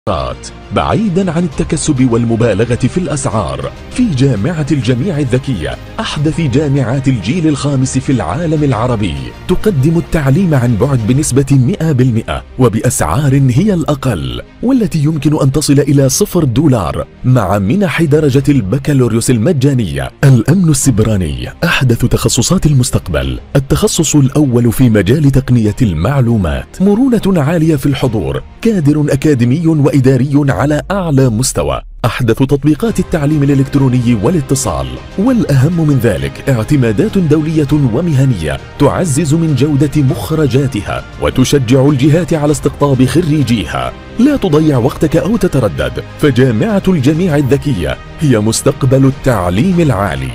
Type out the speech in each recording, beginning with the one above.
بعيدا عن التكسب والمبالغة في الأسعار في جامعة الجميع الذكية أحدث جامعات الجيل الخامس في العالم العربي تقدم التعليم عن بعد بنسبة 100% وبأسعار هي الأقل والتي يمكن أن تصل إلى صفر دولار مع منح درجة البكالوريوس المجانية الأمن السبراني أحدث تخصصات المستقبل التخصص الأول في مجال تقنية المعلومات مرونة عالية في الحضور كادر أكاديمي وإداري على أعلى مستوى أحدث تطبيقات التعليم الإلكتروني والاتصال والأهم من ذلك اعتمادات دولية ومهنية تعزز من جودة مخرجاتها وتشجع الجهات على استقطاب خريجيها لا تضيع وقتك أو تتردد فجامعة الجميع الذكية هي مستقبل التعليم العالي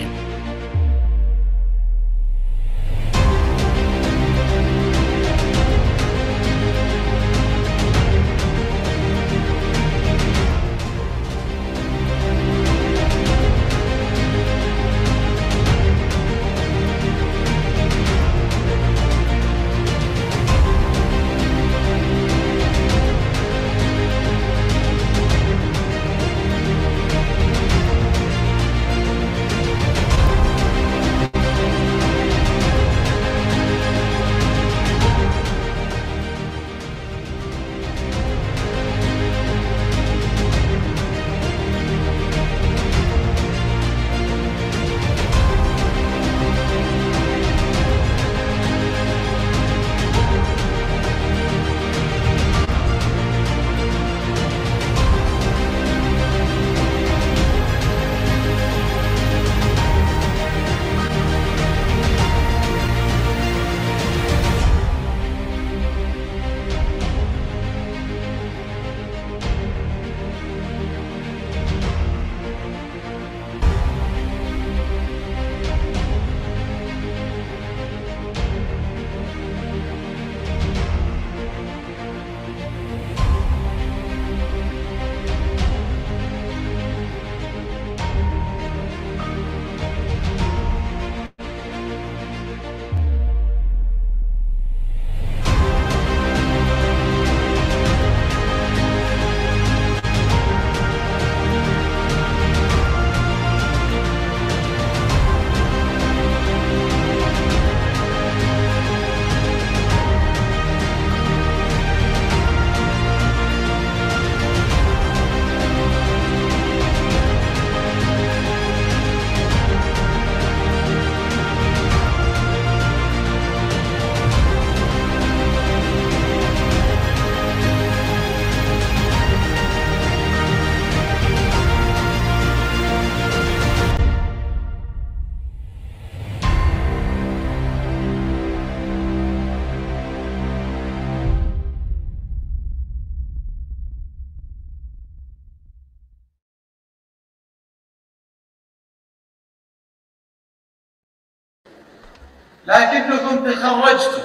لكنكم تخرجتوا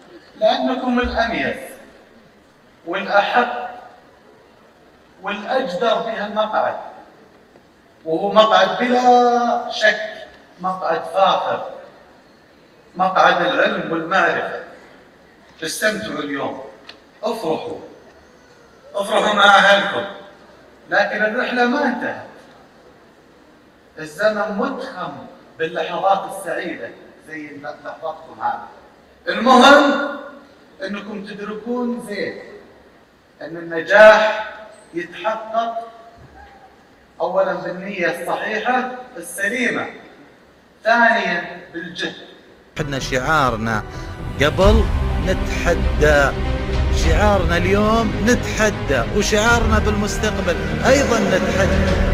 لأنكم الأميز والأحق والأجدر بهالمقعد وهو مقعد بلا شك مقعد فاخر مقعد العلم والمعرفة استمتعوا اليوم افرحوا افرحوا مع أهلكم لكن الرحلة ما انتهت الزمن متخم باللحظات السعيدة زي لحظاتكم هذه المهم انكم تدركون زين ان النجاح يتحقق اولا بالنية الصحيحة السليمة ثانيا بالجهد احنا شعارنا قبل نتحدى شعارنا اليوم نتحدى وشعارنا بالمستقبل ايضا نتحدى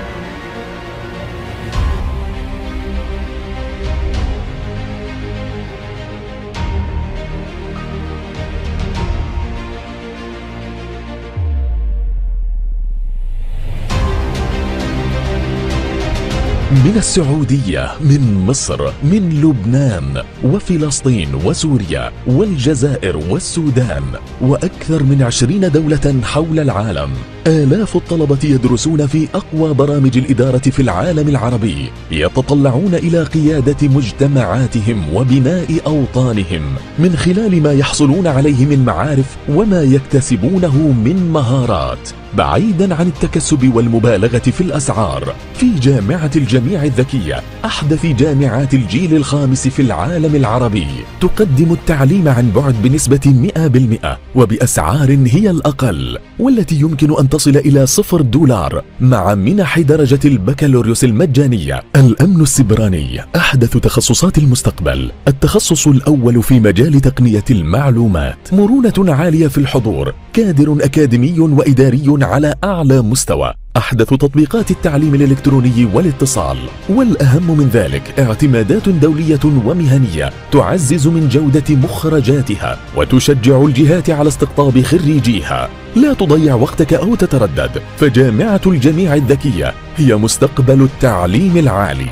من السعودية من مصر من لبنان وفلسطين وسوريا والجزائر والسودان وأكثر من عشرين دولة حول العالم آلاف الطلبة يدرسون في أقوى برامج الإدارة في العالم العربي يتطلعون إلى قيادة مجتمعاتهم وبناء أوطانهم من خلال ما يحصلون عليه من معارف وما يكتسبونه من مهارات بعيدا عن التكسب والمبالغة في الأسعار في جامعة الجميع الذكية أحدث جامعات الجيل الخامس في العالم العربي تقدم التعليم عن بعد بنسبة 100% وبأسعار هي الأقل والتي يمكن أن تصل إلى صفر دولار مع منح درجة البكالوريوس المجانية الأمن السبراني أحدث تخصصات المستقبل التخصص الأول في مجال تقنية المعلومات مرونة عالية في الحضور كادر أكاديمي وإداري على أعلى مستوى أحدث تطبيقات التعليم الإلكتروني والاتصال والأهم من ذلك اعتمادات دولية ومهنية تعزز من جودة مخرجاتها وتشجع الجهات على استقطاب خريجيها لا تضيع وقتك أو تتردد فجامعة الجميع الذكية هي مستقبل التعليم العالي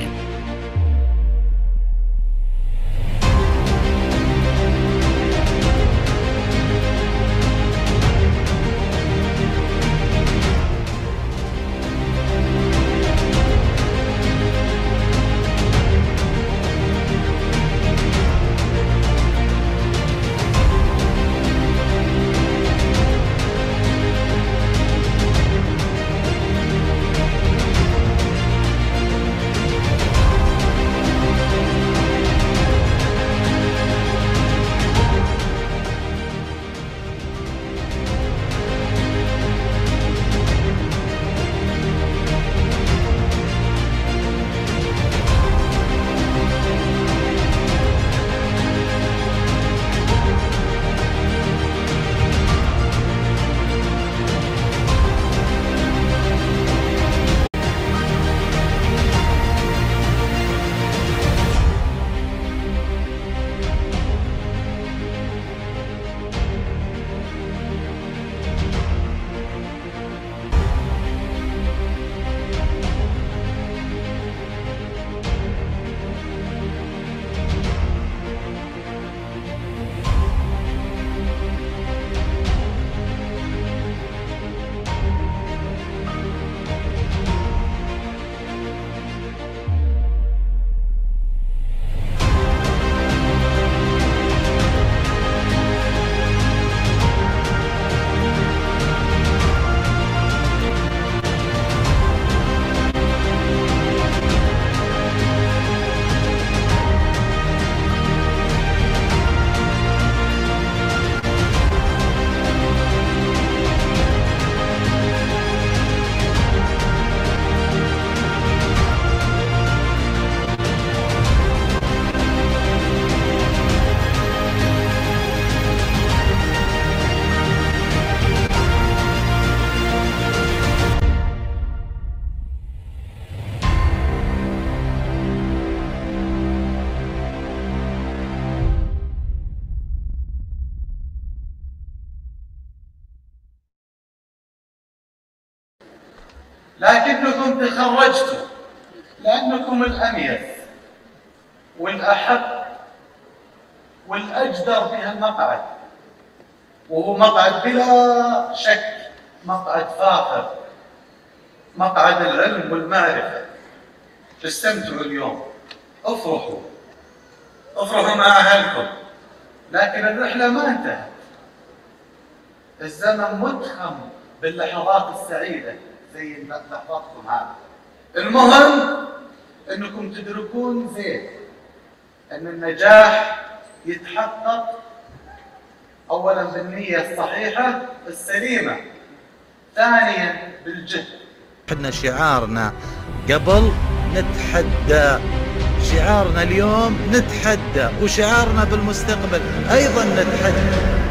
لكنكم تخرجتوا لأنكم الأميز والأحق والأجدر في هالمقعد وهو مقعد بلا شك مقعد فاخر مقعد العلم والمعرفة استمتعوا اليوم افرحوا افرحوا مع أهلكم لكن الرحلة ما انتهت الزمن متخم باللحظات السعيدة زي لحظاتكم هذه المهم انكم تدركون زين ان النجاح يتحقق اولا بالنية الصحيحة السليمة ثانيا بالجهد احنا شعارنا قبل نتحدى شعارنا اليوم نتحدى وشعارنا بالمستقبل ايضا نتحدى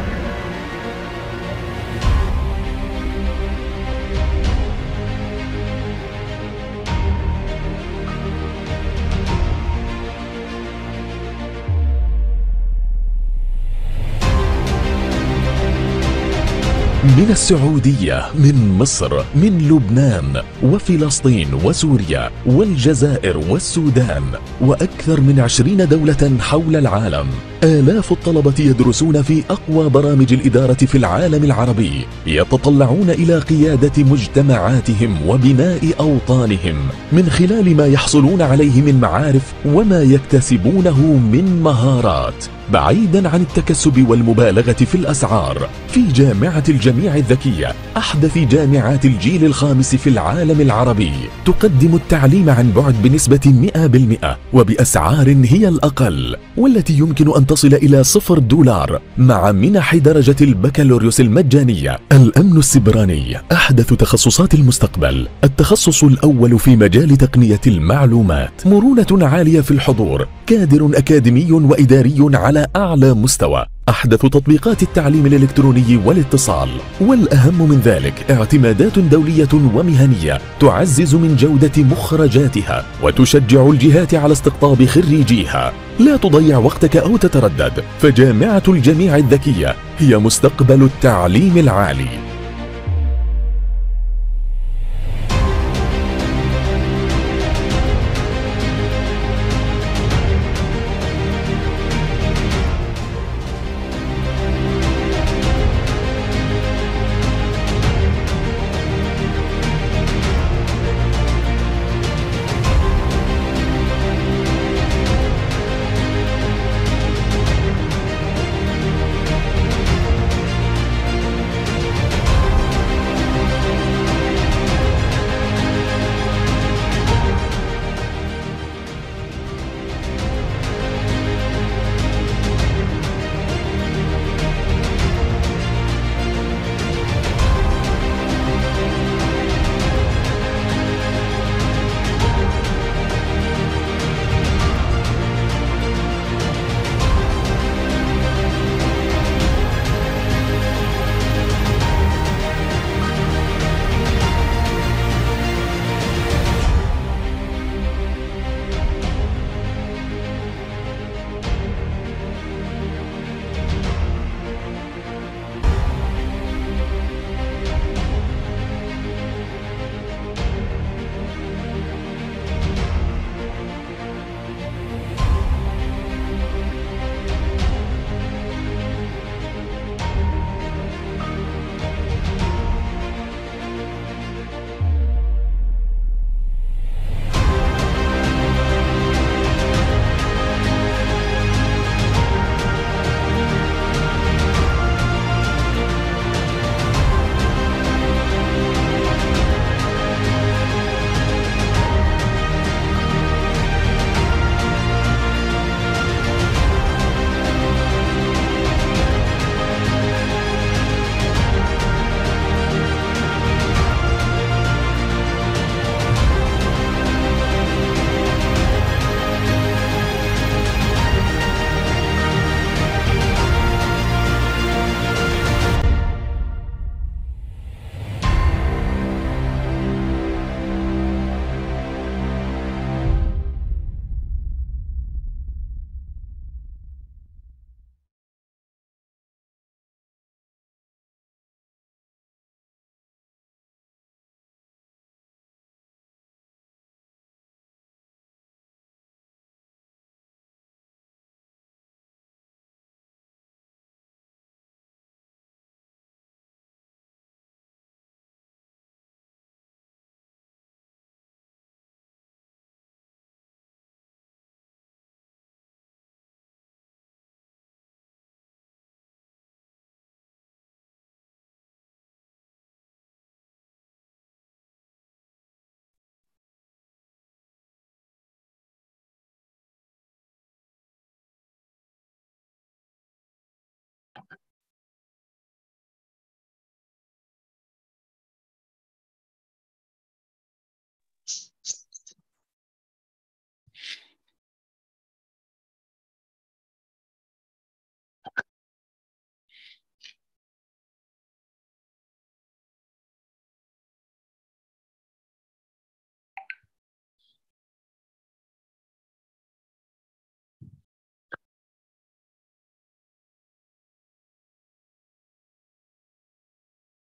من السعودية من مصر من لبنان وفلسطين وسوريا والجزائر والسودان وأكثر من عشرين دولة حول العالم آلاف الطلبة يدرسون في أقوى برامج الإدارة في العالم العربي يتطلعون إلى قيادة مجتمعاتهم وبناء أوطانهم من خلال ما يحصلون عليه من معارف وما يكتسبونه من مهارات بعيدا عن التكسب والمبالغة في الأسعار في جامعة الجميع الذكية أحدث جامعات الجيل الخامس في العالم العربي تقدم التعليم عن بعد بنسبة 100% وبأسعار هي الأقل والتي يمكن أن تصل إلى صفر دولار مع منح درجة البكالوريوس المجانية الأمن السبراني أحدث تخصصات المستقبل التخصص الأول في مجال تقنية المعلومات مرونة عالية في الحضور كادر أكاديمي وإداري على أعلى مستوى أحدث تطبيقات التعليم الإلكتروني والاتصال والأهم من ذلك اعتمادات دولية ومهنية تعزز من جودة مخرجاتها وتشجع الجهات على استقطاب خريجيها لا تضيع وقتك أو تتردد فجامعة الجميع الذكية هي مستقبل التعليم العالي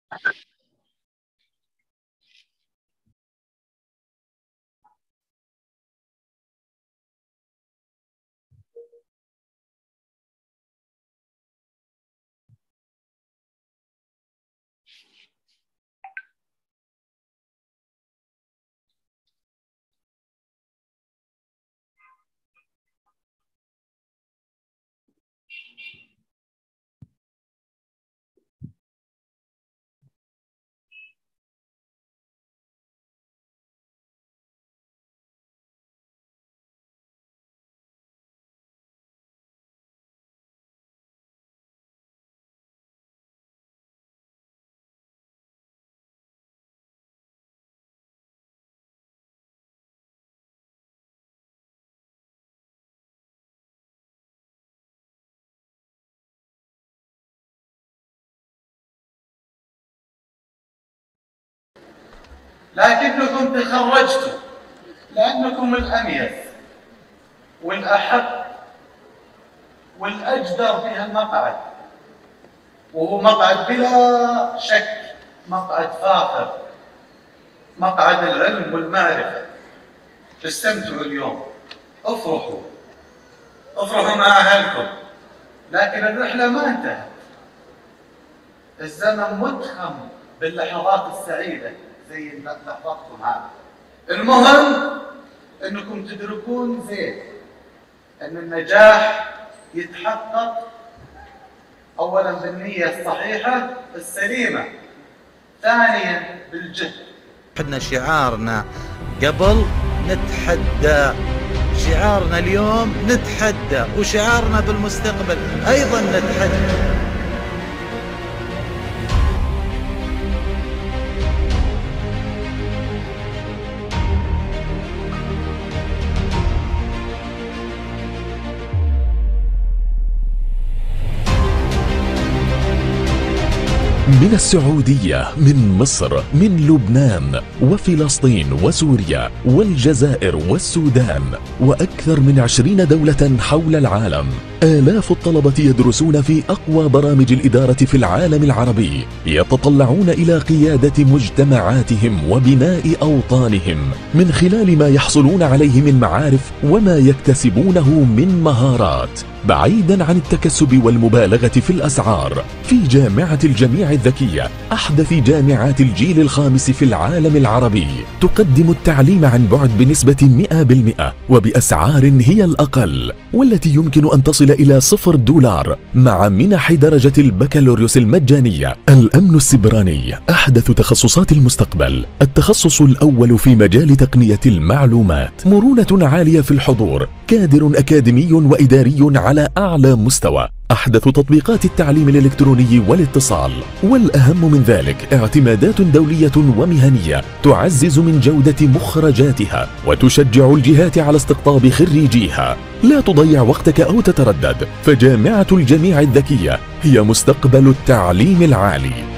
لكنكم تخرجتوا لأنكم الأميز والأحق والأجدر بهالمقعد وهو مقعد بلا شك مقعد فاخر مقعد العلم والمعرفة استمتعوا اليوم افرحوا افرحوا مع أهلكم لكن الرحلة ما انتهت الزمن متخم باللحظات السعيدة زي لحظاتكم هذه المهم انكم تدركون زين ان النجاح يتحقق اولا بالنية الصحيحة السليمة ثانيا بالجهد احنا شعارنا قبل نتحدى شعارنا اليوم نتحدى وشعارنا بالمستقبل ايضا نتحدى من السعودية من مصر من لبنان وفلسطين وسوريا والجزائر والسودان وأكثر من عشرين دولة حول العالم آلاف الطلبة يدرسون في أقوى برامج الإدارة في العالم العربي يتطلعون إلى قيادة مجتمعاتهم وبناء أوطانهم من خلال ما يحصلون عليه من معارف وما يكتسبونه من مهارات بعيدا عن التكسب والمبالغة في الأسعار في جامعة الجميع الذكية أحدث جامعات الجيل الخامس في العالم العربي تقدم التعليم عن بعد بنسبة 100% وبأسعار هي الأقل والتي يمكن أن تصل إلى صفر دولار مع منح درجة البكالوريوس المجانية الأمن السبراني أحدث تخصصات المستقبل التخصص الأول في مجال تقنية المعلومات مرونة عالية في الحضور كادر أكاديمي وإداري على أعلى مستوى أحدث تطبيقات التعليم الإلكتروني والاتصال والأهم من ذلك اعتمادات دولية ومهنية تعزز من جودة مخرجاتها وتشجع الجهات على استقطاب خريجيها لا تضيع وقتك أو تتردد فجامعة الجميع الذكية هي مستقبل التعليم العالي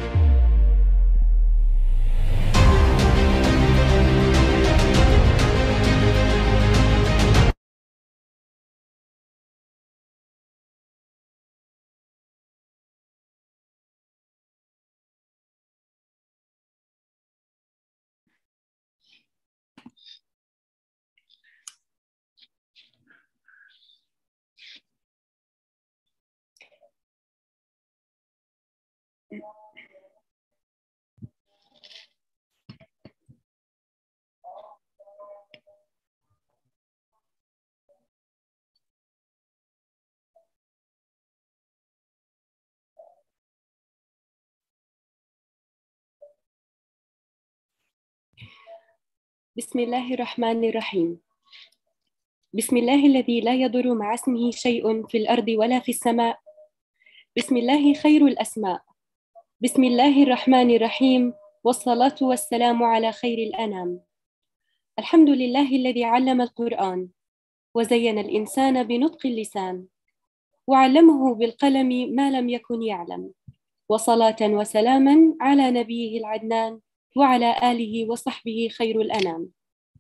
بسم الله الرحمن الرحيم بسم الله الذي لا يضر مع اسمه شيء في الأرض ولا في السماء بسم الله خير الأسماء بسم الله الرحمن الرحيم والصلاة والسلام على خير الأنام الحمد لله الذي علم القرآن وزين الإنسان بنطق اللسان وعلمه بالقلم ما لم يكن يعلم وصلاة وسلاما على نبيه العدنان وعلى آله وصحبه خير الأنام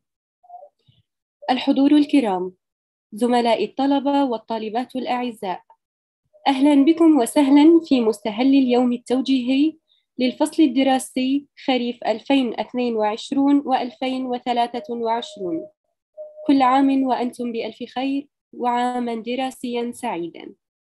الحضور الكرام زملاء الطلبة والطالبات الأعزاء أهلا بكم وسهلا في مستهل اليوم التوجيهي للفصل الدراسي خريف 2022 و2023 كل عام وأنتم بألف خير وعاما دراسيا سعيدا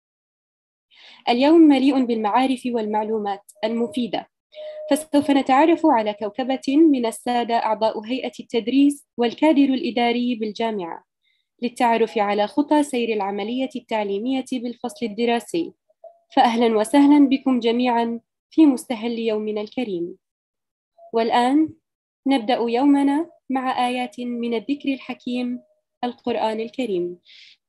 اليوم مليء بالمعارف والمعلومات المفيدة فسوف نتعرف على كوكبة من السادة أعضاء هيئة التدريس والكادر الإداري بالجامعة للتعرف على خطى سير العملية التعليمية بالفصل الدراسي فأهلا وسهلا بكم جميعا في مستهل يومنا الكريم والآن نبدأ يومنا مع آيات من الذكر الحكيم القرآن الكريم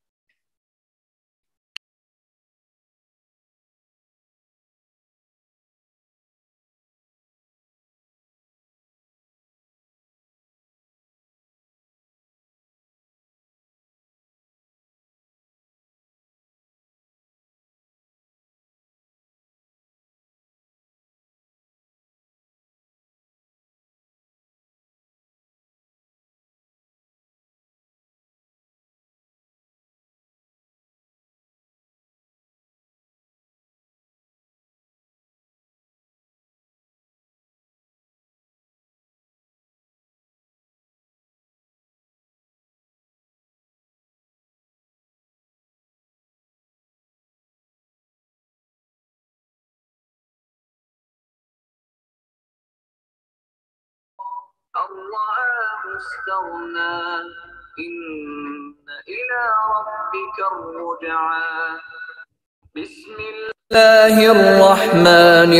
الرعاه استغنى إن إلى ربك الرجعى بسم الله الرحمن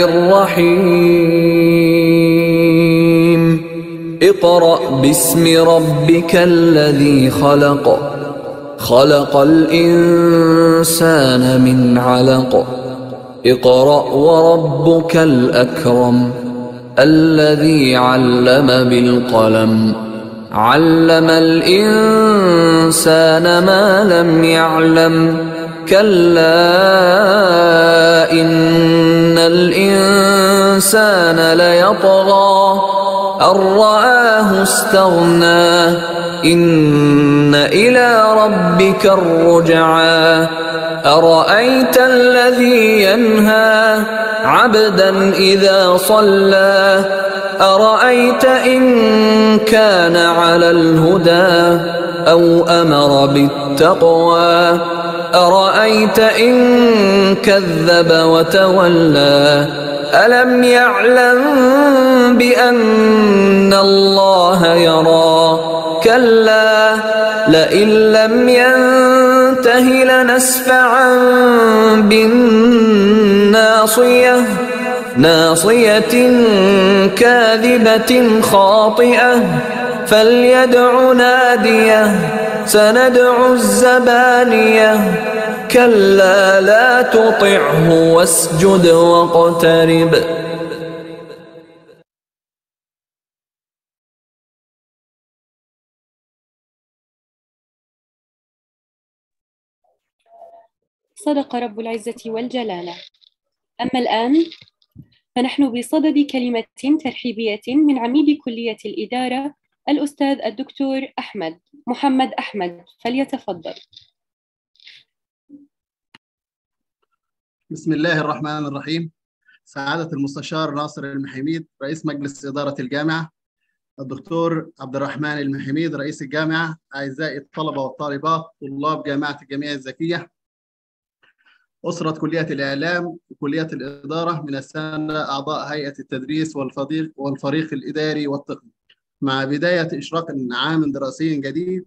الرحيم اقرأ باسم ربك الذي خلق خلق الإنسان من علق اقرأ وربك الأكرم الذي علم بالقلم علم الإنسان ما لم يعلم كلا إن الإنسان ليطغى أن رآه استغنى إن إلى ربك الرجعى أرأيت الذي ينهى عبدا إذا صلى أرأيت إن كان على الهدى أو أمر بالتقوى أرأيت إن كذب وتولى ألم يعلم بأن الله يرى كلا لئن لم ينته لنسفعا بالناصية ناصية كاذبة خاطئة فليدع ناديه سندع الزبانية كلا لا تطعه واسجد واقترب صدق رب العزة والجلالة أما الآن فنحن بصدد كلمة ترحيبية من عميد كلية الإدارة الأستاذ الدكتور أحمد محمد أحمد فليتفضل بسم الله الرحمن الرحيم سعادة المستشار ناصر المحيميد رئيس مجلس إدارة الجامعة الدكتور عبد الرحمن المحيميد رئيس الجامعة أعزائي الطلبة والطالبات طلاب جامعة الجامعة الذكية أسرة كلية الإعلام وكلية الإدارة من السنة أعضاء هيئة التدريس والفريق والفريق الإداري والتقني مع بداية إشراق عام دراسي جديد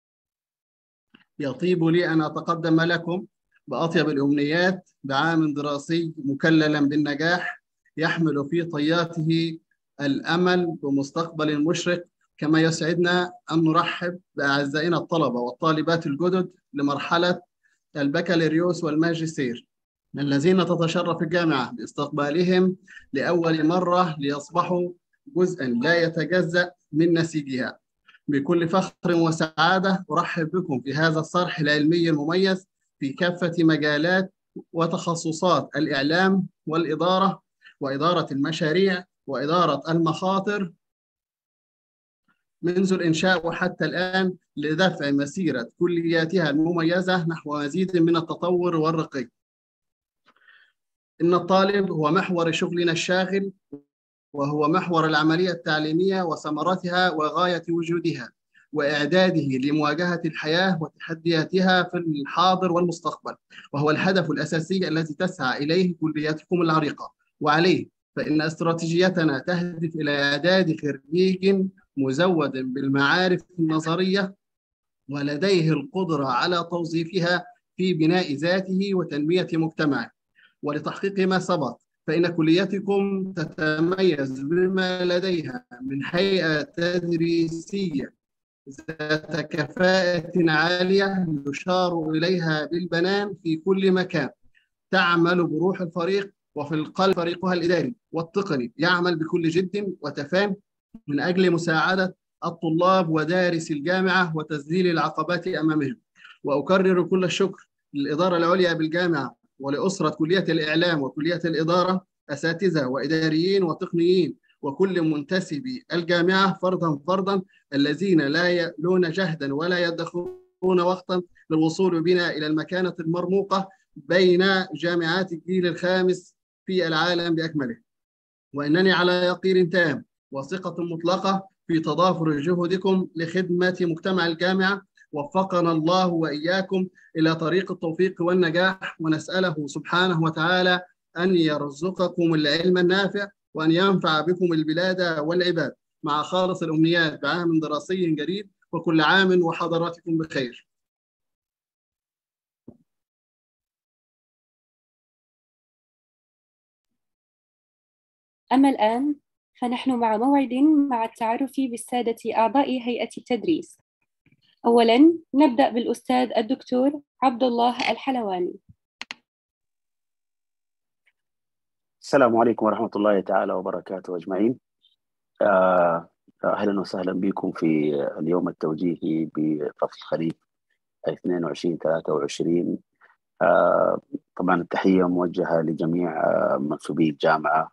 يطيب لي أن أتقدم لكم بأطيب الأمنيات بعام دراسي مكللا بالنجاح يحمل في طياته الأمل بمستقبل مشرق كما يسعدنا أن نرحب بأعزائنا الطلبة والطالبات الجدد لمرحلة البكالوريوس والماجستير الذين تتشرف الجامعة باستقبالهم لأول مرة ليصبحوا جزءا لا يتجزأ من نسيجها بكل فخر وسعادة أرحب بكم في هذا الصرح العلمي المميز في كافة مجالات وتخصصات الإعلام والإدارة وإدارة المشاريع وإدارة المخاطر منذ الإنشاء وحتى الآن لدفع مسيرة كلياتها المميزة نحو مزيد من التطور والرقي. إن الطالب هو محور شغلنا الشاغل وهو محور العملية التعليمية وثمرتها وغاية وجودها وإعداده لمواجهة الحياة وتحدياتها في الحاضر والمستقبل وهو الهدف الأساسي الذي تسعى إليه كلياتكم العريقة وعليه فإن استراتيجيتنا تهدف إلى إعداد خريج مزود بالمعارف النظرية ولديه القدرة على توظيفها في بناء ذاته وتنمية مجتمعه ولتحقيق ما سبق فإن كليتكم تتميز بما لديها من هيئة تدريسية ذات كفاءة عالية يشار إليها بالبنان في كل مكان تعمل بروح الفريق وفي القلب فريقها الإداري والتقني يعمل بكل جد وتفان من أجل مساعدة الطلاب ودارس الجامعة وتذليل العقبات أمامهم وأكرر كل الشكر للإدارة العليا بالجامعة ولأسرة كلية الإعلام وكلية الإدارة أساتذة وإداريين وتقنيين وكل منتسبي الجامعة فردا فردا الذين لا يألون جهدا ولا يدخرون وقتا للوصول بنا إلى المكانة المرموقة بين جامعات الجيل الخامس في العالم بأكمله وإنني على يقين تام وثقة مطلقة في تضافر جهودكم لخدمة مجتمع الجامعة وفقنا الله وإياكم إلى طريق التوفيق والنجاح ونسأله سبحانه وتعالى أن يرزقكم العلم النافع وأن ينفع بكم البلاد والعباد مع خالص الأمنيات بعام دراسي جديد وكل عام وحضراتكم بخير أما الآن فنحن مع موعد مع التعرف بالسادة أعضاء هيئة التدريس أولا نبدأ بالأستاذ الدكتور عبد الله الحلواني السلام عليكم ورحمة الله تعالى وبركاته أجمعين آه، أهلا وسهلا بكم في اليوم التوجيهي بفصل خريف 22 23 آه، طبعا التحية موجهة لجميع آه، منسوبي الجامعة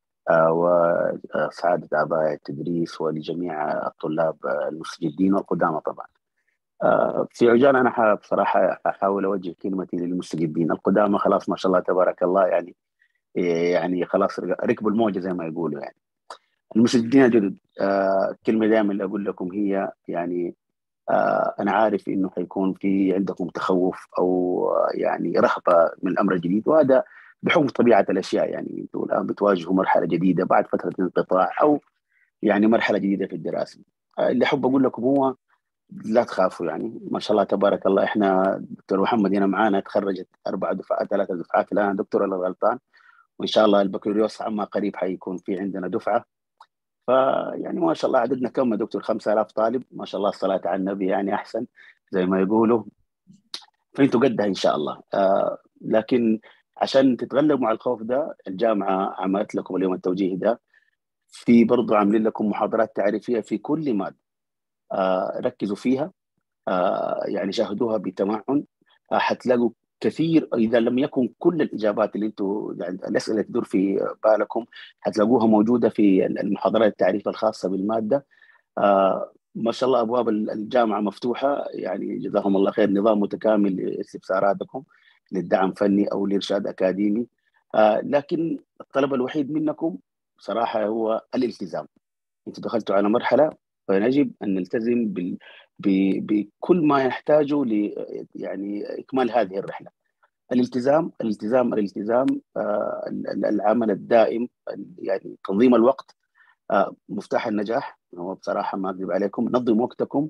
وسعادة أعضاء التدريس ولجميع الطلاب المستجدين والقدامى طبعا في عجال أنا حاب صراحة أحاول أوجه كلمتي للمستجدين القدامى خلاص ما شاء الله تبارك الله يعني يعني خلاص ركبوا الموجة زي ما يقولوا يعني المستجدين الجدد آه كلمة دائما اللي أقول لكم هي يعني آه أنا عارف إنه حيكون في عندكم تخوف أو يعني رهبة من الأمر الجديد وهذا بحكم طبيعة الأشياء يعني أنتم الآن بتواجهوا مرحلة جديدة بعد فترة انقطاع أو يعني مرحلة جديدة في الدراسة آه اللي أحب أقول لكم هو لا تخافوا يعني ما شاء الله تبارك الله احنا دكتور محمد هنا معانا تخرجت اربع دفعات ثلاث دفعات الان دكتور ولا غلطان وان شاء الله البكالوريوس عما قريب حيكون في عندنا دفعه فيعني ما شاء الله عددنا كم يا دكتور 5000 طالب ما شاء الله الصلاه على النبي يعني احسن زي ما يقولوا فانتوا قدها ان شاء الله آه لكن عشان تتغلبوا على الخوف ده الجامعه عملت لكم اليوم التوجيهي ده في برضه عاملين لكم محاضرات تعريفيه في كل ماده آه ركزوا فيها آه يعني شاهدوها بتمعن آه حتلاقوا كثير اذا لم يكن كل الاجابات اللي انتم يعني الاسئله اللي تدور في بالكم حتلاقوها موجوده في المحاضرات التعريف الخاصه بالماده آه ما شاء الله ابواب الجامعه مفتوحه يعني جزاهم الله خير نظام متكامل لاستفساراتكم للدعم فني او لارشاد اكاديمي آه لكن الطلب الوحيد منكم صراحه هو الالتزام انتم دخلتوا على مرحله فيجب ان نلتزم بال بكل ما يحتاجه ل يعني اكمال هذه الرحله. الالتزام الالتزام الالتزام آه العمل الدائم يعني تنظيم الوقت آه مفتاح النجاح هو بصراحه ما اكذب عليكم نظم وقتكم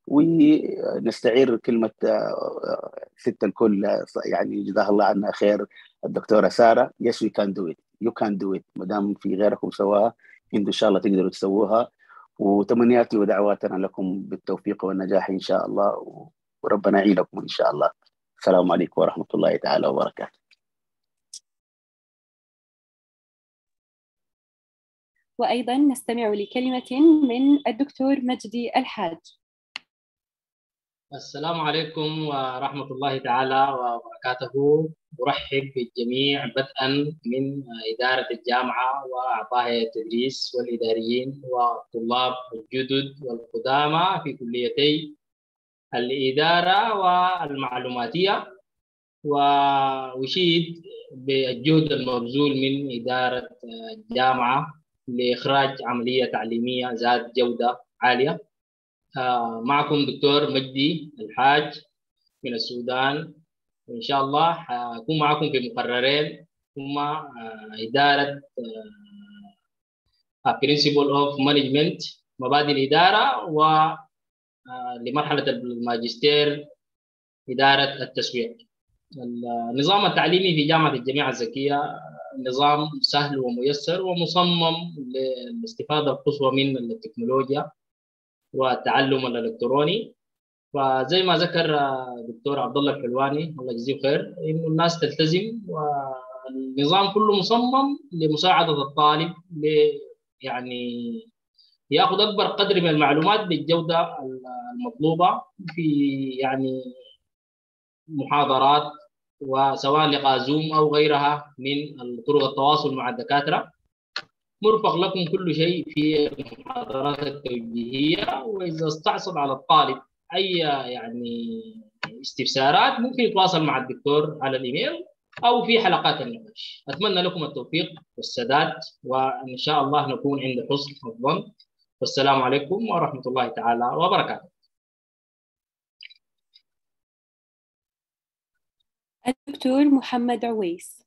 ونستعير كلمه آه ست الكل يعني جزاها الله عنها خير الدكتوره ساره يس وي كان دو ات يو كان دو ات ما دام في غيركم سواها انتم ان شاء الله تقدروا تسووها وتمنياتي ودعواتنا لكم بالتوفيق والنجاح إن شاء الله وربنا يعينكم إن شاء الله السلام عليكم ورحمة الله تعالى وبركاته وأيضا نستمع لكلمة من الدكتور مجدي الحاج السلام عليكم ورحمة الله تعالى وبركاته أرحب بالجميع بدءا من إدارة الجامعة وأعضاء التدريس والإداريين والطلاب الجدد والقدامى في كليتي الإدارة والمعلوماتية وأشيد بالجهد المبذول من إدارة الجامعة لإخراج عملية تعليمية ذات جودة عالية معكم دكتور مجدي الحاج من السودان وإن شاء الله حكون معكم في مقررين هما إدارة Principle of Management مبادئ الإدارة و لمرحلة الماجستير إدارة التسويق النظام التعليمي في جامعة الجامعة الذكية نظام سهل وميسر ومصمم للاستفادة القصوى من التكنولوجيا والتعلم الإلكتروني فزي ما ذكر دكتور عبد الله الحلواني الله يجزيه خير انه الناس تلتزم والنظام كله مصمم لمساعده الطالب ل يعني ياخذ اكبر قدر من المعلومات بالجوده المطلوبه في يعني محاضرات وسواء لقاء زوم او غيرها من طرق التواصل مع الدكاتره مرفق لكم كل شيء في المحاضرات التوجيهيه واذا استعصب على الطالب اي يعني استفسارات ممكن يتواصل مع الدكتور على الايميل او في حلقات النقاش اتمنى لكم التوفيق والسداد وان شاء الله نكون عند حسن الظن والسلام عليكم ورحمه الله تعالى وبركاته الدكتور محمد عويس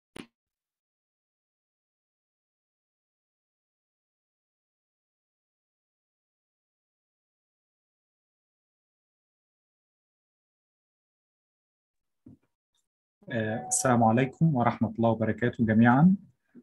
السلام عليكم ورحمة الله وبركاته جميعا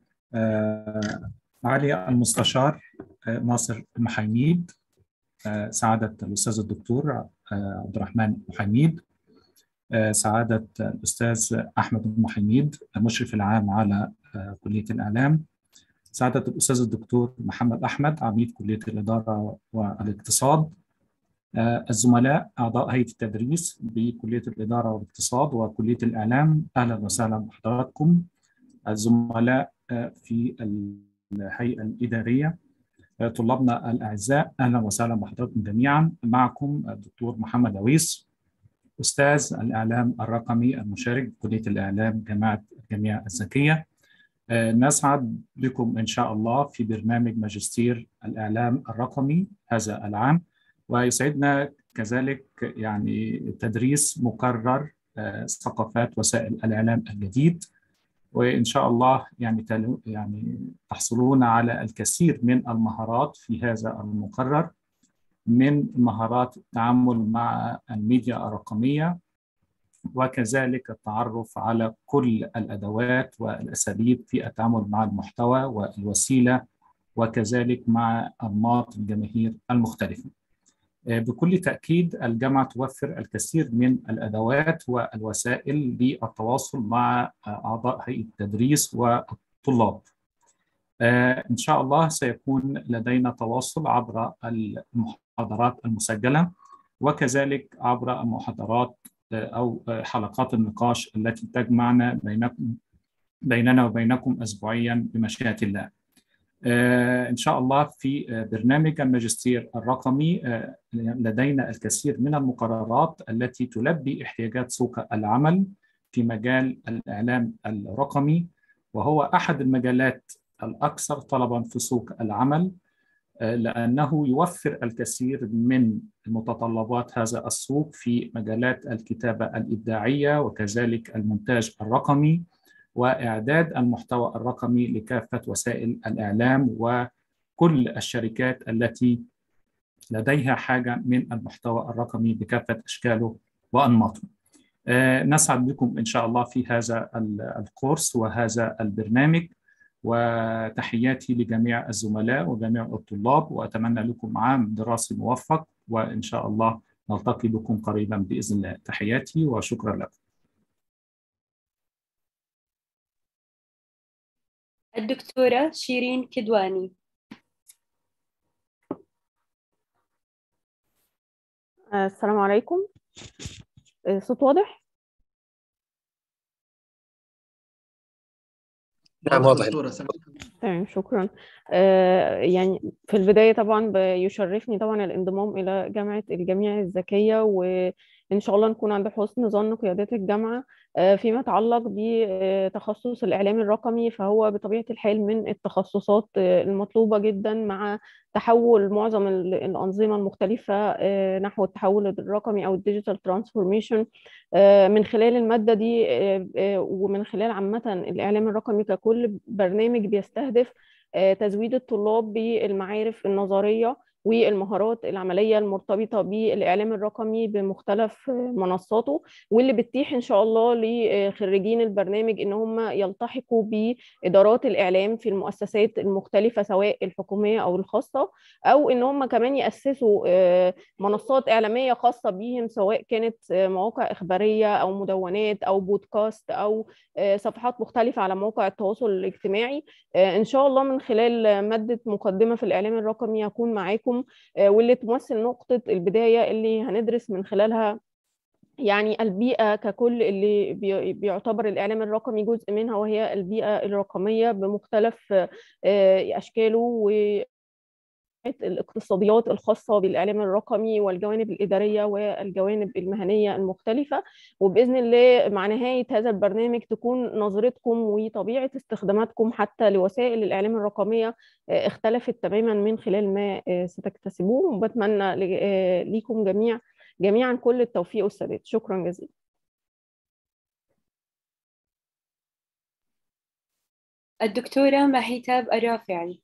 معالي المستشار ناصر المحيميد سعادة الأستاذ الدكتور عبد الرحمن محيميد سعادة الأستاذ أحمد المحيميد المشرف العام على كلية الإعلام سعادة الأستاذ الدكتور محمد أحمد عميد كلية الإدارة والاقتصاد الزملاء أعضاء هيئة التدريس بكلية الإدارة والاقتصاد وكلية الإعلام أهلا وسهلا بحضراتكم الزملاء في الهيئة الإدارية طلابنا الأعزاء أهلا وسهلا بحضراتكم جميعا معكم الدكتور محمد عويس أستاذ الإعلام الرقمي المشارك بكلية الإعلام جامعة الجامعة الذكية نسعد بكم إن شاء الله في برنامج ماجستير الإعلام الرقمي هذا العام ويسعدنا كذلك يعني تدريس مكرر ثقافات وسائل الاعلام الجديد وان شاء الله يعني يعني تحصلون على الكثير من المهارات في هذا المقرر من مهارات التعامل مع الميديا الرقميه وكذلك التعرف على كل الادوات والاساليب في التعامل مع المحتوى والوسيله وكذلك مع انماط الجماهير المختلفه. بكل تأكيد الجامعة توفر الكثير من الأدوات والوسائل للتواصل مع أعضاء هيئة التدريس والطلاب إن شاء الله سيكون لدينا تواصل عبر المحاضرات المسجلة وكذلك عبر المحاضرات أو حلقات النقاش التي تجمعنا بينكم بيننا وبينكم أسبوعيا بمشيئة الله إن شاء الله في برنامج الماجستير الرقمي لدينا الكثير من المقررات التي تلبي احتياجات سوق العمل في مجال الإعلام الرقمي وهو أحد المجالات الأكثر طلبا في سوق العمل لأنه يوفر الكثير من متطلبات هذا السوق في مجالات الكتابة الإبداعية وكذلك المونتاج الرقمي واعداد المحتوى الرقمي لكافه وسائل الاعلام وكل الشركات التي لديها حاجه من المحتوى الرقمي بكافه اشكاله وانماطه. نسعد بكم ان شاء الله في هذا الكورس وهذا البرنامج وتحياتي لجميع الزملاء وجميع الطلاب واتمنى لكم عام دراسي موفق وان شاء الله نلتقي بكم قريبا باذن الله. تحياتي وشكرا لكم. الدكتورة شيرين كدواني السلام عليكم صوت واضح؟ نعم واضح تمام شكرا آه يعني في البداية طبعا يشرفني طبعا الانضمام إلى جامعة الجامعة الذكية و ان شاء الله نكون عند حسن ظن قيادات الجامعه فيما يتعلق بتخصص الاعلام الرقمي فهو بطبيعه الحال من التخصصات المطلوبه جدا مع تحول معظم الانظمه المختلفه نحو التحول الرقمي او الديجيتال ترانسفورميشن من خلال الماده دي ومن خلال عامه الاعلام الرقمي ككل برنامج بيستهدف تزويد الطلاب بالمعارف النظريه والمهارات العمليه المرتبطه بالاعلام الرقمي بمختلف منصاته واللي بتتيح ان شاء الله لخريجين البرنامج ان هم يلتحقوا بادارات الاعلام في المؤسسات المختلفه سواء الحكوميه او الخاصه او ان هم كمان ياسسوا منصات اعلاميه خاصه بيهم سواء كانت مواقع اخباريه او مدونات او بودكاست او صفحات مختلفه على مواقع التواصل الاجتماعي ان شاء الله من خلال ماده مقدمه في الاعلام الرقمي هكون معاكم معاكم واللي تمثل نقطة البداية اللي هندرس من خلالها يعني البيئة ككل اللي بيعتبر الإعلام الرقمي جزء منها وهي البيئة الرقمية بمختلف أشكاله و الاقتصاديات الخاصة بالإعلام الرقمي والجوانب الإدارية والجوانب المهنية المختلفة وبإذن الله مع نهاية هذا البرنامج تكون نظرتكم وطبيعة استخداماتكم حتى لوسائل الإعلام الرقمية اختلفت تماما من خلال ما ستكتسبوه وبتمنى ليكم جميع جميعا كل التوفيق والسداد شكرا جزيلا الدكتورة مهيتاب الرافعي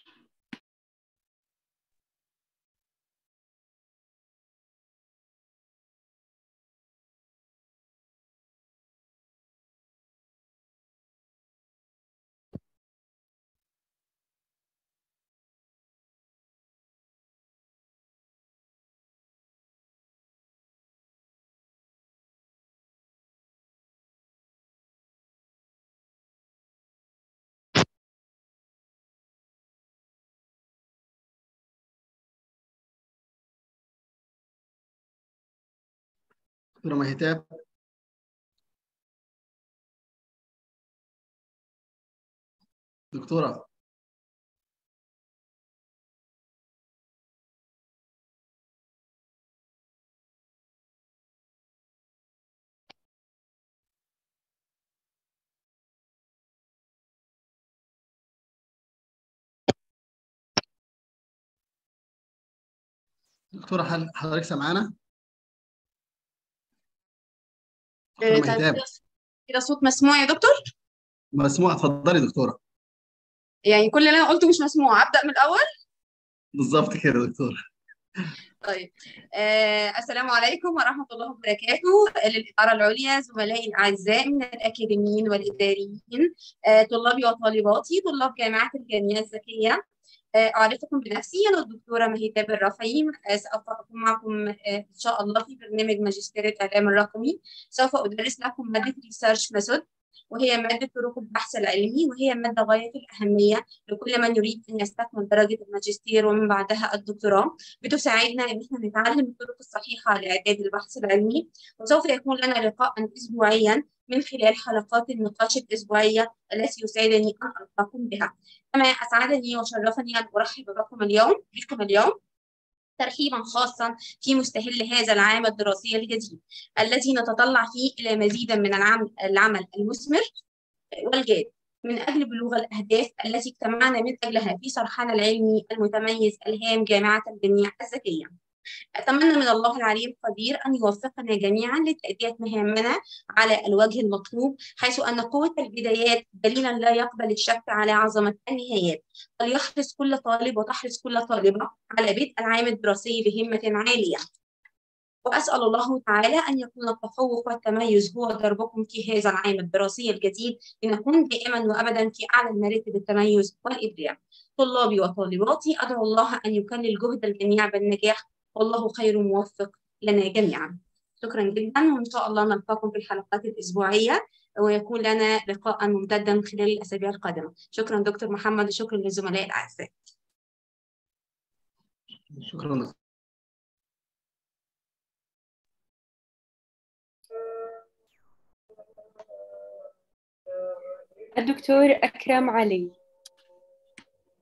دكتورة مهتاب دكتورة دكتورة هل حضرتك سامعانا؟ دكتورة مهتاب كده صوت مسموع يا دكتور مسموع اتفضلي دكتورة يعني كل اللي انا قلته مش مسموع ابدا من الاول بالظبط كده دكتورة طيب آه السلام عليكم ورحمه الله وبركاته للاداره العليا زملائي الاعزاء من الاكاديميين والاداريين آه طلابي وطالباتي طلاب جامعه الجامعه الذكيه أعرفكم بنفسي أنا الدكتورة مهيتاب الرفعي سوف أكون معكم إن شاء الله في برنامج ماجستير الإعلام الرقمي سوف أدرس لكم مادة ريسيرش ميثود وهي مادة طرق البحث العلمي وهي مادة غاية في الأهمية لكل من يريد أن يستكمل درجة الماجستير ومن بعدها الدكتوراه بتساعدنا أن احنا نتعلم الطرق الصحيحة لإعداد البحث العلمي وسوف يكون لنا لقاء أسبوعيا من خلال حلقات النقاش الأسبوعية التي يسعدني أن ألقاكم بها كما أسعدني وشرفني أن أرحب بكم اليوم بكم اليوم ترحيبا خاصا في مستهل هذا العام الدراسي الجديد الذي نتطلع فيه إلى مزيدا من العمل, العمل المثمر والجاد من أجل بلوغ الأهداف التي اجتمعنا من أجلها في صرحنا العلمي المتميز الهام جامعة الجميع الذكية أتمنى من الله العلي القدير أن يوفقنا جميعا لتأدية مهامنا على الوجه المطلوب حيث أن قوة البدايات دليلا لا يقبل الشك على عظمة النهايات فليحرص كل طالب وتحرص كل طالبة على بدء العام الدراسي بهمة عالية وأسأل الله تعالى أن يكون التفوق والتميز هو دربكم في هذا العام الدراسي الجديد لنكون دائما وأبدا في أعلى المراتب التميز والإبداع طلابي وطالباتي أدعو الله أن يكلل جهد الجميع بالنجاح والله خير موفق لنا جميعا شكرا جدا وإن شاء الله نلقاكم في الحلقات الأسبوعية ويكون لنا لقاء ممتدا خلال الأسابيع القادمة شكرا دكتور محمد وشكرا للزملاء الأعزاء شكرا الدكتور أكرم علي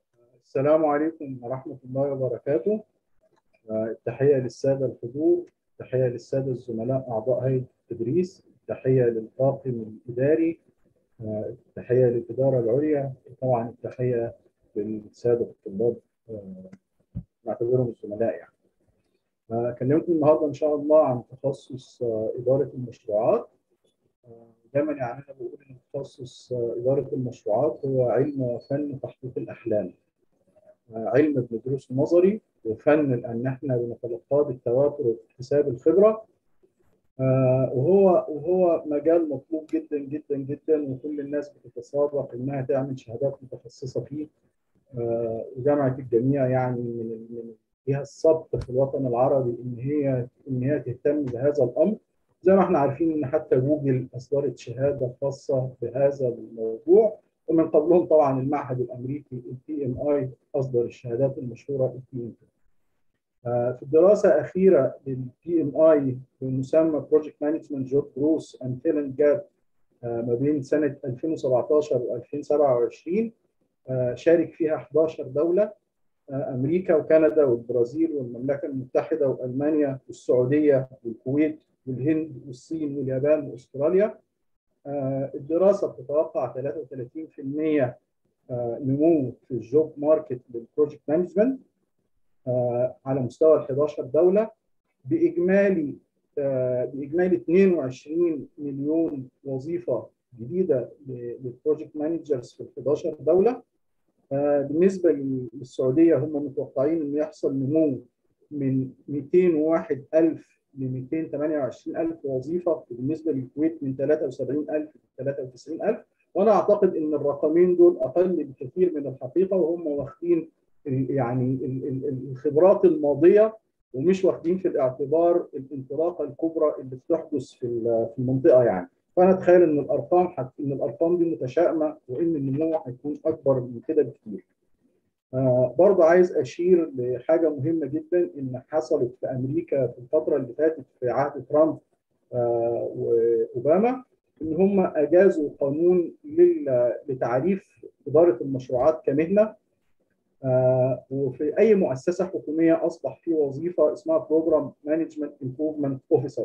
السلام عليكم ورحمة الله وبركاته التحية للسادة الحضور تحية للسادة الزملاء أعضاء هيئة التدريس تحية للطاقم الإداري آه، تحية للإدارة العليا طبعا التحية للسادة الطلاب آه، نعتبرهم الزملاء يعني أكلمكم النهارده إن شاء الله عن تخصص آه، إدارة المشروعات آه، دايما يعني أنا بقول إن تخصص آه، إدارة المشروعات هو علم فن تحقيق الأحلام آه، علم بندرسه نظري وفن لأن إحنا بنتلقاه بالتواتر واكتساب الخبرة آه، وهو وهو مجال مطلوب جدا جدا جدا وكل الناس بتتسابق إنها تعمل شهادات متخصصة فيه آه، وجامعة الجميع يعني من من فيها السبق في الوطن العربي ان هي ان هي تهتم بهذا الامر زي ما احنا عارفين ان حتى جوجل اصدرت شهاده خاصه بهذا الموضوع ومن قبلهم طبعا المعهد الامريكي البي ام اي اصدر الشهادات المشهوره البي ام في الدراسه الاخيره للبي ام اي بمسمى بروجكت مانجمنت جوب جروس اند تالنت جاب ما بين سنه 2017 و 2027 آه، شارك فيها 11 دوله آه، امريكا وكندا والبرازيل والمملكه المتحده والمانيا والسعوديه والكويت والهند والصين واليابان واستراليا آه، الدراسه بتتوقع 33% آه، نمو في الجوب ماركت للبروجكت مانجمنت على مستوى ال 11 دوله باجمالي آه، باجمالي 22 مليون وظيفه جديده للبروجكت مانجرز في ال 11 دوله آه، بالنسبه للسعوديه هم متوقعين انه يحصل نمو من 201 ألف ل 228 ألف وظيفة بالنسبة للكويت من 73 ألف ل 93 ألف وأنا أعتقد أن الرقمين دول أقل بكثير من الحقيقة وهم واخدين ال- يعني ال- ال- الخبرات الماضية ومش واخدين في الاعتبار الانطلاقة الكبرى اللي بتحدث في ال- في المنطقة يعني فأنا أتخيل أن الأرقام حت... أن الأرقام دي متشائمة وأن النمو هيكون أكبر من كده بكثير. آه، برضه عايز اشير لحاجه مهمه جدا ان حصلت في امريكا في الفتره اللي فاتت في عهد ترامب آه، واوباما ان هم اجازوا قانون لل- لتعريف اداره المشروعات كمهنه آه، وفي اي مؤسسه حكوميه اصبح في وظيفه اسمها بروجرام مانجمنت امبروفمنت اوفيسر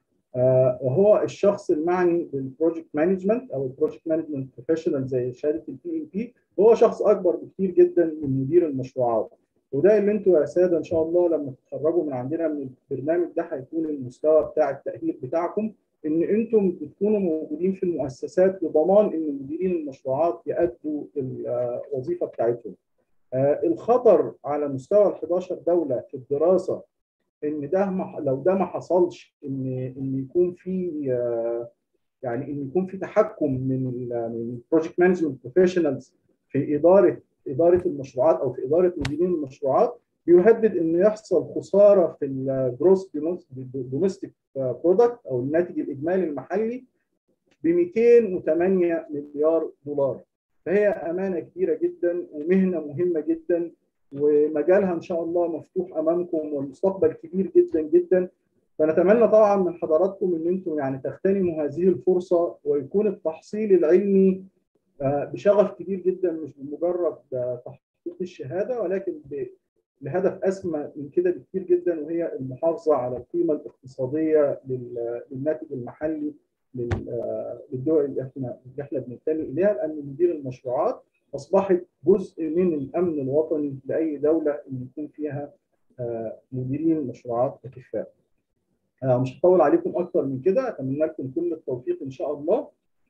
وهو الشخص المعني بالبروجكت مانجمنت او البروجكت مانجمنت بروفيشنال زي شهاده البي ام بي هو شخص اكبر بكتير جدا من مدير المشروعات وده اللي انتوا يا ساده ان شاء الله لما تتخرجوا من عندنا من البرنامج ده هيكون المستوى بتاع التاهيل بتاعكم ان انتم بتكونوا موجودين في المؤسسات لضمان ان مديرين المشروعات يأدوا الوظيفه بتاعتهم. آه، الخطر على مستوى ال 11 دوله في الدراسه ان ده ما لو ده ما حصلش ان ان يكون في آه، يعني ان يكون في تحكم من ال من البروجكت مانجمنت بروفيشنالز في اداره اداره المشروعات او في اداره مديرين المشروعات بيهدد انه يحصل خساره في الجروس دوميستيك برودكت او الناتج الاجمالي المحلي ب 208 مليار دولار فهي امانه كبيره جدا ومهنه مهمه جدا ومجالها ان شاء الله مفتوح امامكم والمستقبل كبير جدا جدا فنتمنى طبعا من حضراتكم ان انتم يعني تغتنموا هذه الفرصه ويكون التحصيل العلمي آه، بشغف كبير جدا مش بمجرد آه، تحقيق الشهاده ولكن ب- لهدف اسمى من كده بكتير جدا وهي المحافظه على القيمه الاقتصاديه لل- للناتج المحلي لل- آه، للدول اللي احنا اللي احنا بننتمي اليها لان مدير المشروعات اصبحت جزء من الامن الوطني لاي دوله ان يكون فيها آه، مديرين مشروعات اكفاء. آه، مش هطول عليكم اكتر من كده اتمنى لكم كل التوفيق ان شاء الله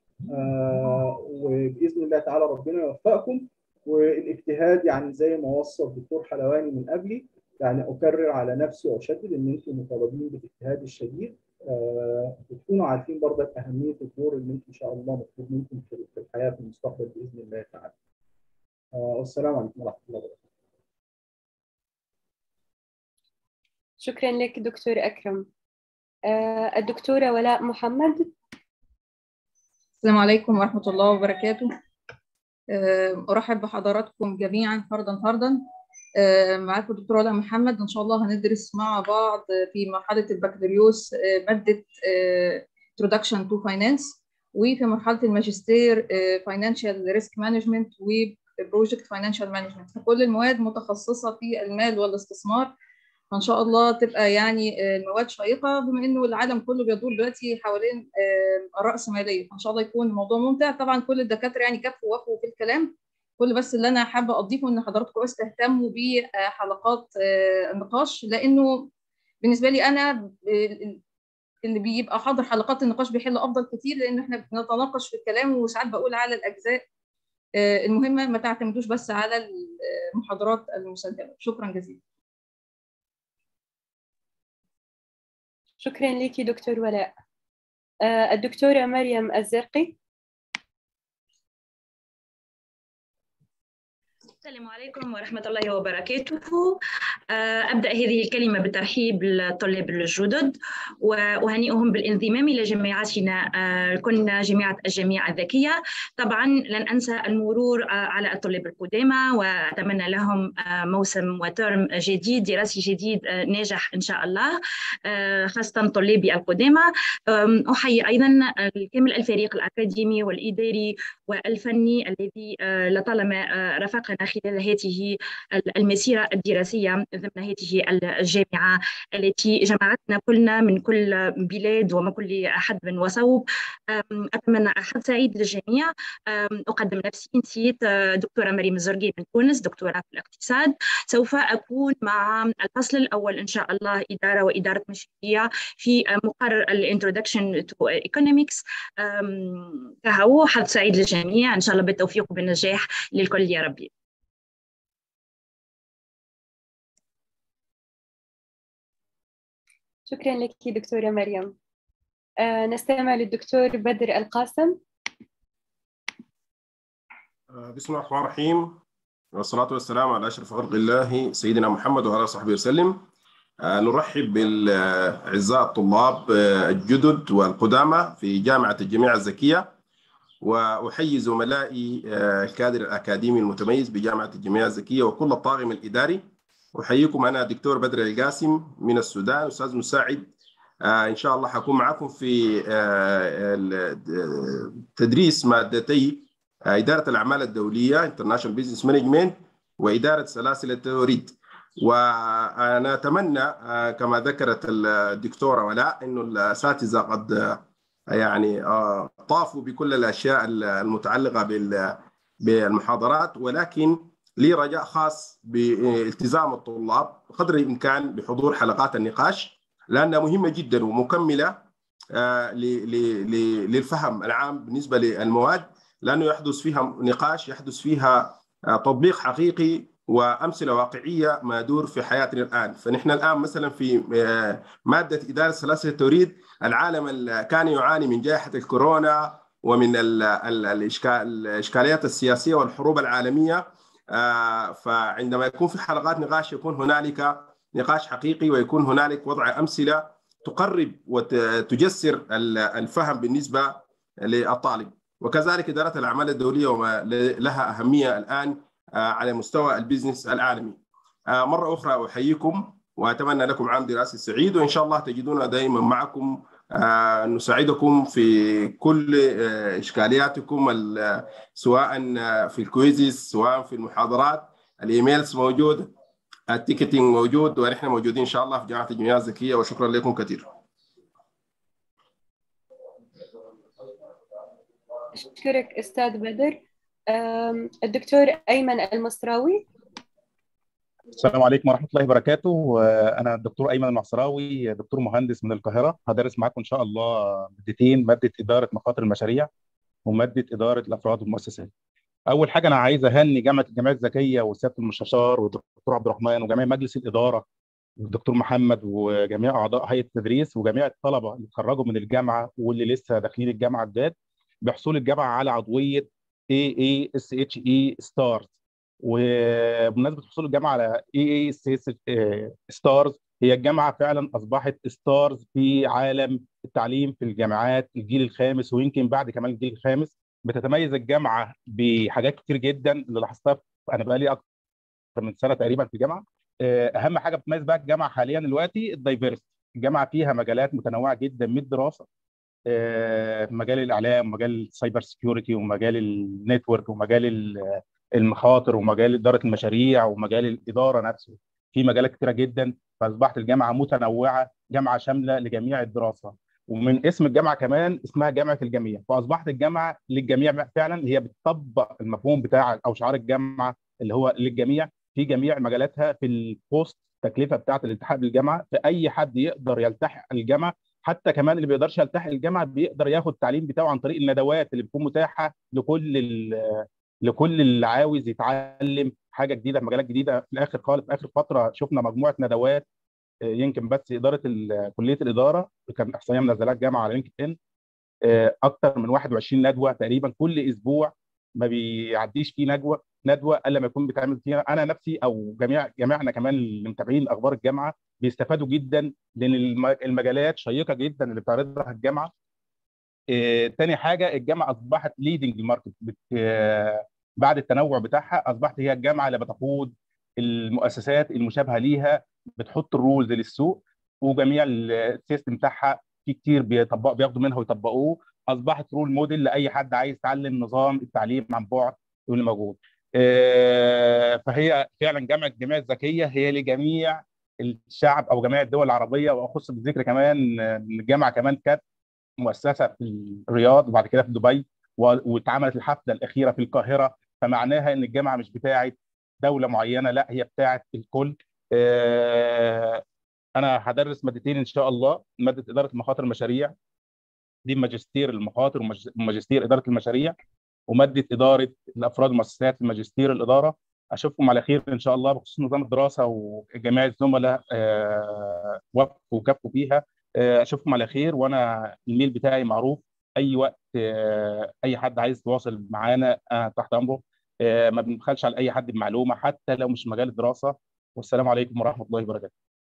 آه، وباذن الله تعالى ربنا يوفقكم والاجتهاد يعني زي ما وصى الدكتور حلواني من قبلي يعني اكرر على نفسي واشدد ان انتم مطالبين بالاجتهاد الشديد آه، وتكونوا عارفين برضك اهميه الدور اللي انتم ان شاء الله مطلوب منكم في في الحياه في المستقبل باذن الله تعالى. آه، والسلام عليكم ورحمه الله وبركاته. شكرا لك دكتور أكرم آه، الدكتورة ولاء محمد السلام عليكم ورحمة الله وبركاته آه، أرحب بحضراتكم جميعا فردا فردا آه، معاكم الدكتورة ولاء محمد إن شاء الله هندرس مع بعض في مرحلة البكالوريوس آه، مادة آه، Introduction to Finance وفي مرحلة الماجستير آه، Financial Risk Management و Project Financial Management فكل المواد متخصصة في المال والاستثمار فان شاء الله تبقى يعني المواد شيقه بما انه العالم كله بيدور دلوقتي حوالين الراسماليه فان شاء الله يكون الموضوع ممتع طبعا كل الدكاتره يعني كفوا وفوا في الكلام كل بس اللي انا حابه اضيفه ان حضراتكم بس تهتموا بحلقات النقاش لانه بالنسبه لي انا اللي بيبقى حاضر حلقات النقاش بيحل افضل كتير لان احنا بنتناقش في الكلام وساعات بقول على الاجزاء المهمه ما تعتمدوش بس على المحاضرات المسجله شكرا جزيلا شكرا لك دكتور ولاء الدكتورة مريم الزرقي السلام عليكم ورحمة الله وبركاته أبدأ هذه الكلمة بالترحيب بالطلاب الجدد وأهنئهم بالانضمام إلى جامعتنا كنا جامعة الجامعة الذكية طبعا لن أنسى المرور على الطلاب القدامى وأتمنى لهم موسم وترم جديد دراسي جديد ناجح إن شاء الله خاصة طلابي القدامى أحيي أيضا كامل الفريق الأكاديمي والإداري والفني الذي لطالما رافقنا خلال هذه المسيرة الدراسية ضمن هذه الجامعة التي جمعتنا كلنا من كل بلاد ومن كل حدب وصوب أتمنى أحد سعيد للجميع أقدم نفسي نسيت دكتورة مريم الزرقي من تونس دكتورة في الاقتصاد سوف أكون مع الفصل الأول إن شاء الله إدارة وإدارة مشاريع في مقرر الانترودكشن تو ايكونومكس كهو حظ سعيد للجميع إن شاء الله بالتوفيق وبالنجاح للكل يا ربي شكرا لك دكتورة مريم آه نستمع للدكتور بدر القاسم بسم الله الرحمن الرحيم والصلاة والسلام على أشرف خلق الله سيدنا محمد وعلى صحبه وسلم آه نرحب بالأعزاء الطلاب الجدد والقدامى في جامعة الجامعة الذكية وأحيي زملائي الكادر الأكاديمي المتميز بجامعة الجامعة الذكية وكل الطاقم الإداري أحييكم أنا دكتور بدر القاسم من السودان أستاذ مساعد آه إن شاء الله حكون معكم في آه تدريس مادتي آه إدارة الأعمال الدولية International Business Management وإدارة سلاسل التوريد وأنا أتمنى كما ذكرت الدكتورة ولاء أنه الأساتذة قد يعني طافوا بكل الأشياء المتعلقة بالمحاضرات ولكن لي رجاء خاص بالتزام الطلاب قدر الامكان بحضور حلقات النقاش لانها مهمه جدا ومكمله للفهم العام بالنسبه للمواد لانه يحدث فيها نقاش يحدث فيها تطبيق حقيقي وامثله واقعيه ما يدور في حياتنا الان، فنحن الان مثلا في ماده اداره سلاسل التوريد العالم كان يعاني من جائحه الكورونا ومن الاشكاليات السياسيه والحروب العالميه آه فعندما يكون في حلقات نقاش يكون هنالك نقاش حقيقي ويكون هنالك وضع امثله تقرب وتجسر الفهم بالنسبه للطالب وكذلك اداره الاعمال الدوليه وما لها اهميه الان آه على مستوى البزنس العالمي. آه مره اخرى احييكم واتمنى لكم عام دراسي سعيد وان شاء الله تجدون دائما معكم آه نساعدكم في كل آه اشكالياتكم سواء في الكويزز سواء في المحاضرات الايميلز موجود التيكتينج موجود ونحن موجودين ان شاء الله في جامعه الجامعه الذكيه وشكرا لكم كثير. اشكرك استاذ بدر الدكتور ايمن المصراوي السلام عليكم ورحمه الله وبركاته انا الدكتور ايمن المعصراوي دكتور مهندس من القاهره هدرس معاكم ان شاء الله مادتين ماده اداره مخاطر المشاريع وماده اداره الافراد والمؤسسات اول حاجه انا عايز اهني جامعه الجامعات الذكيه وسياده المستشار والدكتور عبد الرحمن وجميع مجلس الاداره والدكتور محمد وجميع اعضاء هيئه التدريس وجميع الطلبه اللي اتخرجوا من الجامعه واللي لسه داخلين الجامعه جداد بحصول الجامعه على عضويه اي اي اس اتش اي ستارز وبمناسبه حصول الجامعه على اي اي اس اس ستارز هي الجامعه فعلا اصبحت ستارز في عالم التعليم في الجامعات الجيل الخامس ويمكن بعد كمان الجيل الخامس بتتميز الجامعه بحاجات كتير جدا اللي لاحظتها انا بقى لي اكتر من سنه تقريبا في الجامعه اهم حاجه بتميز بقى الجامعه حاليا دلوقتي الدايفيرستي الجامعه فيها مجالات متنوعه جدا من الدراسه مجال الاعلام ومجال السايبر سكيورتي ومجال النتورك ومجال المخاطر ومجال اداره المشاريع ومجال الاداره نفسه في مجالات كتيره جدا فاصبحت الجامعه متنوعه جامعه شامله لجميع الدراسه ومن اسم الجامعه كمان اسمها جامعه الجميع فاصبحت الجامعه للجميع فعلا هي بتطبق المفهوم بتاع او شعار الجامعه اللي هو للجميع في جميع مجالاتها في الكوست التكلفه بتاعه الالتحاق بالجامعه فاي حد يقدر يلتحق الجامعه حتى كمان اللي بيقدرش يلتحق الجامعه بيقدر ياخد التعليم بتاعه عن طريق الندوات اللي بتكون متاحه لكل لكل اللي عاوز يتعلم حاجه جديده في مجالات جديده في الاخر خالص في اخر فتره شفنا مجموعه ندوات يمكن بس اداره كليه الاداره كان احصائيه منزلات الجامعه على لينكد ان اكثر من 21 ندوه تقريبا كل اسبوع ما بيعديش فيه ندوه ندوه الا لما يكون بيتعمل فيها انا نفسي او جميع جميعنا كمان اللي متابعين اخبار الجامعه بيستفادوا جدا لان المجالات شيقه جدا اللي بتعرضها الجامعه آه، تاني حاجه الجامعه اصبحت ليدنج الماركت آه، بعد التنوع بتاعها اصبحت هي الجامعه اللي بتقود المؤسسات المشابهه ليها بتحط الرولز للسوق وجميع السيستم بتاعها في كتير بيطبق بياخدوا منها ويطبقوه اصبحت رول موديل لاي حد عايز يتعلم نظام التعليم عن بعد واللي موجود آه، فهي فعلا جامعه الجامعه الذكيه هي لجميع الشعب او جميع الدول العربيه واخص بالذكر كمان ان الجامعه كمان كانت مؤسسه في الرياض وبعد كده في دبي واتعملت الحفله الاخيره في القاهره فمعناها ان الجامعه مش بتاعه دوله معينه لا هي بتاعه الكل آه، انا هدرس مادتين ان شاء الله ماده اداره مخاطر المشاريع دي ماجستير المخاطر وماجستير اداره المشاريع وماده اداره الافراد والمؤسسات ماجستير الاداره اشوفكم على خير ان شاء الله بخصوص نظام الدراسه وجميع الزملاء آه، وقفوا وكفوا فيها آه، اشوفكم على خير وانا الميل بتاعي معروف اي وقت آه، اي حد عايز يتواصل معانا تحت امره ما بنبخلش على اي حد بمعلومه حتى لو مش مجال الدراسه والسلام عليكم ورحمه الله وبركاته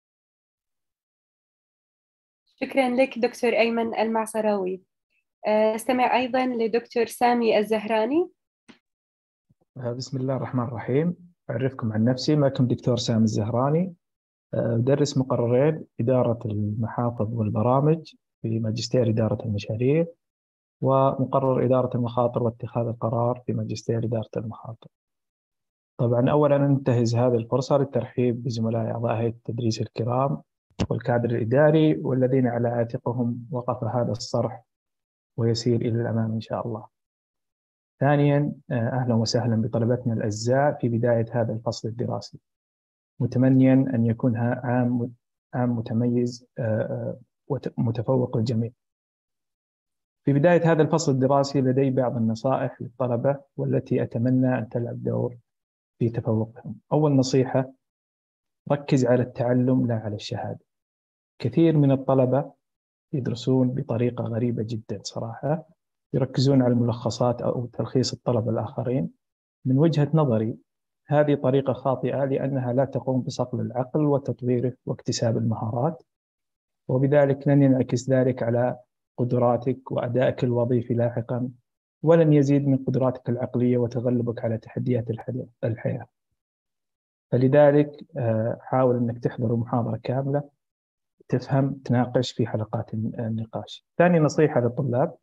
شكرا لك دكتور ايمن المعصراوي استمع ايضا لدكتور سامي الزهراني بسم الله الرحمن الرحيم أعرفكم عن نفسي معكم دكتور سامي الزهراني أدرس مقررين إدارة المحافظ والبرامج في ماجستير إدارة المشاريع ومقرر إدارة المخاطر واتخاذ القرار في ماجستير إدارة المخاطر طبعا أولا أنتهز هذه الفرصة للترحيب بزملاء أعضاء هيئة التدريس الكرام والكادر الإداري والذين على عاتقهم وقف هذا الصرح ويسير إلى الأمام إن شاء الله ثانيا أهلا وسهلا بطلبتنا الأعزاء في بداية هذا الفصل الدراسي متمنيا أن يكون عام عام متميز ومتفوق للجميع في بداية هذا الفصل الدراسي لدي بعض النصائح للطلبة والتي أتمنى أن تلعب دور في تفوقهم أول نصيحة ركز على التعلم لا على الشهادة كثير من الطلبة يدرسون بطريقة غريبة جدا صراحة يركزون على الملخصات أو تلخيص الطلبة الآخرين من وجهة نظري هذه طريقة خاطئة لأنها لا تقوم بصقل العقل وتطويره واكتساب المهارات وبذلك لن ينعكس ذلك على قدراتك وأدائك الوظيفي لاحقا ولن يزيد من قدراتك العقلية وتغلبك على تحديات الحياة فلذلك حاول أنك تحضر المحاضرة كاملة تفهم تناقش في حلقات النقاش ثاني نصيحة للطلاب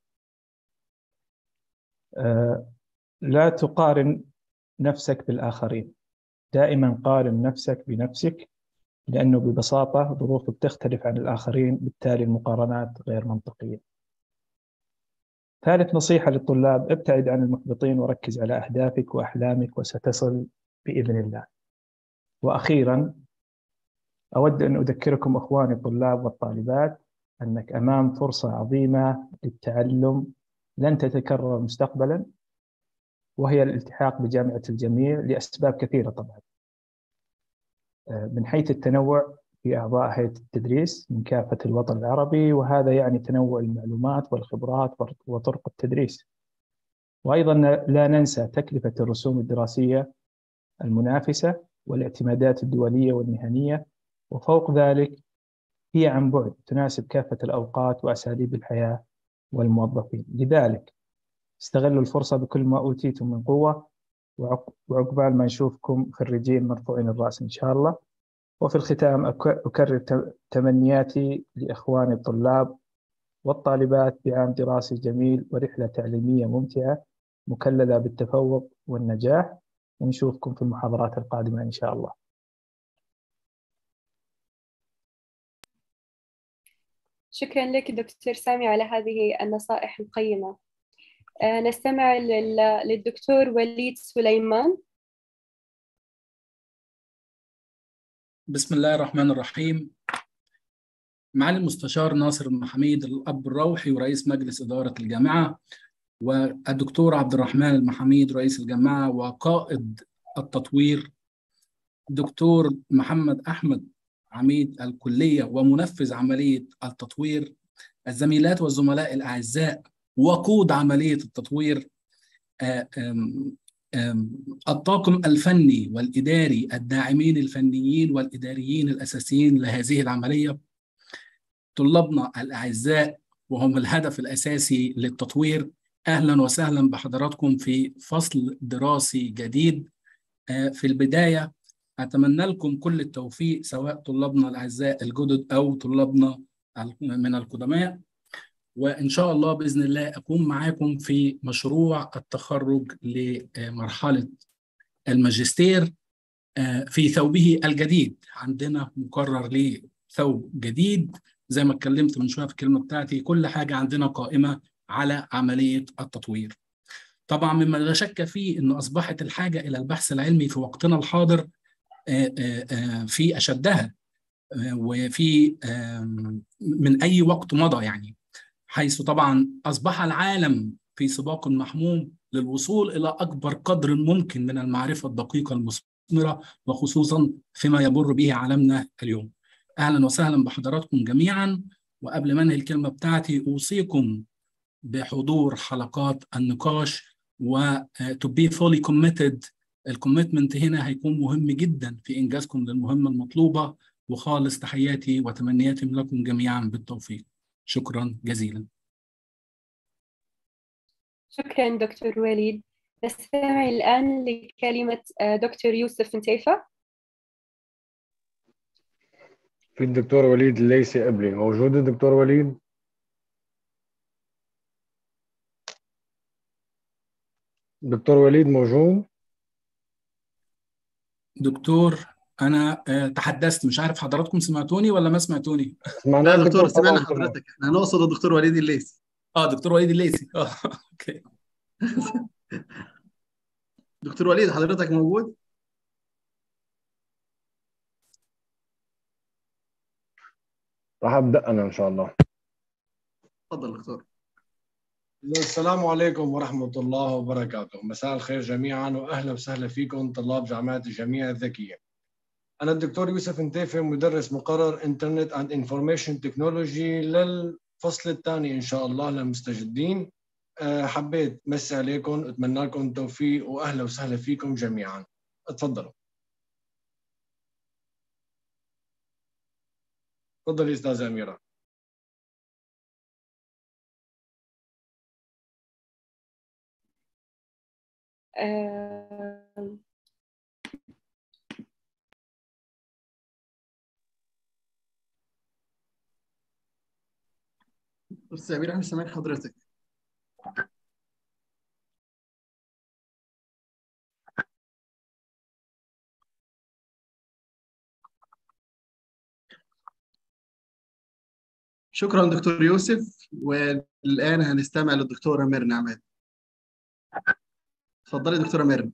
لا تقارن نفسك بالآخرين دائما قارن نفسك بنفسك لأنه ببساطة ظروفك تختلف عن الآخرين بالتالي المقارنات غير منطقية ثالث نصيحة للطلاب ابتعد عن المحبطين وركز على أهدافك وأحلامك وستصل بإذن الله وأخيرا أود أن أذكركم أخواني الطلاب والطالبات أنك أمام فرصة عظيمة للتعلم لن تتكرر مستقبلا وهي الالتحاق بجامعة الجميع لأسباب كثيرة طبعا من حيث التنوع في أعضاء هيئة التدريس من كافة الوطن العربي وهذا يعني تنوع المعلومات والخبرات وطرق التدريس وأيضا لا ننسى تكلفة الرسوم الدراسية المنافسة والاعتمادات الدولية والمهنية وفوق ذلك هي عن بعد تناسب كافة الأوقات وأساليب الحياة والموظفين لذلك استغلوا الفرصة بكل ما أوتيتم من قوة وعقبال ما نشوفكم خريجين مرفوعين الرأس إن شاء الله وفي الختام أكرر تمنياتي لإخواني الطلاب والطالبات بعام دراسي جميل ورحلة تعليمية ممتعة مكللة بالتفوق والنجاح ونشوفكم في المحاضرات القادمة إن شاء الله شكرا لك دكتور سامي على هذه النصائح القيمة آه، نستمع للدكتور وليد سليمان بسم الله الرحمن الرحيم معالي المستشار ناصر المحاميد الأب الروحي ورئيس مجلس إدارة الجامعة والدكتور عبد الرحمن المحاميد رئيس الجامعة وقائد التطوير دكتور محمد أحمد عميد الكلية ومنفذ عملية التطوير الزميلات والزملاء الأعزاء وقود عملية التطوير الطاقم الفني والإداري الداعمين الفنيين والإداريين الأساسيين لهذه العملية طلابنا الأعزاء وهم الهدف الأساسي للتطوير أهلا وسهلا بحضراتكم في فصل دراسي جديد في البداية أتمنى لكم كل التوفيق سواء طلابنا الأعزاء الجدد أو طلابنا من القدماء وإن شاء الله بإذن الله أكون معاكم في مشروع التخرج لمرحلة الماجستير في ثوبه الجديد عندنا مقرر لثوب جديد زي ما اتكلمت من شوية في الكلمة بتاعتي كل حاجة عندنا قائمة على عملية التطوير طبعا مما لا شك فيه أن أصبحت الحاجة إلى البحث العلمي في وقتنا الحاضر في أشدها وفي من أي وقت مضى يعني حيث طبعا أصبح العالم في سباق محموم للوصول إلى أكبر قدر ممكن من المعرفة الدقيقة المثمرة وخصوصا فيما يمر به عالمنا اليوم أهلا وسهلا بحضراتكم جميعا وقبل ما أنهي الكلمة بتاعتي أوصيكم بحضور حلقات النقاش و to be fully committed الكوميتمنت هنا هيكون مهم جدا في إنجازكم للمهمة المطلوبة وخالص تحياتي وتمنياتي لكم جميعا بالتوفيق شكرا جزيلا شكرا دكتور وليد نستمع الآن لكلمة دكتور يوسف نتيفة في الدكتور وليد الليثي قبلي موجود الدكتور وليد دكتور وليد موجود دكتور انا تحدثت مش عارف حضراتكم سمعتوني ولا ما سمعتوني لا دكتور سمعنا حضرتك احنا نقصد الدكتور وليد الليثي اه دكتور وليد الليثي اه اوكي دكتور وليد حضرتك موجود راح ابدا انا ان شاء الله اتفضل دكتور السلام عليكم ورحمة الله وبركاته مساء الخير جميعا وأهلا وسهلا فيكم طلاب جامعة الجامعة الذكية أنا الدكتور يوسف انتيفي مدرس مقرر انترنت اند انفورميشن تكنولوجي للفصل الثاني إن شاء الله للمستجدين حبيت مسي عليكم أتمنى لكم التوفيق وأهلا وسهلا فيكم جميعا اتفضلوا تفضلي أستاذة أميرة آه... أستاذ أميرة احنا سامعين حضرتك شكرا دكتور يوسف والآن هنستمع للدكتورة ميرنا عماد اتفضلي دكتورة ميرنا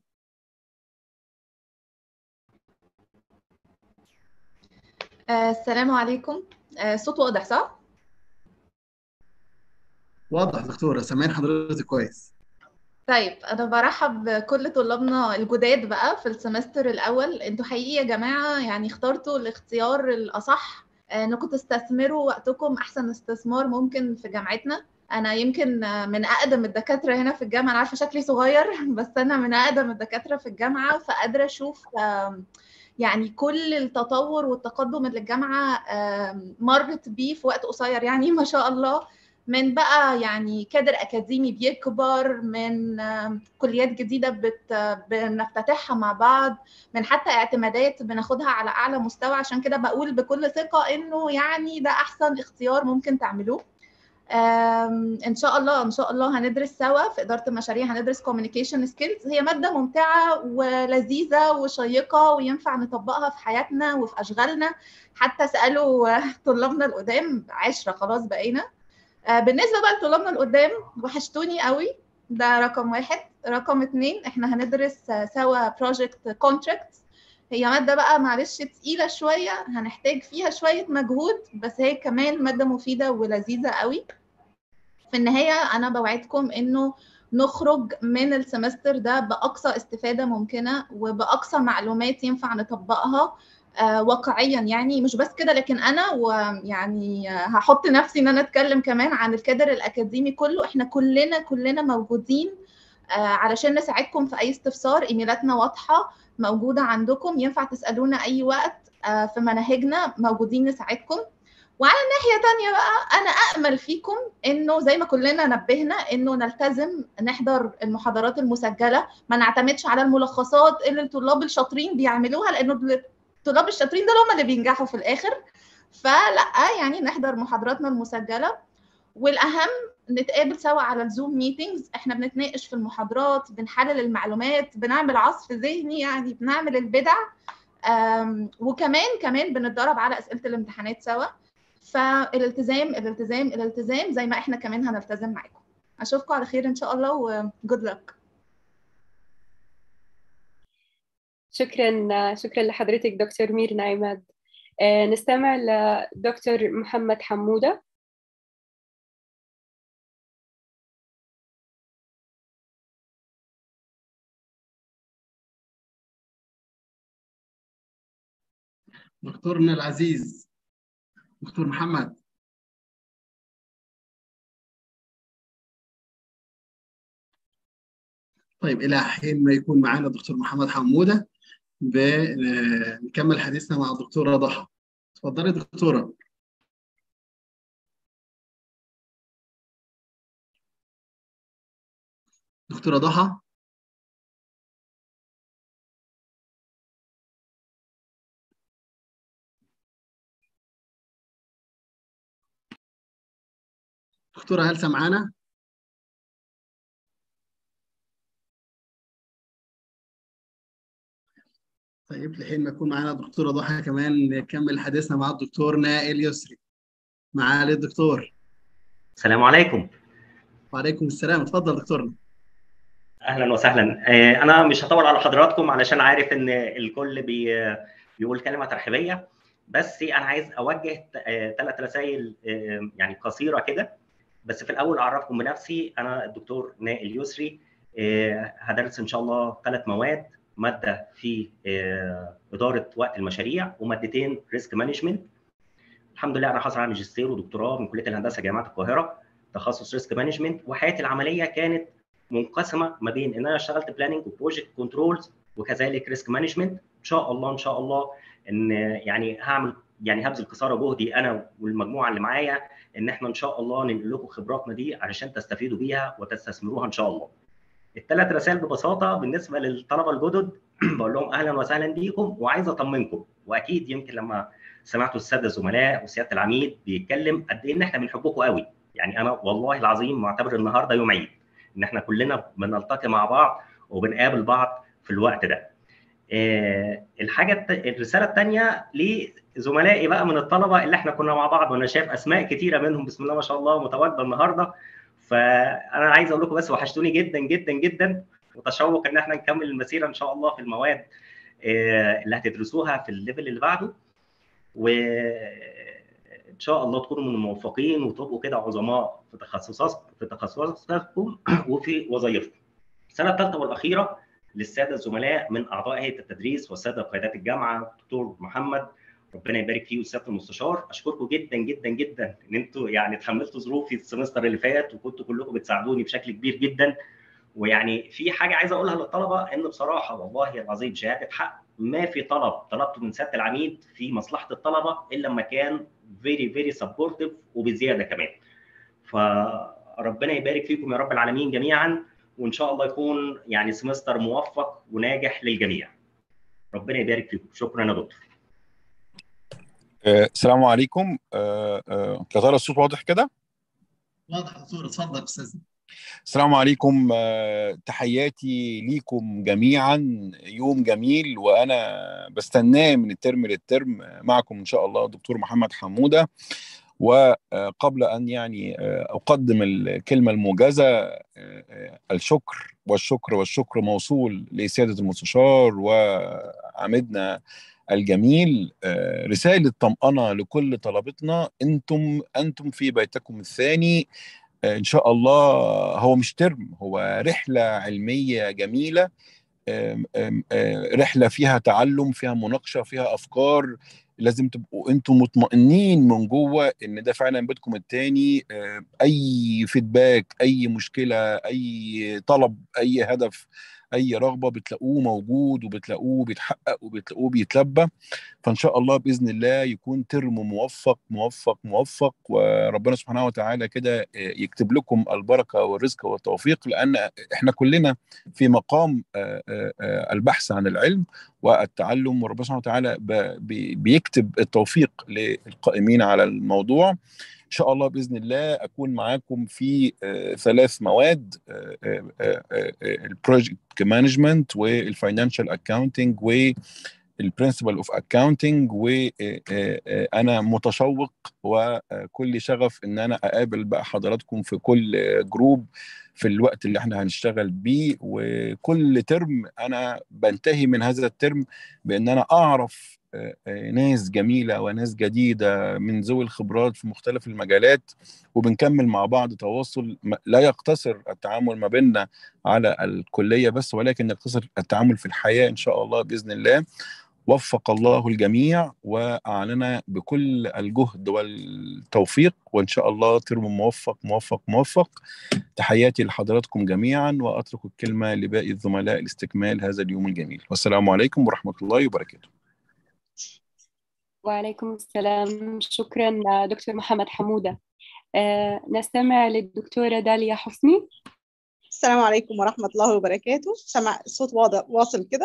آه السلام عليكم آه صوت واضح صح؟ واضح دكتورة سامعين حضرتك كويس طيب أنا برحب بكل طلابنا الجداد بقى في السمستر الأول انتوا حقيقي يا جماعة يعني اخترتوا الاختيار الأصح انكم تستثمروا وقتكم أحسن استثمار ممكن في جامعتنا انا يمكن من اقدم الدكاتره هنا في الجامعه انا عارفه شكلي صغير بس انا من اقدم الدكاتره في الجامعه فقادره اشوف يعني كل التطور والتقدم اللي الجامعه مرت بيه في وقت قصير يعني ما شاء الله من بقى يعني كادر اكاديمي بيكبر من كليات جديده بت بنفتتحها مع بعض من حتى اعتمادات بناخدها على اعلى مستوى عشان كده بقول بكل ثقه انه يعني ده احسن اختيار ممكن تعملوه آم، ان شاء الله ان شاء الله هندرس سوا في اداره المشاريع هندرس كوميونيكيشن سكيلز هي ماده ممتعه ولذيذه وشيقه وينفع نطبقها في حياتنا وفي اشغالنا حتى سالوا طلابنا القدام عشرة خلاص بقينا آه، بالنسبه بقى لطلابنا القدام وحشتوني قوي ده رقم واحد رقم اتنين احنا هندرس آه، سوا بروجكت كونتراكت هي مادة بقى معلش تقيلة شوية هنحتاج فيها شوية مجهود بس هي كمان مادة مفيدة ولذيذة قوي في النهاية أنا بوعدكم إنه نخرج من السمستر ده بأقصى استفادة ممكنة وبأقصى معلومات ينفع نطبقها آه، واقعيا يعني مش بس كده لكن انا ويعني آه، هحط نفسي ان انا اتكلم كمان عن الكادر الاكاديمي كله احنا كلنا كلنا موجودين آه، علشان نساعدكم في اي استفسار ايميلاتنا واضحه موجوده عندكم ينفع تسالونا اي وقت آه، في مناهجنا موجودين نساعدكم وعلى الناحيه تانية بقى انا امل فيكم انه زي ما كلنا نبهنا انه نلتزم نحضر المحاضرات المسجله ما نعتمدش على الملخصات اللي الطلاب الشاطرين بيعملوها لانه الطلاب الشاطرين دول هم اللي بينجحوا في الاخر فلا يعني نحضر محاضراتنا المسجله والاهم نتقابل سوا على الزوم ميتينجز احنا بنتناقش في المحاضرات بنحلل المعلومات بنعمل عصف ذهني يعني بنعمل البدع أم، وكمان كمان بنتدرب على اسئله الامتحانات سوا فالالتزام الالتزام الالتزام زي ما احنا كمان هنلتزم معاكم اشوفكم على خير ان شاء الله وجود لك شكرا شكرا لحضرتك دكتور ميرنا عماد آه، نستمع لدكتور محمد حمودة دكتورنا العزيز دكتور محمد طيب إلى حين ما يكون معنا دكتور محمد حمودة بنكمل حديثنا مع الدكتورة ضحى تفضلي دكتورة دكتورة ضحى دكتورة هل سمعانا؟ طيب لحين ما يكون معنا دكتورة ضحى كمان نكمل حديثنا مع الدكتور نائل يسري معالي الدكتور السلام عليكم وعليكم السلام اتفضل دكتورنا اهلا وسهلا آه، انا مش هطول على حضراتكم علشان عارف ان الكل بي بيقول كلمه ترحيبيه بس انا عايز اوجه ثلاث رسائل آه، يعني قصيره كده بس في الاول اعرفكم بنفسي انا الدكتور نائل يسري آه، هدرس ان شاء الله ثلاث مواد ماده في آه، اداره وقت المشاريع ومادتين ريسك مانجمنت الحمد لله انا حاصل على ماجستير ودكتوراه من كليه الهندسه جامعه القاهره تخصص ريسك مانجمنت وحياتي العمليه كانت منقسمه ما بين ان انا اشتغلت بلاننج وبروجكت كنترولز وكذلك ريسك مانجمنت ان شاء الله ان شاء الله ان يعني هعمل يعني هبذل قصارى جهدي انا والمجموعه اللي معايا ان احنا ان شاء الله ننقل لكم خبراتنا دي علشان تستفيدوا بيها وتستثمروها ان شاء الله. الثلاث رسائل ببساطه بالنسبه للطلبه الجدد بقول لهم اهلا وسهلا بيكم وعايز اطمنكم واكيد يمكن لما سمعتوا الساده الزملاء وسياده العميد بيتكلم قد ايه ان احنا بنحبكم قوي يعني انا والله العظيم معتبر النهارده يوم عيد ان احنا كلنا بنلتقي مع بعض وبنقابل بعض في الوقت ده. آه، الحاجه الت... الرساله الثانيه لزملائي بقى من الطلبه اللي احنا كنا مع بعض وانا شايف اسماء كتيره منهم بسم الله ما شاء الله متواجده النهارده فانا عايز اقول لكم بس وحشتوني جدا جدا جدا متشوق ان احنا نكمل المسيره ان شاء الله في المواد آه، اللي هتدرسوها في الليفل اللي بعده وان شاء الله تكونوا من الموفقين وتبقوا كده عظماء في تخصصات في تخصصاتكم وفي وظائفكم. السنه الثالثه والاخيره للساده الزملاء من اعضاء هيئه التدريس والساده قيادات الجامعه دكتور محمد ربنا يبارك فيه والسياده المستشار اشكركم جدا جدا جدا ان انتوا يعني تحملتوا ظروفي السمستر اللي فات وكنتوا كلكم بتساعدوني بشكل كبير جدا ويعني في حاجه عايز اقولها للطلبه ان بصراحه والله العظيم شهاده حق ما في طلب طلبته من سياده العميد في مصلحه الطلبه الا لما كان فيري فيري سبورتيف وبزياده كمان فربنا يبارك فيكم يا رب العالمين جميعا وان شاء الله يكون يعني سمستر موفق وناجح للجميع ربنا يبارك فيكم شكرا يا دكتور آه، السلام عليكم آه، آه، يا ترى الصوت واضح كده واضح دكتور اتفضل استاذ السلام عليكم آه، تحياتي ليكم جميعا يوم جميل وانا بستناه من الترم للترم معكم ان شاء الله دكتور محمد حموده وقبل ان يعني اقدم الكلمه الموجزه الشكر والشكر والشكر موصول لسياده المستشار وعمدنا الجميل رساله طمأنه لكل طلبتنا انتم انتم في بيتكم الثاني ان شاء الله هو مش ترم هو رحله علميه جميله رحله فيها تعلم فيها مناقشه فيها افكار لازم تبقوا انتم مطمئنين من جوه ان ده فعلا بيتكم التاني اي فيدباك اي مشكله اي طلب اي هدف اي رغبه بتلاقوه موجود وبتلاقوه بيتحقق وبتلاقوه بيتلبى فان شاء الله باذن الله يكون ترم موفق موفق موفق وربنا سبحانه وتعالى كده يكتب لكم البركه والرزق والتوفيق لان احنا كلنا في مقام البحث عن العلم والتعلم وربنا سبحانه وتعالى بيكتب التوفيق للقائمين على الموضوع ان شاء الله باذن الله اكون معاكم في ثلاث مواد البروجكت مانجمنت والفاينانشال اكاونتنج والبرنسبل اوف اكاونتنج وانا متشوق وكل شغف ان انا اقابل بقى حضراتكم في كل جروب في الوقت اللي احنا هنشتغل بيه وكل ترم انا بنتهي من هذا الترم بان انا اعرف ناس جميله وناس جديده من ذوي الخبرات في مختلف المجالات وبنكمل مع بعض تواصل لا يقتصر التعامل ما بيننا على الكليه بس ولكن يقتصر التعامل في الحياه ان شاء الله باذن الله وفق الله الجميع واعلنا بكل الجهد والتوفيق وان شاء الله ترم موفق موفق موفق تحياتي لحضراتكم جميعا واترك الكلمه لباقي الزملاء لاستكمال هذا اليوم الجميل والسلام عليكم ورحمه الله وبركاته وعليكم السلام شكرا دكتور محمد حمودة آه نستمع للدكتورة داليا حسني السلام عليكم ورحمة الله وبركاته سمع الصوت واضح واصل كده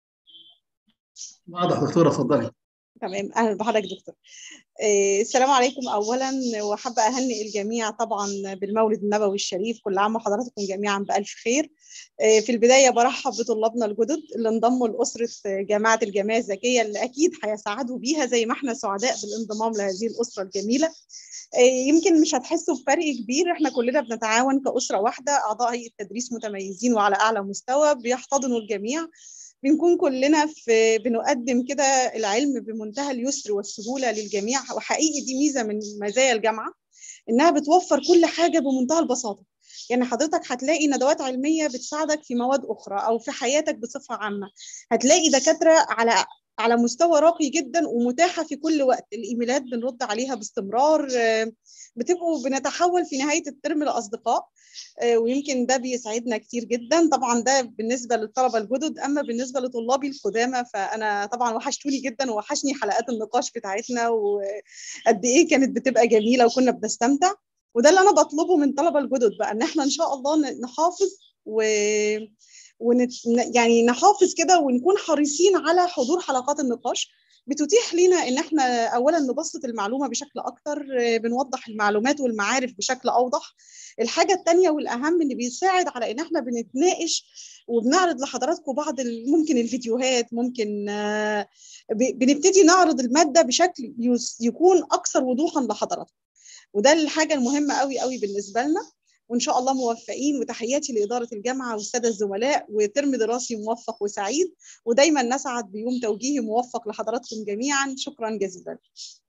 واضح دكتورة اتفضلي تمام اهلا بحضرتك دكتور آه السلام عليكم اولا وحابه اهنئ الجميع طبعا بالمولد النبوي الشريف كل عام وحضراتكم جميعا بالف خير آه في البدايه برحب بطلابنا الجدد اللي انضموا لاسره جامعه الجامعه الذكيه اللي اكيد هيسعدوا بيها زي ما احنا سعداء بالانضمام لهذه الاسره الجميله يمكن مش هتحسوا بفرق كبير احنا كلنا بنتعاون كأسرة واحدة أعضاء هيئة تدريس متميزين وعلى أعلى مستوى بيحتضنوا الجميع بنكون كلنا في بنقدم كده العلم بمنتهى اليسر والسهولة للجميع وحقيقي دي ميزة من مزايا الجامعة إنها بتوفر كل حاجة بمنتهى البساطة يعني حضرتك هتلاقي ندوات علمية بتساعدك في مواد أخرى أو في حياتك بصفة عامة هتلاقي دكاترة على على مستوى راقي جدا ومتاحه في كل وقت الايميلات بنرد عليها باستمرار بتبقوا بنتحول في نهايه الترم لاصدقاء ويمكن ده بيسعدنا كتير جدا طبعا ده بالنسبه للطلبه الجدد اما بالنسبه لطلابي القدامى فانا طبعا وحشتوني جدا ووحشني حلقات النقاش بتاعتنا وقد ايه كانت بتبقى جميله وكنا بنستمتع وده اللي انا بطلبه من طلبه الجدد بقى ان احنا ان شاء الله نحافظ و ونت... يعني نحافظ كده ونكون حريصين على حضور حلقات النقاش بتتيح لنا ان احنا اولا نبسط المعلومه بشكل اكتر بنوضح المعلومات والمعارف بشكل اوضح الحاجه الثانيه والاهم ان بيساعد على ان احنا بنتناقش وبنعرض لحضراتكم بعض ممكن الفيديوهات ممكن بنبتدي نعرض الماده بشكل يكون اكثر وضوحا لحضراتكم وده الحاجه المهمه قوي قوي بالنسبه لنا وان شاء الله موفقين وتحياتي لاداره الجامعه والساده الزملاء وترم دراسي موفق وسعيد ودايما نسعد بيوم توجيهي موفق لحضراتكم جميعا شكرا جزيلا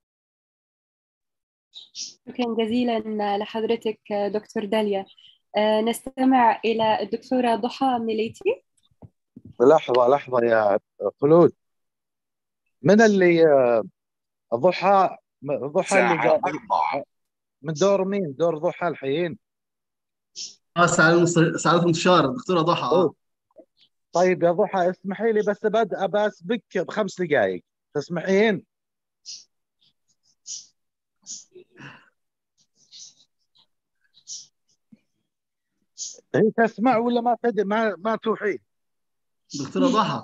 شكرا جزيلا لحضرتك دكتور داليا نستمع الى الدكتوره ضحى ميليتي لحظه لحظه يا خلود من اللي ضحى ضحى اللي جاء من دور مين؟ دور ضحى الحين اه سعادة انتشار دكتورة ضحى اه طيب يا ضحى اسمحي لي بس بدأ بسبك بخمس دقائق تسمحين؟ هي تسمع ولا ما تد... ما ما توحي؟ دكتورة ضحى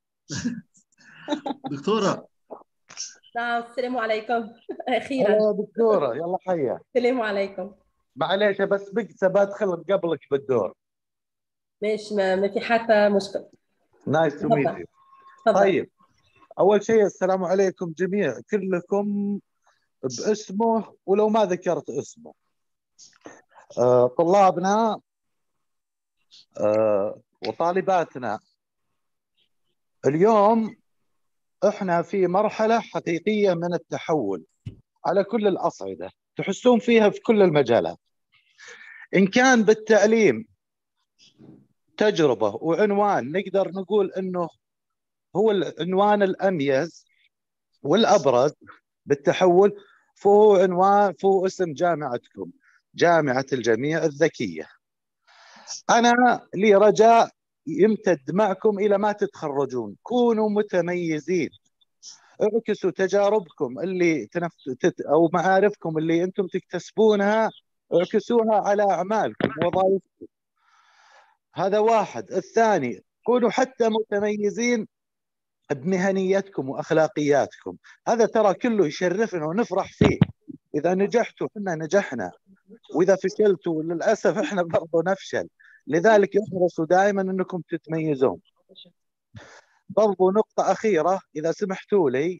دكتورة نعم السلام عليكم اخيرا يا دكتورة يلا حيا السلام عليكم معليش بس بقسى بدخل قبلك بالدور ماشي ما, ما في حتى مشكله نايس تو ميت تفضل. طيب اول شيء السلام عليكم جميع كلكم باسمه ولو ما ذكرت اسمه آه، طلابنا آه، وطالباتنا اليوم احنا في مرحله حقيقيه من التحول على كل الاصعده تحسون فيها في كل المجالات ان كان بالتعليم تجربه وعنوان نقدر نقول انه هو العنوان الاميز والابرز بالتحول فهو عنوان فهو اسم جامعتكم جامعه الجميع الذكيه انا لي رجاء يمتد معكم الى ما تتخرجون كونوا متميزين اعكسوا تجاربكم اللي تنف... تت... او معارفكم اللي انتم تكتسبونها اعكسوها على اعمالكم وظائفكم هذا واحد الثاني كونوا حتى متميزين بمهنيتكم واخلاقياتكم هذا ترى كله يشرفنا ونفرح فيه اذا نجحتوا احنا نجحنا واذا فشلتوا للاسف احنا برضو نفشل لذلك احرصوا دائما انكم تتميزون برضو نقطة أخيرة إذا سمحتوا لي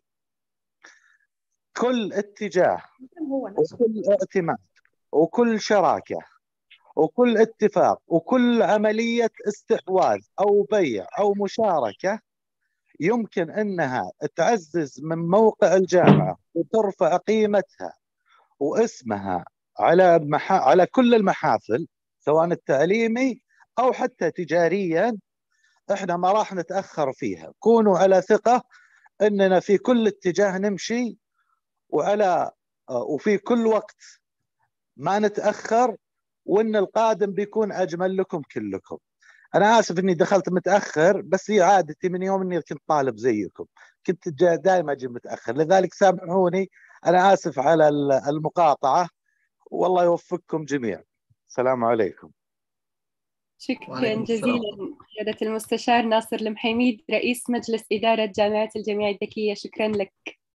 كل اتجاه وكل اعتماد وكل شراكة وكل اتفاق وكل عملية استحواذ أو بيع أو مشاركة يمكن أنها تعزز من موقع الجامعة وترفع قيمتها واسمها على محا... على كل المحافل سواء التعليمي أو حتى تجاريا احنا ما راح نتاخر فيها كونوا على ثقه اننا في كل اتجاه نمشي وعلى وفي كل وقت ما نتاخر وان القادم بيكون اجمل لكم كلكم انا اسف اني دخلت متاخر بس هي عادتي من يوم اني كنت طالب زيكم كنت دائما اجي متاخر لذلك سامحوني انا اسف على المقاطعه والله يوفقكم جميعا السلام عليكم شكرا جزيلا سيادة المستشار ناصر المحيميد رئيس مجلس إدارة جامعة الجامعة الذكية شكرا لك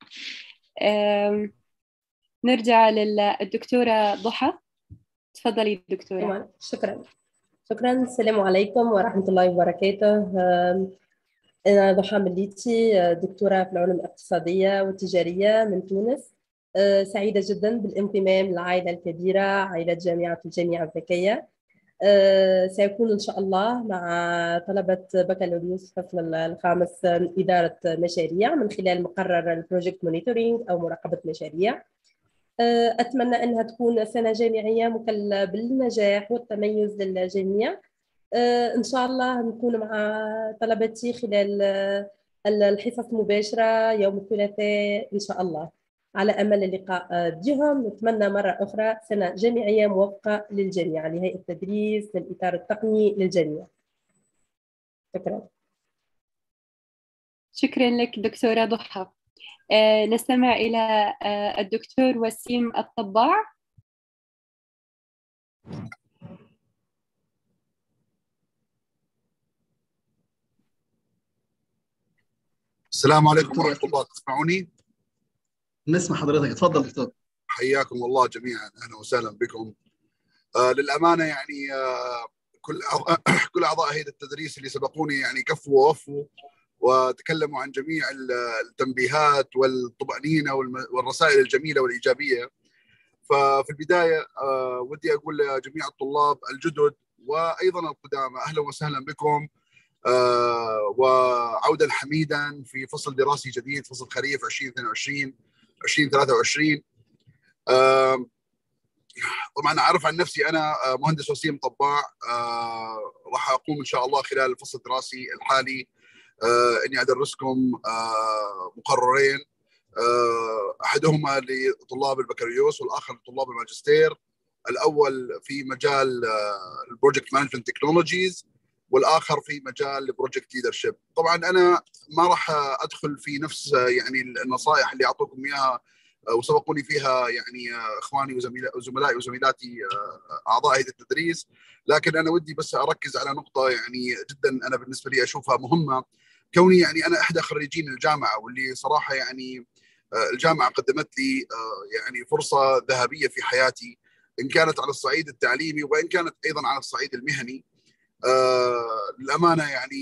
نرجع للدكتورة ضحى تفضلي دكتورة شكرا شكرا السلام عليكم ورحمة الله وبركاته أنا ضحى مليتي دكتورة في العلوم الاقتصادية والتجارية من تونس سعيدة جدا بالانضمام للعائلة الكبيرة عائلة جامعة الجامعة الذكية سيكون إن شاء الله مع طلبة بكالوريوس الفصل الخامس إدارة مشاريع من خلال مقرر البروجكت مونيتورينج أو مراقبة مشاريع أتمنى أنها تكون سنة جامعية مكلة بالنجاح والتميز للجميع إن شاء الله نكون مع طلبتي خلال الحصص مباشرة يوم الثلاثاء إن شاء الله على امل اللقاء بهم نتمنى مره اخرى سنه جامعيه موفقه للجميع لهيئه التدريس للاطار التقني للجميع شكرا شكرا لك دكتوره ضحى آه نستمع الى آه الدكتور وسيم الطباع السلام عليكم ورحمه الله تسمعوني؟ نسمع حضرتك اتفضل دكتور حياكم الله جميعا اهلا وسهلا بكم آه للامانه يعني آه كل كل اعضاء هيئه التدريس اللي سبقوني يعني كفوا ووفوا وتكلموا عن جميع التنبيهات والطمانينه والرسائل الجميله والايجابيه ففي البدايه آه ودي اقول لجميع الطلاب الجدد وايضا القدامى اهلا وسهلا بكم آه وعودا حميدا في فصل دراسي جديد فصل خريف 2022 2023 آه طبعا اعرف عن نفسي انا مهندس وسيم طباع آه راح اقوم ان شاء الله خلال الفصل الدراسي الحالي آه اني ادرسكم آه مقررين آه احدهما لطلاب البكالوريوس والاخر لطلاب الماجستير الاول في مجال آه البروجكت مانجمنت تكنولوجيز والاخر في مجال البروجكت ليدرشيب طبعا انا ما راح ادخل في نفس يعني النصائح اللي اعطوكم اياها وسبقوني فيها يعني اخواني وزملائي وزميلاتي اعضاء هيئه التدريس لكن انا ودي بس اركز على نقطه يعني جدا انا بالنسبه لي اشوفها مهمه كوني يعني انا احدى خريجين الجامعه واللي صراحه يعني الجامعه قدمت لي يعني فرصه ذهبيه في حياتي ان كانت على الصعيد التعليمي وان كانت ايضا على الصعيد المهني للامانه يعني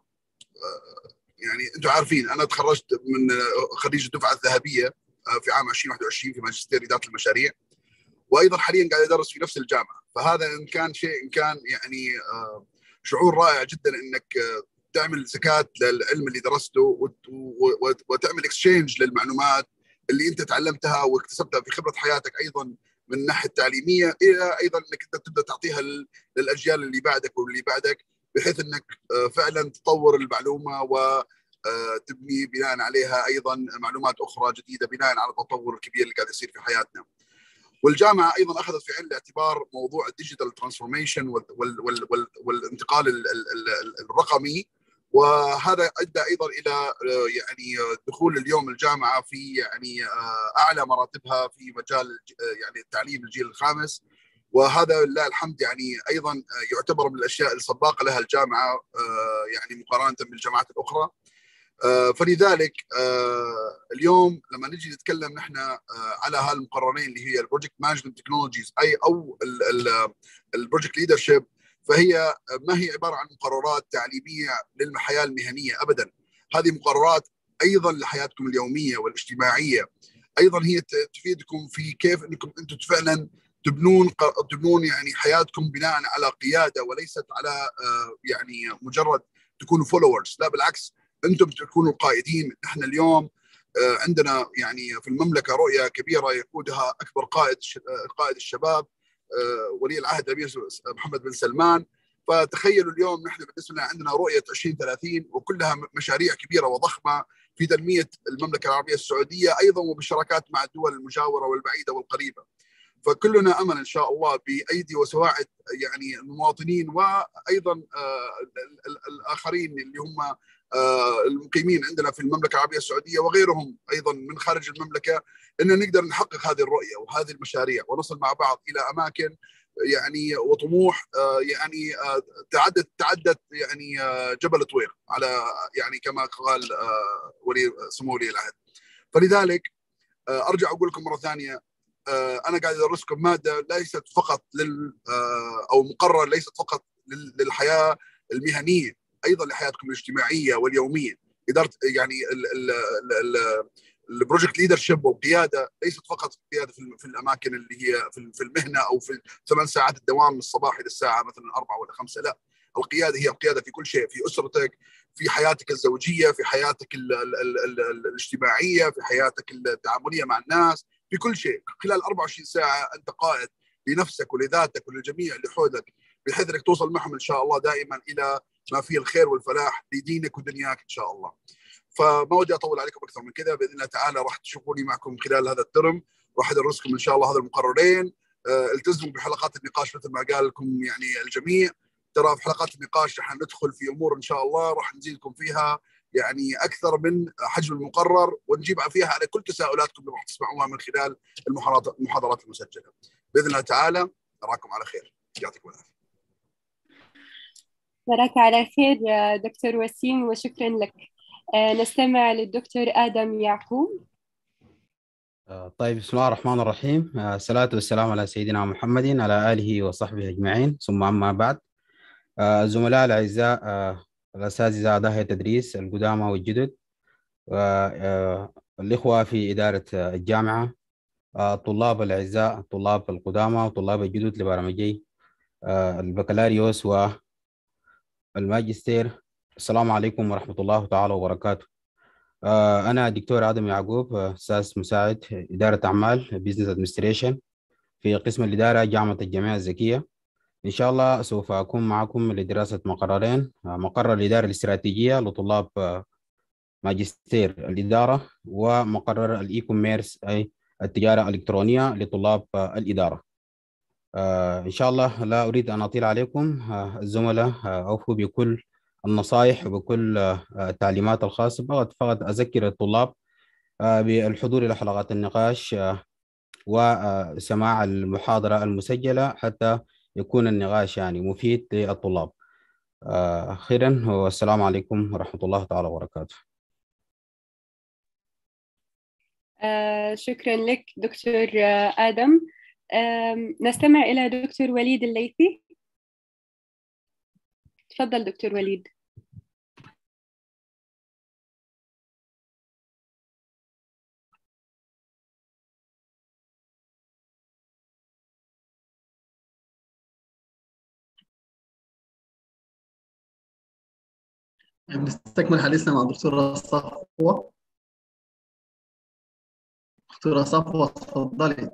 يعني انتم عارفين انا تخرجت من خريج الدفعه الذهبيه في عام 2021 في ماجستير اداره المشاريع وايضا حاليا قاعد ادرس في نفس الجامعه فهذا ان كان شيء ان كان يعني شعور رائع جدا انك تعمل زكاه للعلم اللي درسته وتعمل اكسشينج للمعلومات اللي انت تعلمتها واكتسبتها في خبره حياتك ايضا من الناحيه التعليميه الى ايضا انك انت تبدا تعطيها للاجيال اللي بعدك واللي بعدك بحيث انك فعلا تطور المعلومه و تبني بناء عليها ايضا معلومات اخرى جديده بناء على التطور الكبير اللي قاعد يصير في حياتنا. والجامعه ايضا اخذت في عين الاعتبار موضوع الديجيتال ترانسفورميشن والانتقال الرقمي وهذا ادى ايضا الى يعني دخول اليوم الجامعه في يعني اعلى مراتبها في مجال يعني التعليم الجيل الخامس وهذا لله الحمد يعني ايضا يعتبر من الاشياء السباقه لها الجامعه يعني مقارنه بالجامعات الاخرى فلذلك اليوم لما نجي نتكلم نحن على هالمقررين اللي هي البروجكت مانجمنت تكنولوجيز اي او البروجكت ليدرشيب فهي ما هي عباره عن مقررات تعليميه للحياه المهنيه ابدا هذه مقررات ايضا لحياتكم اليوميه والاجتماعيه ايضا هي تفيدكم في كيف انكم انتم فعلا تبنون تبنون يعني حياتكم بناء على قياده وليست على يعني مجرد تكونوا فولورز لا بالعكس انتم تكونوا القائدين احنا اليوم عندنا يعني في المملكه رؤيه كبيره يقودها اكبر قائد قائد الشباب ولي العهد الامير محمد بن سلمان فتخيلوا اليوم نحن بالنسبه لنا عندنا رؤيه 2030 وكلها مشاريع كبيره وضخمه في تنميه المملكه العربيه السعوديه ايضا وبالشراكات مع الدول المجاوره والبعيده والقريبه. فكلنا امل ان شاء الله بايدي وسواعد يعني المواطنين وايضا الاخرين اللي هم المقيمين عندنا في المملكه العربيه السعوديه وغيرهم ايضا من خارج المملكه ان نقدر نحقق هذه الرؤيه وهذه المشاريع ونصل مع بعض الى اماكن يعني وطموح يعني تعدت تعدت يعني جبل طويق على يعني كما قال ولي سمو ولي العهد فلذلك ارجع اقول لكم مره ثانيه انا قاعد ادرسكم ماده ليست فقط لل او مقرر ليست فقط للحياه المهنيه ايضا لحياتكم الاجتماعيه واليوميه اداره يعني البروجكت ليدرشيب والقياده ليست فقط قياده في الاماكن اللي هي في المهنه او في ثمان ساعات الدوام من الصباح الى الساعه مثلا أربعة ولا خمسة لا القياده هي القياده في كل شيء في اسرتك في حياتك الزوجيه في حياتك ال ال ال ال الاجتماعيه في حياتك التعامليه مع الناس في كل شيء خلال 24 ساعه انت قائد لنفسك ولذاتك وللجميع اللي حولك بحيث انك توصل معهم ان شاء الله دائما الى ما فيه الخير والفلاح لدينك ودنياك ان شاء الله. فما ودي اطول عليكم اكثر من كذا باذن الله تعالى راح تشوفوني معكم خلال هذا الترم راح ادرسكم ان شاء الله هذا المقررين التزموا بحلقات النقاش مثل ما قال لكم يعني الجميع ترى في حلقات النقاش راح ندخل في امور ان شاء الله راح نزيدكم فيها يعني اكثر من حجم المقرر ونجيب فيها على كل تساؤلاتكم اللي راح تسمعوها من خلال المحاضرات المسجله باذن الله تعالى اراكم على خير يعطيكم العافيه نراك على خير دكتور وسيم وشكرا لك نستمع للدكتور آدم يعقوب طيب بسم الله الرحمن الرحيم الصلاة والسلام على سيدنا محمد على آله وصحبه أجمعين ثم أما بعد الزملاء الأعزاء الأساتذة أعضاء التدريس القدامى والجدد والإخوة في إدارة الجامعة الطلاب الأعزاء الطلاب القدامى وطلاب الجدد لبرامجي البكالوريوس والماجستير السلام عليكم ورحمة الله تعالى وبركاته أنا دكتور آدم يعقوب أستاذ مساعد إدارة أعمال بيزنس أدمنستريشن في قسم الإدارة جامعة الجامعة الذكية إن شاء الله سوف أكون معكم لدراسة مقررين مقرر الإدارة الاستراتيجية لطلاب ماجستير الإدارة ومقرر الإي كوميرس أي التجارة الإلكترونية لطلاب الإدارة إن شاء الله لا أريد أن أطيل عليكم الزملاء أوفوا بكل النصائح وبكل التعليمات الخاصة فقط فقط أذكر الطلاب بالحضور إلى حلقات النقاش وسماع المحاضرة المسجلة حتى يكون النقاش يعني مفيد للطلاب أخيرا والسلام عليكم ورحمة الله تعالى وبركاته آه شكرا لك دكتور آدم نستمع إلى دكتور وليد الليثي تفضل دكتور وليد بنستكمل حديثنا مع الدكتورة صفوة دكتورة صفوة تفضلي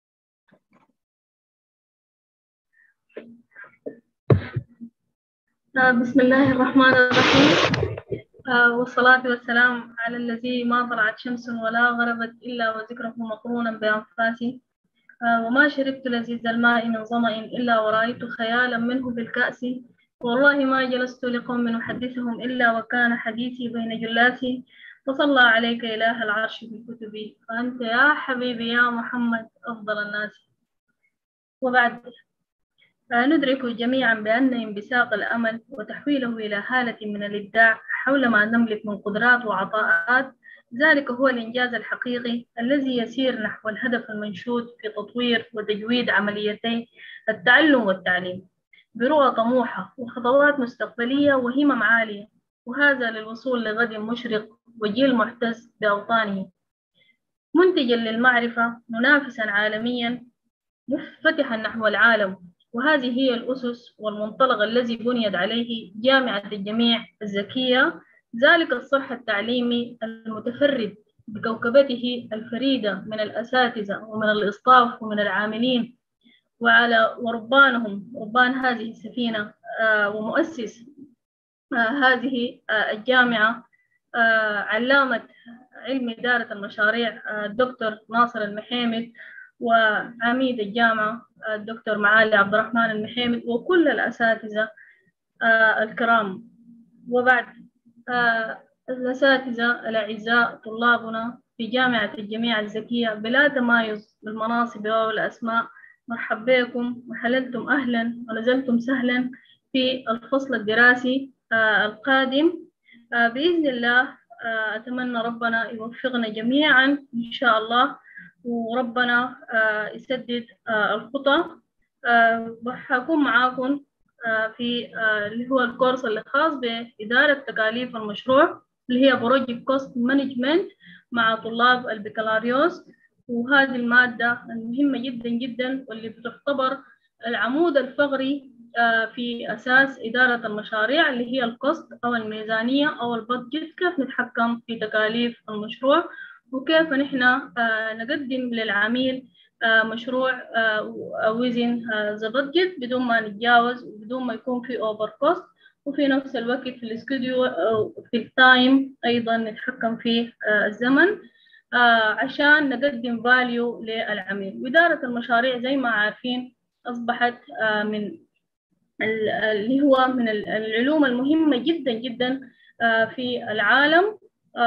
بسم الله الرحمن الرحيم والصلاة والسلام على الذي ما طلعت شمس ولا غربت إلا وذكره مقرونا بأنفاسي وما شربت لذيذ الماء من ظمأ إلا ورأيت خيالا منه في الكأس والله ما جلست لقوم أحدثهم إلا وكان حديثي بين جلاتي فصلى عليك إله العرش في كتبي فأنت يا حبيبي يا محمد أفضل الناس وبعد ندرك جميعا بأن انبساط الأمل وتحويله إلى حالة من الإبداع حول ما نملك من قدرات وعطاءات ذلك هو الإنجاز الحقيقي الذي يسير نحو الهدف المنشود في تطوير وتجويد عمليتي التعلم والتعليم برؤى طموحة وخطوات مستقبلية وهمم عالية وهذا للوصول لغد مشرق وجيل محتز بأوطانه منتجا للمعرفة منافسا عالميا مفتحا نحو العالم وهذه هي الأسس والمنطلق الذي بنيت عليه جامعة الجميع الذكية ذلك الصرح التعليمي المتفرد بكوكبته الفريدة من الأساتذة ومن الإصطاف ومن العاملين وعلى وربانهم ربان هذه السفينة آه ومؤسس آه هذه آه الجامعة علامة علم إدارة المشاريع الدكتور ناصر المحيمد وعميد الجامعة الدكتور معالي عبد الرحمن المحيمد وكل الأساتذة الكرام وبعد الأساتذة الأعزاء طلابنا في جامعة الجميع الذكية بلا تمايز بالمناصب أو الأسماء مرحب بكم وحللتم أهلا ونزلتم سهلا في الفصل الدراسي القادم بإذن الله أتمنى ربنا يوفقنا جميعا إن شاء الله وربنا يسدد الخطى وحكون معاكم في اللي هو الكورس اللي خاص بإدارة تكاليف المشروع اللي هي بروجكت كوست مانجمنت مع طلاب البكالوريوس وهذه المادة المهمة جدا جدا واللي بتعتبر العمود الفقري في أساس إدارة المشاريع اللي هي الكوست أو الميزانية أو البادجت كيف نتحكم في تكاليف المشروع وكيف نحن نقدم للعميل مشروع وزن ذا بادجت بدون ما نتجاوز وبدون ما يكون في أوفر كوست وفي نفس الوقت في الاسكيديو في التايم أيضا نتحكم في الزمن عشان نقدم فاليو للعميل وإدارة المشاريع زي ما عارفين أصبحت من اللي هو من العلوم المهمة جدا جدا في العالم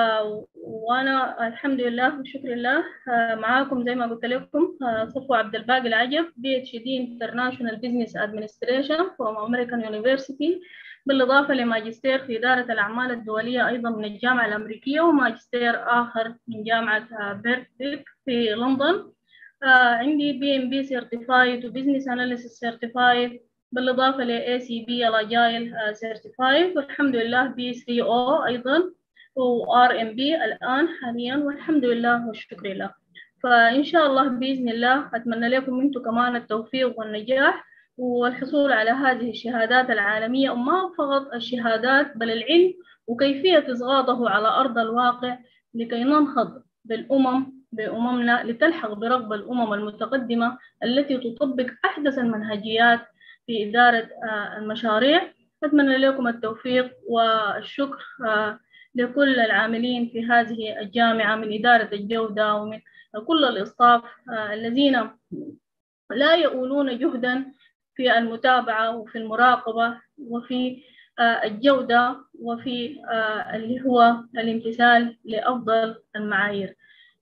وأنا الحمد لله والشكر لله معاكم زي ما قلت لكم صفوة عبد الباقي العجب بي اتش دي انترناشونال بزنس ادمنستريشن فروم امريكان يونيفرسيتي بالإضافة لماجستير في إدارة الأعمال الدولية أيضا من الجامعة الأمريكية وماجستير آخر من جامعة بيرثبيك في لندن عندي بي ام بي سيرتيفايد وبزنس اناليسيس سيرتيفايد بالإضافة ل ACB الأجايل سيرتيفايد والحمد لله بي 3 او أيضا و ار ام بي الآن حاليا والحمد لله والشكر لله فإن شاء الله بإذن الله أتمنى لكم أنتم كمان التوفيق والنجاح والحصول على هذه الشهادات العالمية وما فقط الشهادات بل العلم وكيفية إسقاطه على أرض الواقع لكي ننهض بالأمم بأممنا لتلحق برغبة الأمم المتقدمة التي تطبق أحدث المنهجيات في إدارة المشاريع أتمنى لكم التوفيق والشكر لكل العاملين في هذه الجامعة من إدارة الجودة ومن كل الإصطاف الذين لا يؤولون جهدا في المتابعة وفي المراقبة وفي الجودة وفي اللي هو الامتثال لأفضل المعايير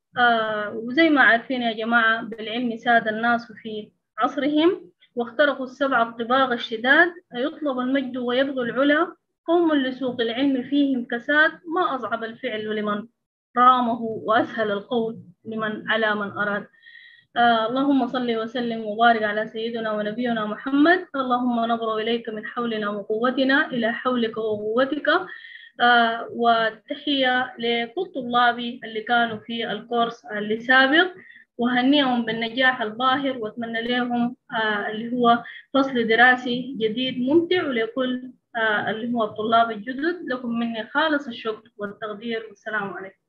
وزي ما عارفين يا جماعة بالعلم ساد الناس في عصرهم واخترقوا السبع الطباغ الشداد يطلب المجد ويبغوا العلا قوم لسوق العلم فيهم كساد ما أصعب الفعل لمن رامه وأسهل القول لمن على من أراد آه اللهم صل وسلم وبارك على سيدنا ونبينا محمد اللهم نظر إليك من حولنا وقوتنا إلى حولك وقوتك آه والتحية لكل طلابي اللي كانوا في الكورس اللي سابق وهنيهم بالنجاح الباهر واتمنى لهم آه اللي هو فصل دراسي جديد ممتع ولكل آه اللي هو الطلاب الجدد لكم مني خالص الشكر والتقدير والسلام عليكم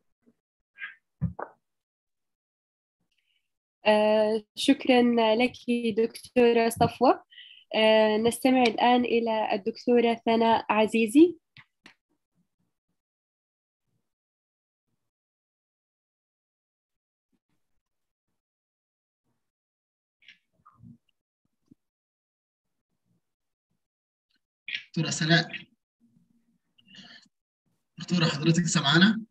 آه شكرا لك دكتورة صفوة آه نستمع الآن إلى الدكتورة ثناء عزيزي دكتورة سناء دكتورة حضرتك سمعانا؟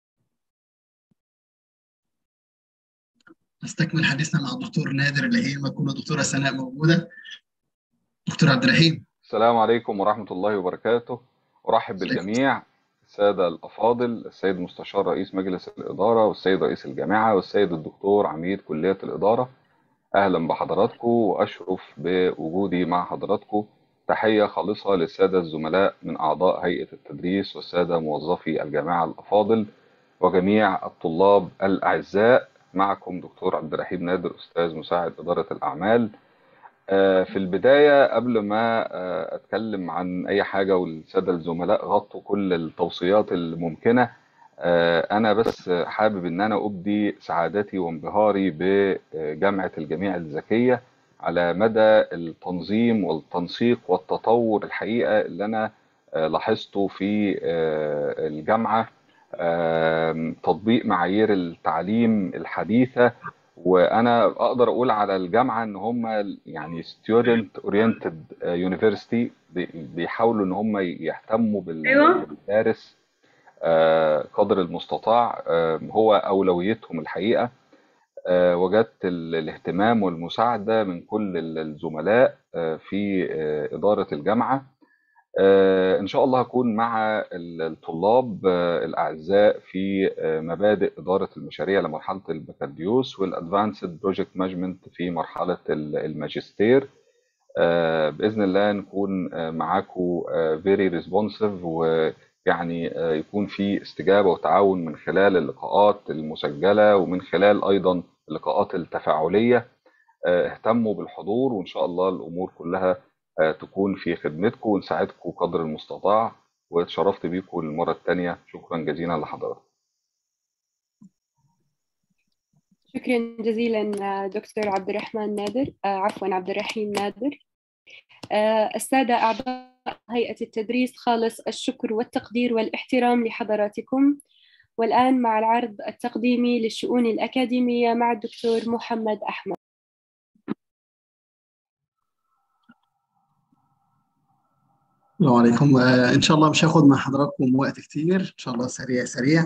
نستكمل حديثنا مع الدكتور نادر الهيمة كل دكتورة سناء موجودة دكتور عبد الرحيم السلام عليكم ورحمة الله وبركاته أرحب بالجميع السادة الأفاضل السيد مستشار رئيس مجلس الإدارة والسيد رئيس الجامعة والسيد الدكتور عميد كلية الإدارة أهلا بحضراتكم وأشرف بوجودي مع حضراتكم تحية خالصة للسادة الزملاء من أعضاء هيئة التدريس والسادة موظفي الجامعة الأفاضل وجميع الطلاب الأعزاء معكم دكتور عبد الرحيم نادر أستاذ مساعد إدارة الأعمال في البداية قبل ما أتكلم عن أي حاجة والسادة الزملاء غطوا كل التوصيات الممكنة أنا بس حابب إن أنا أبدي سعادتي وانبهاري بجامعة الجميع الذكية على مدى التنظيم والتنسيق والتطور الحقيقة اللي أنا لاحظته في الجامعة تطبيق معايير التعليم الحديثة وانا اقدر اقول على الجامعه ان هم يعني ستودنت اورينتد يونيفرسيتي بيحاولوا ان هم يهتموا بالمدارس قدر المستطاع هو اولويتهم الحقيقه وجدت الاهتمام والمساعده من كل الزملاء في اداره الجامعه ان شاء الله هكون مع الطلاب الاعزاء في مبادئ اداره المشاريع لمرحله البكالوريوس والادفانسد بروجكت مانجمنت في مرحله الماجستير باذن الله نكون معاكم فيري ريسبونسيف ويعني يكون في استجابه وتعاون من خلال اللقاءات المسجله ومن خلال ايضا اللقاءات التفاعليه اهتموا بالحضور وان شاء الله الامور كلها تكون في خدمتكم ونساعدكم قدر المستطاع واتشرفت بيكم المرة الثانية شكرا جزيلا لحضراتكم شكرا جزيلا دكتور عبد الرحمن نادر عفوا عبد الرحيم نادر السادة أعضاء هيئة التدريس خالص الشكر والتقدير والاحترام لحضراتكم والآن مع العرض التقديمي للشؤون الأكاديمية مع الدكتور محمد أحمد السلام عليكم ان شاء الله مش هاخد مع حضراتكم وقت كتير ان شاء الله سريع سريع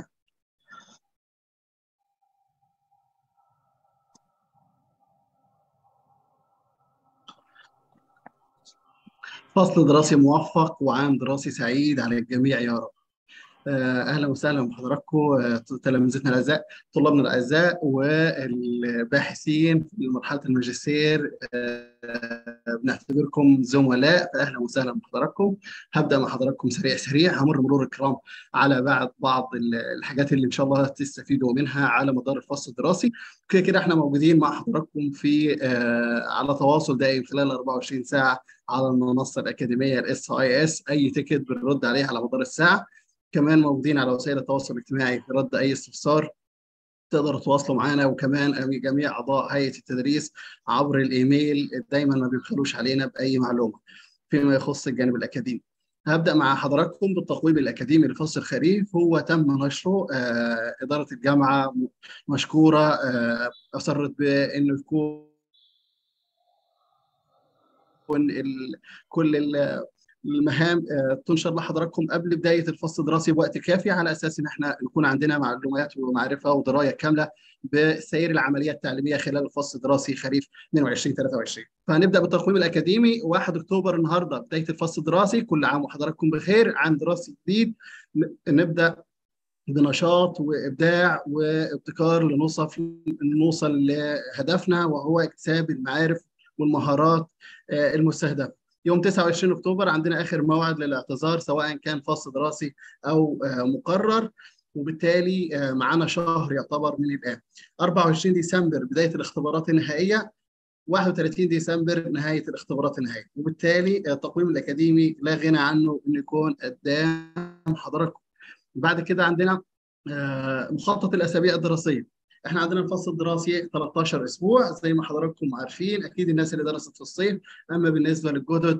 فصل دراسي موفق وعام دراسي سعيد على الجميع يا رب اهلا وسهلا بحضراتكم تلامذتنا الاعزاء طلابنا الاعزاء والباحثين في مرحله الماجستير بنعتبركم زملاء فاهلا وسهلا بحضراتكم هبدا مع حضراتكم سريع سريع همر مرور الكرام على بعض بعض الحاجات اللي ان شاء الله تستفيدوا منها على مدار الفصل الدراسي كده كده احنا موجودين مع حضراتكم في على تواصل دائم خلال 24 ساعه على المنصه الاكاديميه الاس اي اس اي تيكت بنرد عليه على مدار الساعه كمان موجودين على وسائل التواصل الاجتماعي في رد اي استفسار تقدروا تواصلوا معنا وكمان جميع اعضاء هيئه التدريس عبر الايميل دايما ما بيبخلوش علينا باي معلومه فيما يخص الجانب الاكاديمي. هبدا مع حضراتكم بالتقويم الاكاديمي لفصل الخريف هو تم نشره آه اداره الجامعه مشكوره آه اصرت بانه يكون ال كل ال المهام تنشر لحضراتكم قبل بدايه الفصل الدراسي بوقت كافي على اساس ان احنا نكون عندنا معلومات ومعرفه ودرايه كامله بسير العمليه التعليميه خلال الفصل الدراسي خريف 22 23 فهنبدا بالتقويم الاكاديمي 1 اكتوبر النهارده بدايه الفصل الدراسي كل عام وحضراتكم بخير عام دراسي جديد نبدا بنشاط وابداع وابتكار لنوصل نوصل لهدفنا وهو اكتساب المعارف والمهارات المستهدفه. يوم 29 اكتوبر عندنا اخر موعد للاعتذار سواء كان فصل دراسي او مقرر وبالتالي معانا شهر يعتبر من الان. 24 ديسمبر بدايه الاختبارات النهائيه 31 ديسمبر نهايه الاختبارات النهائيه وبالتالي التقويم الاكاديمي لا غنى عنه انه يكون قدام حضراتكم. بعد كده عندنا مخطط الاسابيع الدراسيه احنا عندنا الفصل الدراسي 13 اسبوع زي ما حضراتكم عارفين اكيد الناس اللي درست في الصيف اما بالنسبه للجدد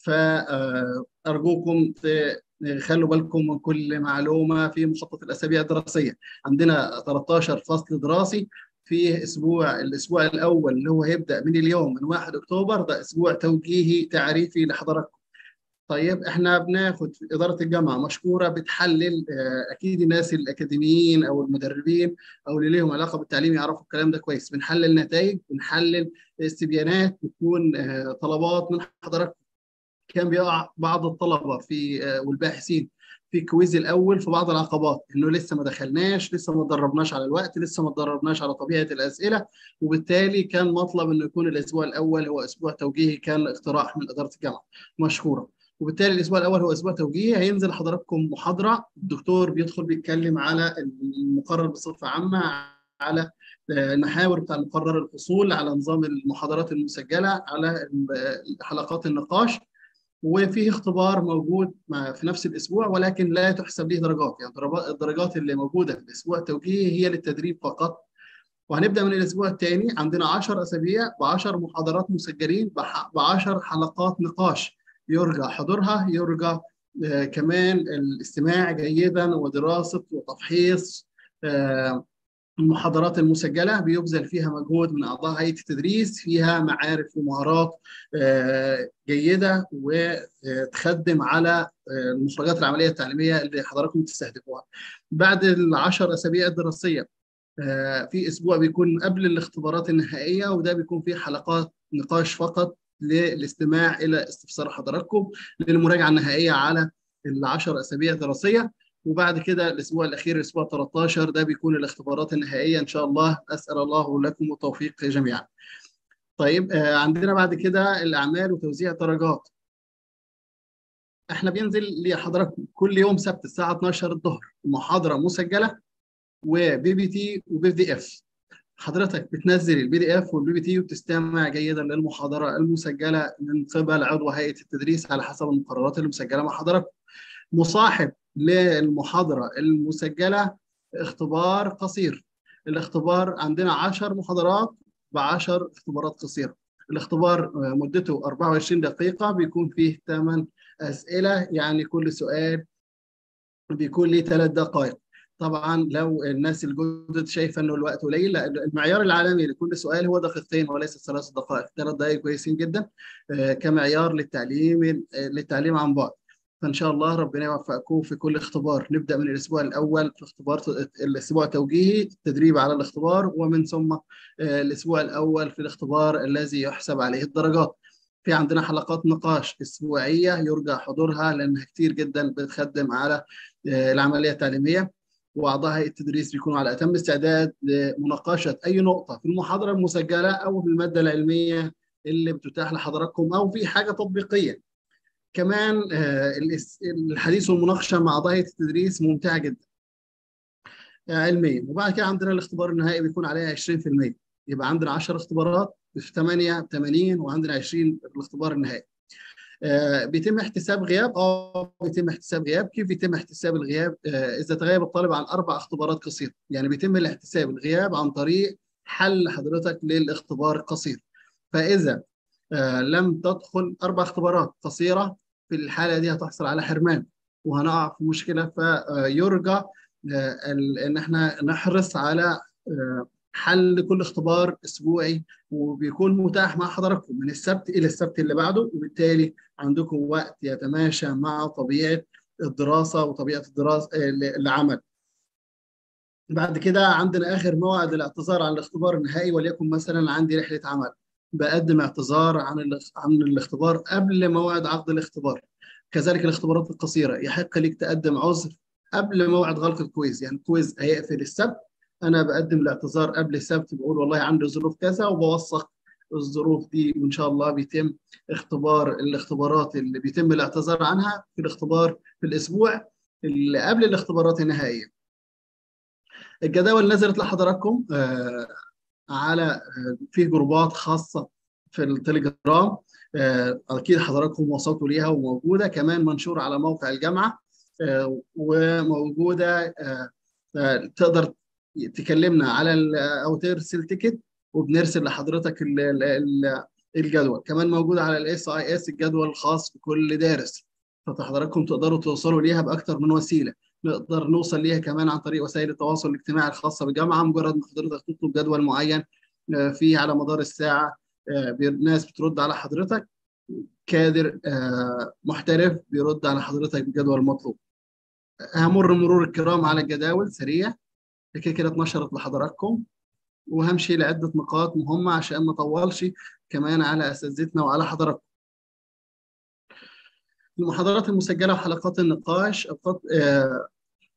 فارجوكم خلوا بالكم من كل معلومه في مخطط الاسابيع الدراسيه عندنا 13 فصل دراسي في اسبوع الاسبوع الاول اللي هو هيبدا من اليوم من 1 اكتوبر ده اسبوع توجيهي تعريفي لحضراتكم طيب احنا بناخد في اداره الجامعه مشكوره بتحلل اكيد الناس الاكاديميين او المدربين او اللي ليهم علاقه بالتعليم يعرفوا الكلام ده كويس بنحلل نتائج بنحلل استبيانات بتكون طلبات من حضراتكم كان بيقع بعض الطلبه في والباحثين في الكويز الاول في بعض العقبات انه لسه ما دخلناش لسه ما اتدربناش على الوقت لسه ما اتدربناش على طبيعه الاسئله وبالتالي كان مطلب انه يكون الاسبوع الاول هو اسبوع توجيهي كان اقتراح من اداره الجامعه مشكوره وبالتالي الاسبوع الاول هو اسبوع توجيهي هينزل حضراتكم محاضره الدكتور بيدخل بيتكلم على المقرر بصفه عامه على المحاور بتاع المقرر الحصول على نظام المحاضرات المسجله على حلقات النقاش وفيه اختبار موجود في نفس الاسبوع ولكن لا تحسب له درجات يعني الدرجات اللي موجوده في الاسبوع التوجيهي هي للتدريب فقط وهنبدا من الاسبوع الثاني عندنا 10 اسابيع ب 10 محاضرات مسجلين ب 10 حلقات نقاش يرجى حضورها يرجى آه كمان الاستماع جيدا ودراسه وتفحيص آه المحاضرات المسجله بيبذل فيها مجهود من اعضاء هيئه التدريس فيها معارف ومهارات آه جيده وتخدم على المخرجات العمليه التعليميه اللي حضراتكم تستهدفوها. بعد العشر اسابيع الدراسيه في اسبوع بيكون قبل الاختبارات النهائيه وده بيكون فيه حلقات نقاش فقط للاستماع الى استفسار حضراتكم للمراجعه النهائيه على العشر اسابيع دراسيه وبعد كده الاسبوع الاخير الاسبوع 13 ده بيكون الاختبارات النهائيه ان شاء الله اسال الله لكم التوفيق جميعا. طيب عندنا بعد كده الاعمال وتوزيع درجات. احنا بينزل لحضراتكم كل يوم سبت الساعه 12 الظهر محاضره مسجله وبي بي تي وبي دي اف حضرتك بتنزل البي دي اف والبي بي تي وتستمع جيدا للمحاضره المسجله من قبل عضو هيئه التدريس على حسب المقررات المسجله مع حضرتك مصاحب للمحاضره المسجله اختبار قصير الاختبار عندنا 10 محاضرات ب 10 اختبارات قصيره الاختبار مدته 24 دقيقه بيكون فيه 8 اسئله يعني كل سؤال بيكون ليه 3 دقائق طبعا لو الناس الجدد شايفه انه الوقت قليل لا المعيار العالمي لكل سؤال هو دقيقتين وليس ثلاث دقائق ثلاث دقائق كويسين جدا كمعيار للتعليم للتعليم عن بعد فان شاء الله ربنا يوفقكم في كل اختبار نبدا من الاسبوع الاول في اختبار الاسبوع التوجيهي التدريب على الاختبار ومن ثم الاسبوع الاول في الاختبار الذي يحسب عليه الدرجات في عندنا حلقات نقاش اسبوعيه يرجى حضورها لانها كثير جدا بتخدم على العمليه التعليميه واعضاء هيئه التدريس بيكونوا على اتم استعداد لمناقشه اي نقطه في المحاضره المسجله او في الماده العلميه اللي بتتاح لحضراتكم او في حاجه تطبيقيه. كمان الحديث والمناقشه مع اعضاء هيئه التدريس ممتعه جدا. علميا وبعد كده عندنا الاختبار النهائي بيكون عليه 20% يبقى عندنا 10 اختبارات في 8 ب 80 وعندنا 20 الاختبار النهائي. آه بيتم احتساب غياب اه بيتم احتساب غياب كيف بيتم احتساب الغياب آه اذا تغيب الطالب عن اربع اختبارات قصيره يعني بيتم الاحتساب الغياب عن طريق حل حضرتك للاختبار القصير فاذا آه لم تدخل اربع اختبارات قصيره في الحاله دي هتحصل على حرمان وهنقع في مشكله فيرجى ان احنا نحرص على حل كل اختبار اسبوعي وبيكون متاح مع حضراتكم من السبت الى السبت اللي بعده وبالتالي عندكم وقت يتماشى مع طبيعه الدراسه وطبيعه الدراسه العمل. بعد كده عندنا اخر موعد الاعتذار عن الاختبار النهائي وليكن مثلا عندي رحله عمل بقدم اعتذار عن عن الاختبار قبل موعد عقد الاختبار. كذلك الاختبارات القصيره يحق لك تقدم عذر قبل موعد غلق الكويز يعني الكويز هيقفل السبت انا بقدم الاعتذار قبل السبت بقول والله عندي ظروف كذا وبوثق الظروف دي وان شاء الله بيتم اختبار الاختبارات اللي بيتم الاعتذار عنها في الاختبار في الاسبوع اللي قبل الاختبارات النهائيه. الجداول نزلت لحضراتكم آه على آه في جروبات خاصه في التليجرام آه اكيد حضراتكم وصلتوا ليها وموجوده كمان منشور على موقع الجامعه آه وموجوده آه آه تقدر تكلمنا على او ترسل تيكت وبنرسل لحضرتك ال ال الجدول كمان موجود على الاس اي اس الجدول الخاص بكل دارس فحضراتكم تقدروا توصلوا ليها باكثر من وسيله نقدر نوصل ليها كمان عن طريق وسائل التواصل الاجتماعي الخاصه بالجامعه مجرد ما حضرتك تطلب جدول معين فيه على مدار الساعه ناس بترد على حضرتك كادر محترف بيرد على حضرتك بالجدول المطلوب همر مرور الكرام على الجداول سريع كده كده اتنشرت لحضراتكم وهمشي لعده نقاط مهمه عشان ما اطولش كمان على اساتذتنا وعلى حضراتكم. المحاضرات المسجله وحلقات النقاش أوقات آه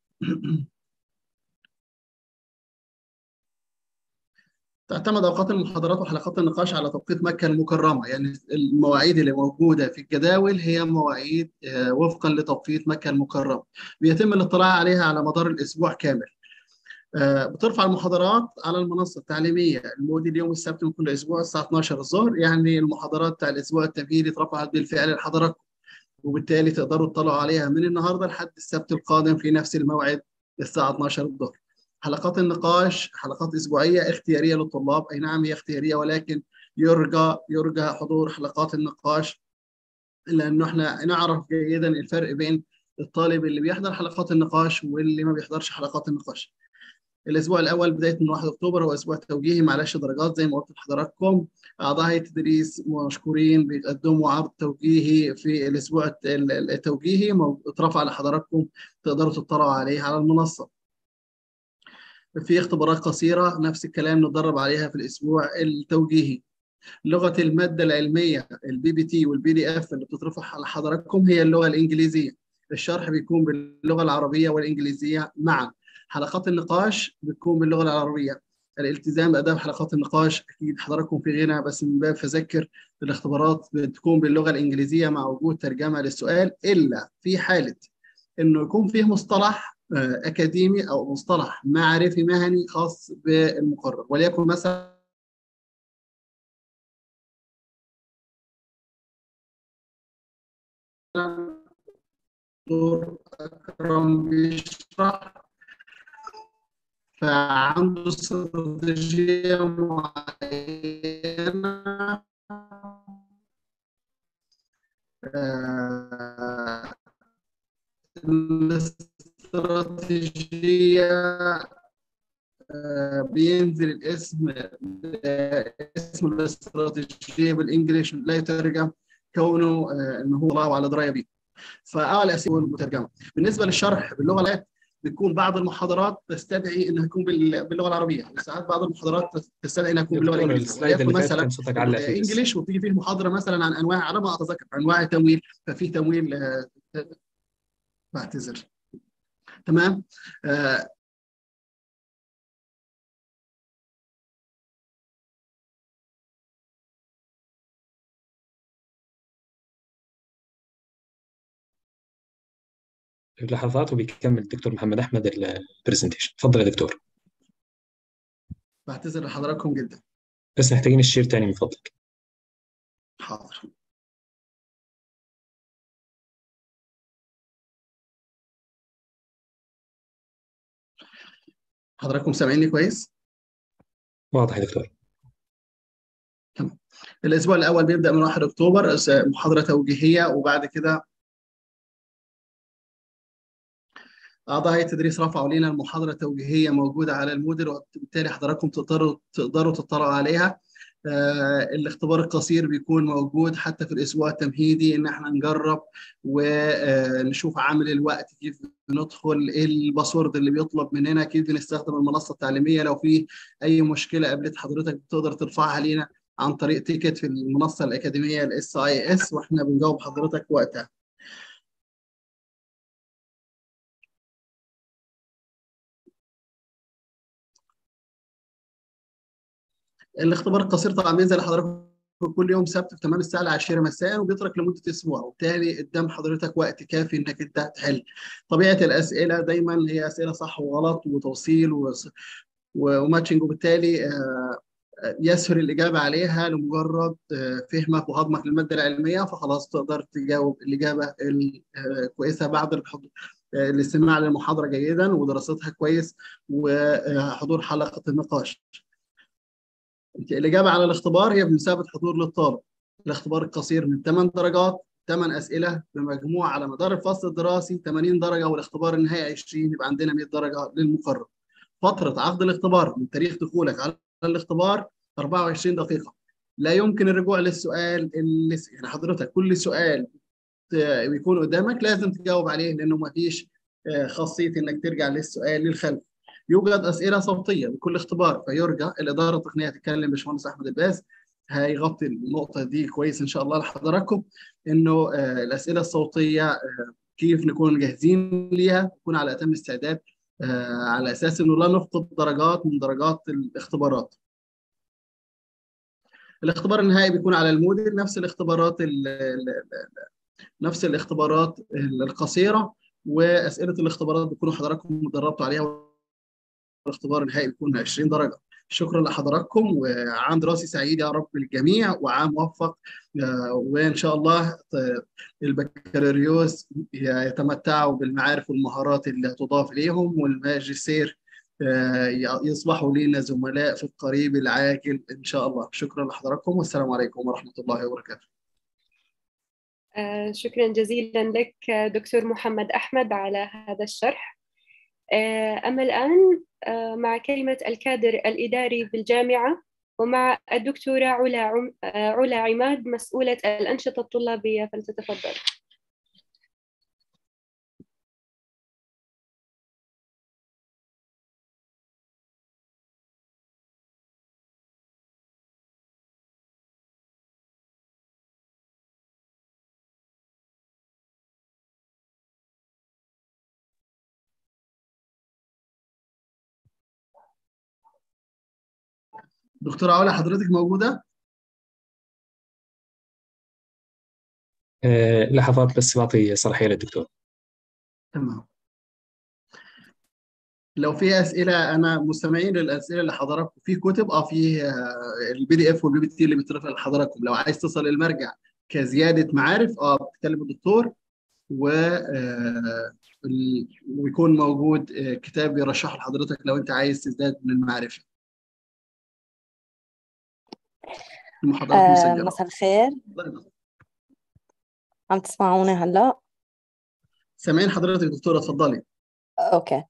تعتمد اوقات المحاضرات وحلقات النقاش على توقيت مكه المكرمه يعني المواعيد اللي موجوده في الجداول هي مواعيد آه وفقا لتوقيت مكه المكرمه بيتم الاطلاع عليها على مدار الاسبوع كامل بترفع المحاضرات على المنصه التعليميه المودي اليوم السبت من كل اسبوع الساعه 12 الظهر يعني المحاضرات بتاع الاسبوع التمهيدي اترفعت بالفعل لحضراتكم وبالتالي تقدروا تطلعوا عليها من النهارده لحد السبت القادم في نفس الموعد الساعه 12 الظهر. حلقات النقاش حلقات اسبوعيه اختياريه للطلاب اي نعم هي اختياريه ولكن يرجى يرجى حضور حلقات النقاش لانه احنا نعرف جيدا الفرق بين الطالب اللي بيحضر حلقات النقاش واللي ما بيحضرش حلقات النقاش. الاسبوع الاول بدايه من 1 اكتوبر هو اسبوع توجيهي معلش درجات زي ما قلت لحضراتكم اعضاء هيئه التدريس مشكورين بيقدموا عرض توجيهي في الاسبوع التوجيهي اترفع لحضراتكم تقدروا تطلعوا عليه على المنصه في اختبارات قصيره نفس الكلام نتدرب عليها في الاسبوع التوجيهي لغه الماده العلميه البي بي تي والبي دي اف اللي بتترفع على حضراتكم هي اللغه الانجليزيه الشرح بيكون باللغه العربيه والانجليزيه معا حلقات النقاش بتكون باللغه العربيه الالتزام باداب حلقات النقاش اكيد حضراتكم في غنى بس من باب فذكر الاختبارات بتكون باللغه الانجليزيه مع وجود ترجمه للسؤال الا في حاله انه يكون فيه مصطلح اكاديمي او مصطلح معرفي مهني خاص بالمقرر وليكن مثلا دكتور اكرم بيشرح فعنده استراتيجية معينة الاستراتيجية بينزل الاسم اسم الاستراتيجية بالانجلش لا يترجم كونه انه هو الله على درايه بيه فاعلى اسئله المترجمه بالنسبه للشرح باللغه العربيه بتكون بعض المحاضرات تستدعي انها تكون باللغه العربيه وساعات بعض المحاضرات تستدعي انها تكون باللغه الانجليزيه السلايد اللي فات مثلا كان صوتك علق فيه بس. انجلش وتيجي فيه محاضره مثلا عن انواع على ما اتذكر انواع التمويل ففي تمويل آه، بعتذر تمام آه، لحظات وبيكمل الدكتور محمد احمد البرزنتيشن اتفضل يا دكتور بعتذر لحضراتكم جدا بس محتاجين الشير تاني من فضلك حاضر حضراتكم سامعيني كويس؟ واضح يا دكتور الاسبوع الاول بيبدا من 1 اكتوبر محاضره توجيهيه وبعد كده اعضاء هيئه التدريس رفعوا لنا المحاضره التوجيهيه موجوده على الموديل وبالتالي حضراتكم تقدروا تقدروا تطلعوا عليها آه الاختبار القصير بيكون موجود حتى في الاسبوع التمهيدي ان احنا نجرب ونشوف عامل الوقت كيف بندخل ايه الباسورد اللي بيطلب مننا كيف بنستخدم المنصه التعليميه لو في اي مشكله قابلت حضرتك بتقدر ترفعها لينا عن طريق تيكت في المنصه الاكاديميه الاس اي اس واحنا بنجاوب حضرتك وقتها الاختبار القصير طبعا بينزل لحضراتكم كل يوم سبت في تمام الساعه 10 مساء وبيترك لمده اسبوع وبالتالي قدام حضرتك وقت كافي انك انت تحل طبيعه الاسئله دايما هي اسئله صح وغلط وتوصيل وماتشنج وبالتالي يسهل الاجابه عليها لمجرد فهمك وهضمك للماده العلميه فخلاص تقدر تجاوب الاجابه الكويسه بعد الاستماع للمحاضره جيدا ودراستها كويس وحضور حلقه النقاش. الإجابة على الاختبار هي بمثابة حضور للطالب الاختبار القصير من 8 درجات 8 أسئلة بمجموع على مدار الفصل الدراسي 80 درجة والاختبار النهائي 20 يبقى عندنا 100 درجة للمقرر فترة عقد الاختبار من تاريخ دخولك على الاختبار 24 دقيقة لا يمكن الرجوع للسؤال اللي يعني حضرتك كل سؤال بيكون قدامك لازم تجاوب عليه لأنه ما فيش خاصية إنك ترجع للسؤال للخلف يوجد اسئله صوتيه لكل اختبار فيرجى الاداره التقنيه تتكلم باشمهندس احمد الباز هيغطي النقطه دي كويس ان شاء الله لحضراتكم انه آه الاسئله الصوتيه آه كيف نكون جاهزين ليها نكون على اتم استعداد آه على اساس انه لا نفقد درجات من درجات الاختبارات. الاختبار النهائي بيكون على الموديل نفس الاختبارات ال ال نفس الاختبارات القصيره واسئله الاختبارات بيكونوا حضراتكم اتدربتوا عليها الاختبار النهائي بيكون 20 درجه شكرا لحضراتكم وعام دراسي سعيد يا رب للجميع وعام موفق وان شاء الله البكالوريوس يتمتعوا بالمعارف والمهارات اللي تضاف اليهم والماجستير يصبحوا لنا زملاء في القريب العاجل ان شاء الله شكرا لحضراتكم والسلام عليكم ورحمه الله وبركاته شكرا جزيلا لك دكتور محمد احمد على هذا الشرح أما الآن مع كلمة الكادر الإداري بالجامعة ومع الدكتورة علا عم... علا عماد مسؤولة الأنشطة الطلابية فلتتفضل. دكتورة علا حضرتك موجودة؟ أه لحظات بس بعطي صلاحية للدكتور تمام لو في اسئله انا مستمعين للاسئله اللي حضراتكم في كتب اه في البي دي اف والبي بي تي اللي بيترفع لحضراتكم لو عايز تصل المرجع كزياده معارف اه بتكلم الدكتور و ويكون موجود كتاب بيرشحه لحضرتك لو انت عايز تزداد من المعرفه المحاضرات آه مسجله مساء الخير عم تسمعوني هلا سامعين حضرتك دكتوره اتفضلي اوكي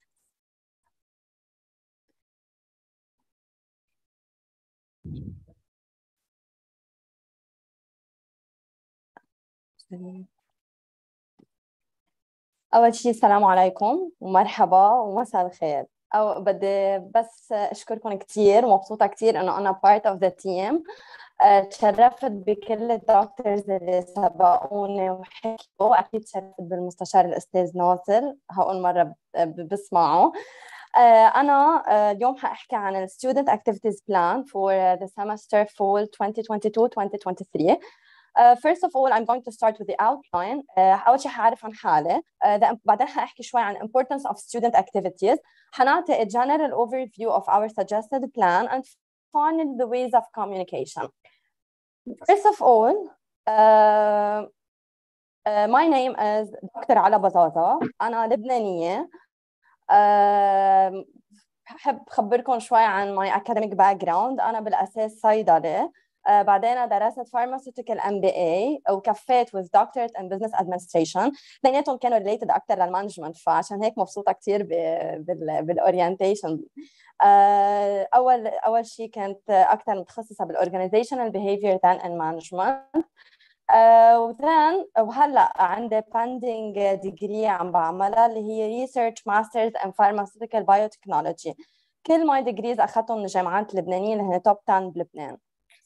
أول شيء السلام عليكم ومرحبا ومساء الخير أو بدي بس أشكركم كثير ومبسوطة كثير إنه أنا part of the team تشرفت بكل الدكتورز اللي سبقوني وحكوا أكيد تشرفت بالمستشار الأستاذ ناصر هأول مرة بسمعه أنا اليوم حأحكي عن ال Student Activities Plan for the semester fall 2022-2023 Uh, first of all, I'm going to start with the outline. Uh, أول شيء حأعرف عن حالي uh, بعدين حأحكي شوي عن importance of student activities حنعطي a general overview of our suggested plan and finally the ways of communication. First of all, uh, uh, my name is Dr. على بزازة أنا لبنانية uh, بحب أخبركم شوي عن my academic background أنا بالأساس صيدلة Uh, بعدين درست pharmaceutical MBA وكفيت with doctorate in business administration اثنيناتهم كانوا related اكثر للمانجمنت فعشان هيك مبسوطه كثير بال بالاورينتيشن uh, اول اول شيء كنت اكثر متخصصه بالاورجنايزيشنال behavior than in management وثان وهلا عندي pending degree عم بعملها اللي هي research masters in pharmaceutical biotechnology كل ماي degrees اخذتهم من الجامعات اللبنانيه اللي هن توب 10 بلبنان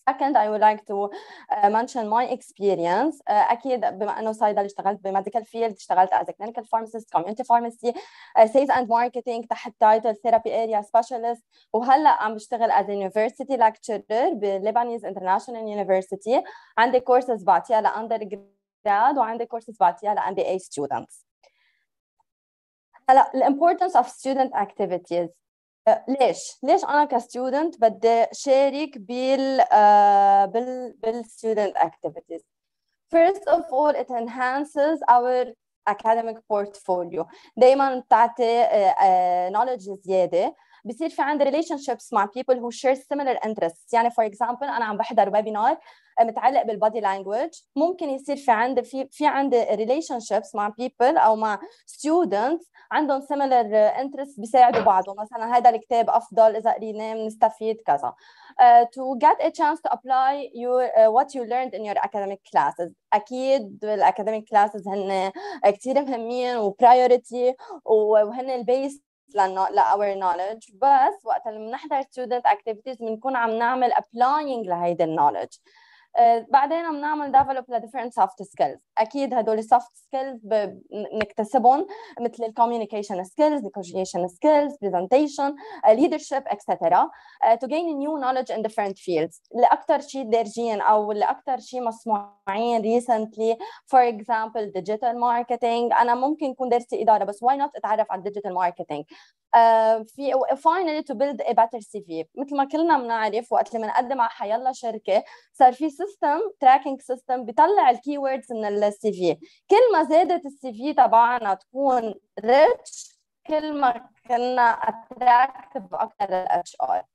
Second, I would like to uh, mention my experience. Uh, أكيد بما أنه صيدلي اشتغلت بميديكال فيلد اشتغلت as a clinical pharmacist, community pharmacy, uh, sales and marketing تحت title therapy area specialist وهلا عم بشتغل as a university lecturer بليبانيز International University عندي courses بعطيها ل undergrad وعندي courses بعطيها ل MBA students. هلا the importance of student activities ليش؟ ليش انا كستودنت بدي شارك بال uh, بال بالستودنت activities First of all it enhances our academic portfolio دائما بتعطي uh, uh, knowledge زياده بصير في عندي relationships مع people who share similar interests يعني for example انا عم بحضر ويبينار متعلق بالبادي لانجوج ممكن يصير في عندي في في عندي relationships مع people او مع students عندهم similar interests بيساعدوا بعضهم مثلا هذا الكتاب افضل اذا قريناه بنستفيد كذا uh, to get a chance to apply your uh, what you learned in your academic classes اكيد الاكاديميك classes هن كثير مهمين وبرايورتي وهن البيس لانه لاور نولج بس وقت اللي بنحضر ستودنت اكتيفيتيز بنكون عم نعمل ابلاينج لهيدي النولج Uh, بعدين بنعمل ديفلوب لديفرنت سوفت سكيلز اكيد هدول السوفت سكيلز بنكتسبهم مثل الكوميونيكيشن سكيلز negotiation skills presentation uh, leadership etc uh, to gain new knowledge in different fields اللي اكثر شيء دارجين او اللي اكثر شيء مسموعين recently for example digital marketing انا ممكن اكون دارسه اداره بس why not اتعرف على الديجيتال ماركتينج في finally to build a better CV مثل ما كلنا بنعرف وقت اللي بنقدم على حيلا شركه صار في سيستم تراكنج سيستم بيطلع الكي ووردز من السي في كل ما زادت السي في تبعنا تكون ريتش كل ما كنا اتراكتيف اكثر للاتش ار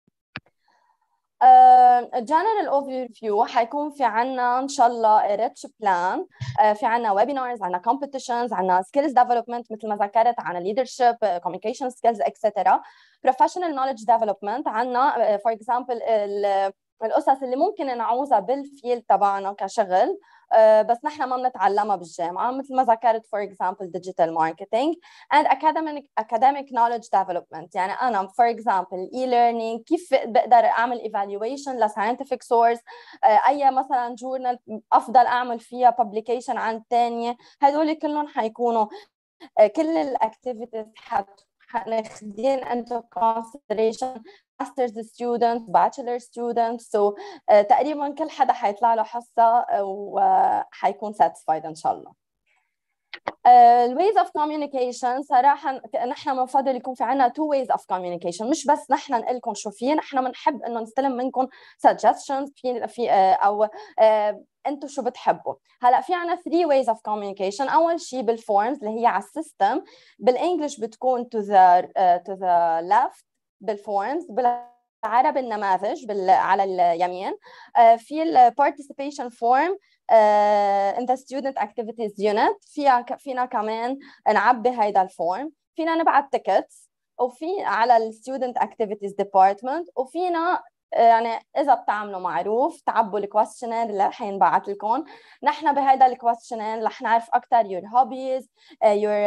جنرال اوفر فيو حيكون في عنا ان شاء الله ريتش بلان uh, في عنا ويبينارز عنا كومبيتيشنز عنا سكيلز ديفلوبمنت مثل ما ذكرت عنا ليدرشيب كوميونيكيشن سكيلز اكسترا بروفيشنال نوليدج ديفلوبمنت عنا فور اكزامبل القصص اللي ممكن نعوزها بالفيلد تبعنا كشغل uh, بس نحن ما بنتعلمها بالجامعه مثل ما ذكرت فور اكزامبل ديجيتال ماركتينج اند academic academic knowledge development يعني انا فور اكزامبل اي ليرنينج كيف بقدر اعمل ايفالويشن لساينتفك سورس اي مثلا جورنال افضل اعمل فيها publication عن الثانيه هدول كلهم حيكونوا uh, كل الاكتيفيتيز حناخدين into consideration master's students bachelor students so uh, تقريبا كل حدا حيطلع له حصه وحيكون satisfied ان شاء الله الويز اوف كوميونيكيشن صراحه نحن بنفضل يكون في عنا تو ويز اوف كوميونيكيشن مش بس نحن نقول لكم شو في نحن بنحب انه نستلم منكم suggestions في في او انتم شو بتحبوا هلا في عنا 3 ways of communication اول شيء بالفورمز اللي هي على السيستم بالانجلش بتكون to the uh, to the left بالفورمز بالعربي النماذج بال... على اليمين uh, في ال participation form uh, in the student activities unit فيها فينا كمان نعبي هيدا الفورم فينا نبعت تيكتس وفي على الستودنت activities department وفينا يعني اذا بتعملوا معروف تعبوا الكويستشنير اللي حينبعت لكم نحن بهذا الكويستشنير رح نعرف اكثر يور هوبيز يور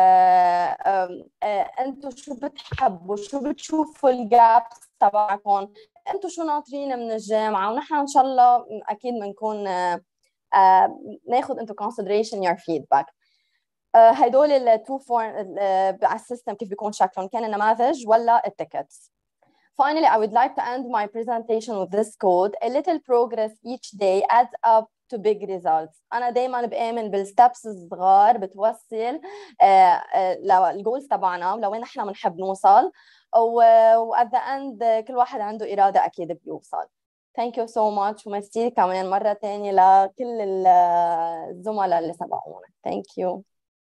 انتم شو بتحبوا شو بتشوفوا الجابس تبعكم انتم شو ناطرين من الجامعه ونحن ان شاء الله اكيد بنكون uh, uh, ناخذ into consideration your feedback uh, هدول التو فورم على السيستم كيف بيكون شكلهم كان النماذج ولا التيكتس Finally, I would like to end my presentation with this quote. A little progress each day adds up to big results. أنا دايما بآمن بالستبس الصغار بتوصل للجولز تبعنا لوين نحن بنحب نوصل و at the end كل واحد عنده إرادة أكيد بيوصل. Thank you so much وميرسي كمان مرة تانية لكل الزملاء اللي سبقونا. Thank you.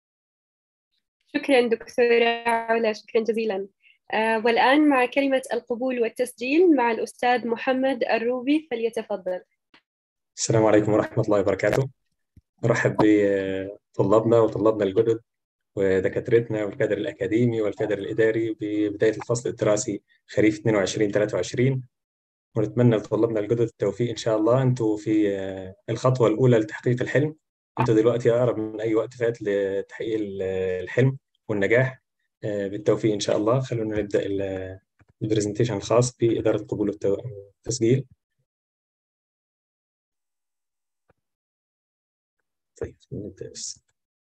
شكرا دكتورة علا شكرا جزيلا. آه والآن مع كلمة القبول والتسجيل مع الأستاذ محمد الروبي فليتفضل السلام عليكم ورحمة الله وبركاته نرحب بطلابنا وطلابنا الجدد ودكاترتنا والكادر الأكاديمي والكادر الإداري ببداية الفصل الدراسي خريف 22-23 ونتمنى لطلابنا الجدد التوفيق إن شاء الله أنتوا في الخطوة الأولى لتحقيق الحلم أنتوا دلوقتي أقرب من أي وقت فات لتحقيق الحلم والنجاح بالتوفيق إن شاء الله خلونا نبدأ البرزنتيشن الخاص بإدارة قبول التسجيل طيب نبدأ بس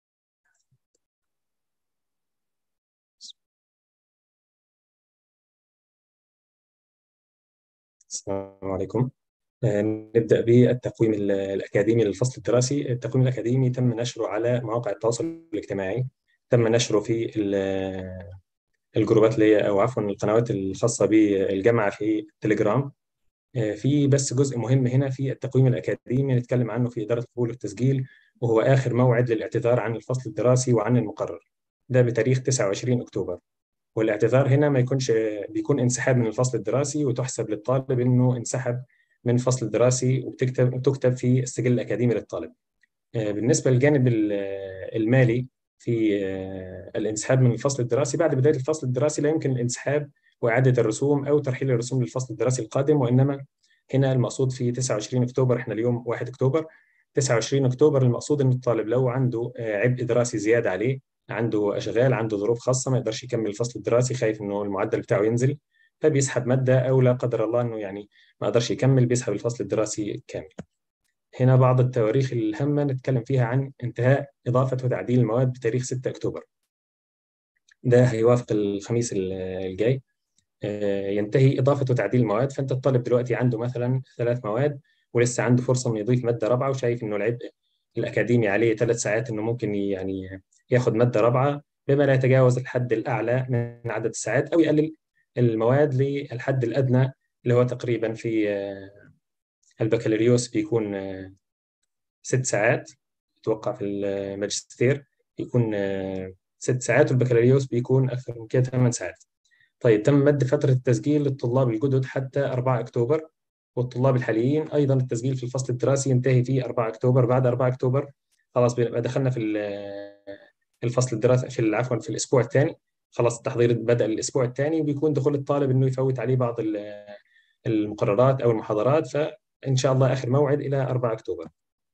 السلام عليكم آه، نبدأ بالتقويم ال- الأكاديمي للفصل الدراسي التقويم الأكاديمي تم نشره على مواقع التواصل الاجتماعي تم نشره في ال- الجروبات اللي هي أو عفوا القنوات الخاصة بالجامعة في التليجرام آه، في بس جزء مهم هنا في التقويم الأكاديمي نتكلم عنه في إدارة القبول والتسجيل وهو آخر موعد للاعتذار عن الفصل الدراسي وعن المقرر ده بتاريخ 29 أكتوبر والاعتذار هنا ما يكونش بيكون انسحاب من الفصل الدراسي وتحسب للطالب انه انسحب من الفصل الدراسي وبتكتب وتكتب في السجل الاكاديمي للطالب. آه، بالنسبه للجانب ال- المالي في آه، الانسحاب من الفصل الدراسي بعد بدايه الفصل الدراسي لا يمكن الانسحاب واعاده الرسوم او ترحيل الرسوم للفصل الدراسي القادم وانما هنا المقصود في 29 اكتوبر احنا اليوم 1 اكتوبر 29 اكتوبر المقصود ان الطالب لو عنده آه، عبء دراسي زياده عليه عنده اشغال عنده ظروف خاصه ما يقدرش يكمل الفصل الدراسي خايف انه المعدل بتاعه ينزل فبيسحب ماده او لا قدر الله انه يعني ما قدرش يكمل بيسحب الفصل الدراسي كامل. هنا بعض التواريخ الهامه نتكلم فيها عن انتهاء اضافه وتعديل المواد بتاريخ 6 اكتوبر. ده هيوافق الخميس ال- الجاي آه، ينتهي اضافه وتعديل المواد فانت الطالب دلوقتي عنده مثلا ثلاث مواد ولسه عنده فرصه انه يضيف ماده رابعه وشايف انه العبء الاكاديمي عليه ثلاث ساعات انه ممكن يعني ياخد ماده رابعه بما لا يتجاوز الحد الاعلى من عدد الساعات او يقلل المواد للحد الادنى اللي هو تقريبا في آه، البكالوريوس بيكون آه، ست ساعات اتوقع في الماجستير بيكون آه، ست ساعات والبكالوريوس بيكون اكثر من كده ثمان ساعات. طيب تم مد فتره التسجيل للطلاب الجدد حتى 4 اكتوبر والطلاب الحاليين ايضا التسجيل في الفصل الدراسي ينتهي في 4 اكتوبر بعد 4 اكتوبر خلاص بنبقى دخلنا في ال- الفصل الدراسي في عفوا في الاسبوع الثاني خلاص التحضير بدأ الاسبوع الثاني وبيكون دخول الطالب انه يفوت عليه بعض ال- المقررات او المحاضرات فان شاء الله اخر موعد الى 4 اكتوبر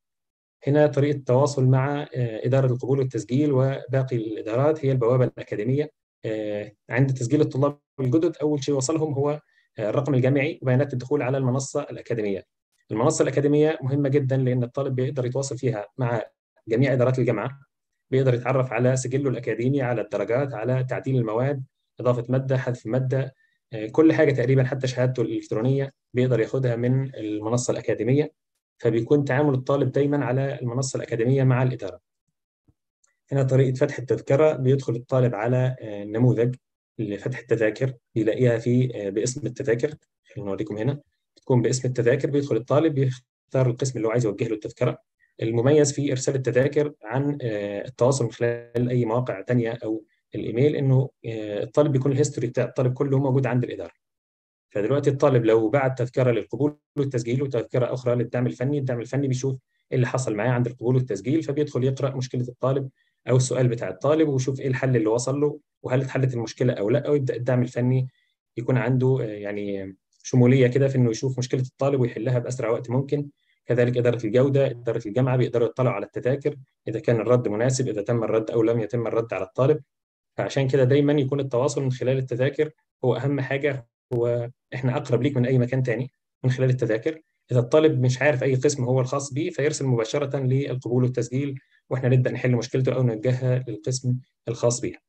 هنا طريقه التواصل مع آه، اداره القبول والتسجيل وباقي الادارات هي البوابه الاكاديميه آه، عند تسجيل الطلاب الجدد اول شيء وصلهم هو آه، الرقم الجامعي وبيانات الدخول على المنصه الاكاديميه المنصه الاكاديميه مهمه جدا لان الطالب بيقدر يتواصل فيها مع جميع ادارات الجامعه بيقدر يتعرف على سجله الاكاديمي على الدرجات على تعديل المواد اضافه ماده حذف ماده آه، كل حاجه تقريبا حتى شهادته الالكترونيه بيقدر ياخدها من المنصه الاكاديميه فبيكون تعامل الطالب دايما على المنصه الاكاديميه مع الاداره هنا طريقه فتح التذكره بيدخل الطالب على آه، نموذج لفتح التذاكر بيلاقيها في آه، باسم التذاكر خلينا نوريكم هنا بتكون باسم التذاكر بيدخل الطالب بيختار القسم اللي هو عايز يوجه له التذكره المميز في ارسال التذاكر عن آه، التواصل من خلال اي مواقع تانية او الايميل انه آه، الطالب بيكون الهيستوري بتاع الطالب كله موجود عند الاداره فدلوقتي الطالب لو بعت تذكره للقبول والتسجيل وتذكره اخرى للدعم الفني الدعم الفني بيشوف ايه اللي حصل معاه عند القبول والتسجيل فبيدخل يقرا مشكله الطالب او السؤال بتاع الطالب ويشوف ايه الحل اللي وصل له وهل اتحلت المشكله او لا او يبدا الدعم الفني يكون عنده آه، يعني شموليه كده في انه يشوف مشكله الطالب ويحلها باسرع وقت ممكن كذلك اداره الجوده اداره الجامعه بيقدروا يطلعوا على التذاكر اذا كان الرد مناسب اذا تم الرد او لم يتم الرد على الطالب فعشان كده دايما يكون التواصل من خلال التذاكر هو اهم حاجه هو احنا اقرب ليك من اي مكان تاني من خلال التذاكر اذا الطالب مش عارف اي قسم هو الخاص به فيرسل مباشره للقبول والتسجيل واحنا نبدا نحل مشكلته او نوجهها للقسم الخاص بها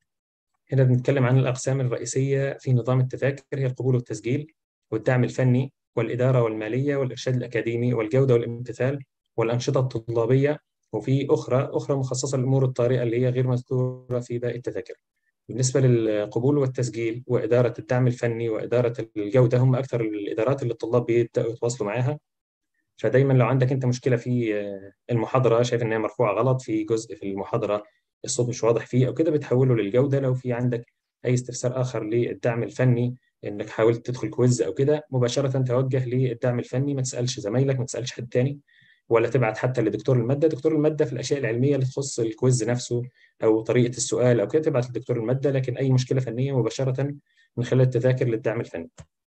هنا بنتكلم عن الاقسام الرئيسيه في نظام التذاكر هي القبول والتسجيل والدعم الفني والاداره والماليه والارشاد الاكاديمي والجوده والامتثال والانشطه الطلابيه وفي اخرى اخرى مخصصه للامور الطارئه اللي هي غير مذكوره في باقي التذاكر بالنسبة للقبول والتسجيل وإدارة الدعم الفني وإدارة الجودة هم أكثر الإدارات اللي الطلاب بيبدأوا يتواصلوا معاها فدايما لو عندك أنت مشكلة في المحاضرة شايف إن هي مرفوعة غلط في جزء في المحاضرة الصوت مش واضح فيه أو كده بتحوله للجودة لو في عندك أي استفسار آخر للدعم الفني إنك حاولت تدخل كويز أو كده مباشرة توجه للدعم الفني ما تسألش زمايلك ما تسألش حد تاني ولا تبعت حتى لدكتور الماده دكتور الماده في الاشياء العلميه اللي تخص الكويز نفسه او طريقه السؤال او كده تبعت لدكتور الماده لكن اي مشكله فنيه مباشره من خلال التذاكر للدعم الفني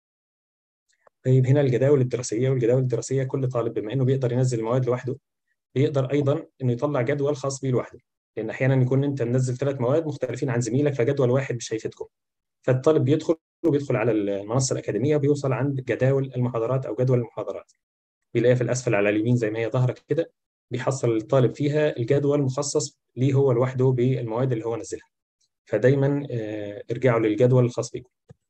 طيب هنا الجداول الدراسيه والجداول الدراسيه كل طالب بما انه بيقدر ينزل المواد لوحده بيقدر ايضا انه يطلع جدول خاص بيه لوحده لان احيانا يكون انت منزل ثلاث مواد مختلفين عن زميلك فجدول واحد مش هيفيدكم فالطالب بيدخل وبيدخل على المنصه الاكاديميه وبيوصل عند جداول المحاضرات او جدول المحاضرات بيلاقيها في الاسفل على اليمين زي ما هي ظاهره كده بيحصل الطالب فيها الجدول مخصص ليه هو لوحده بالمواد اللي هو نزلها فدايما ارجعوا للجدول الخاص بكم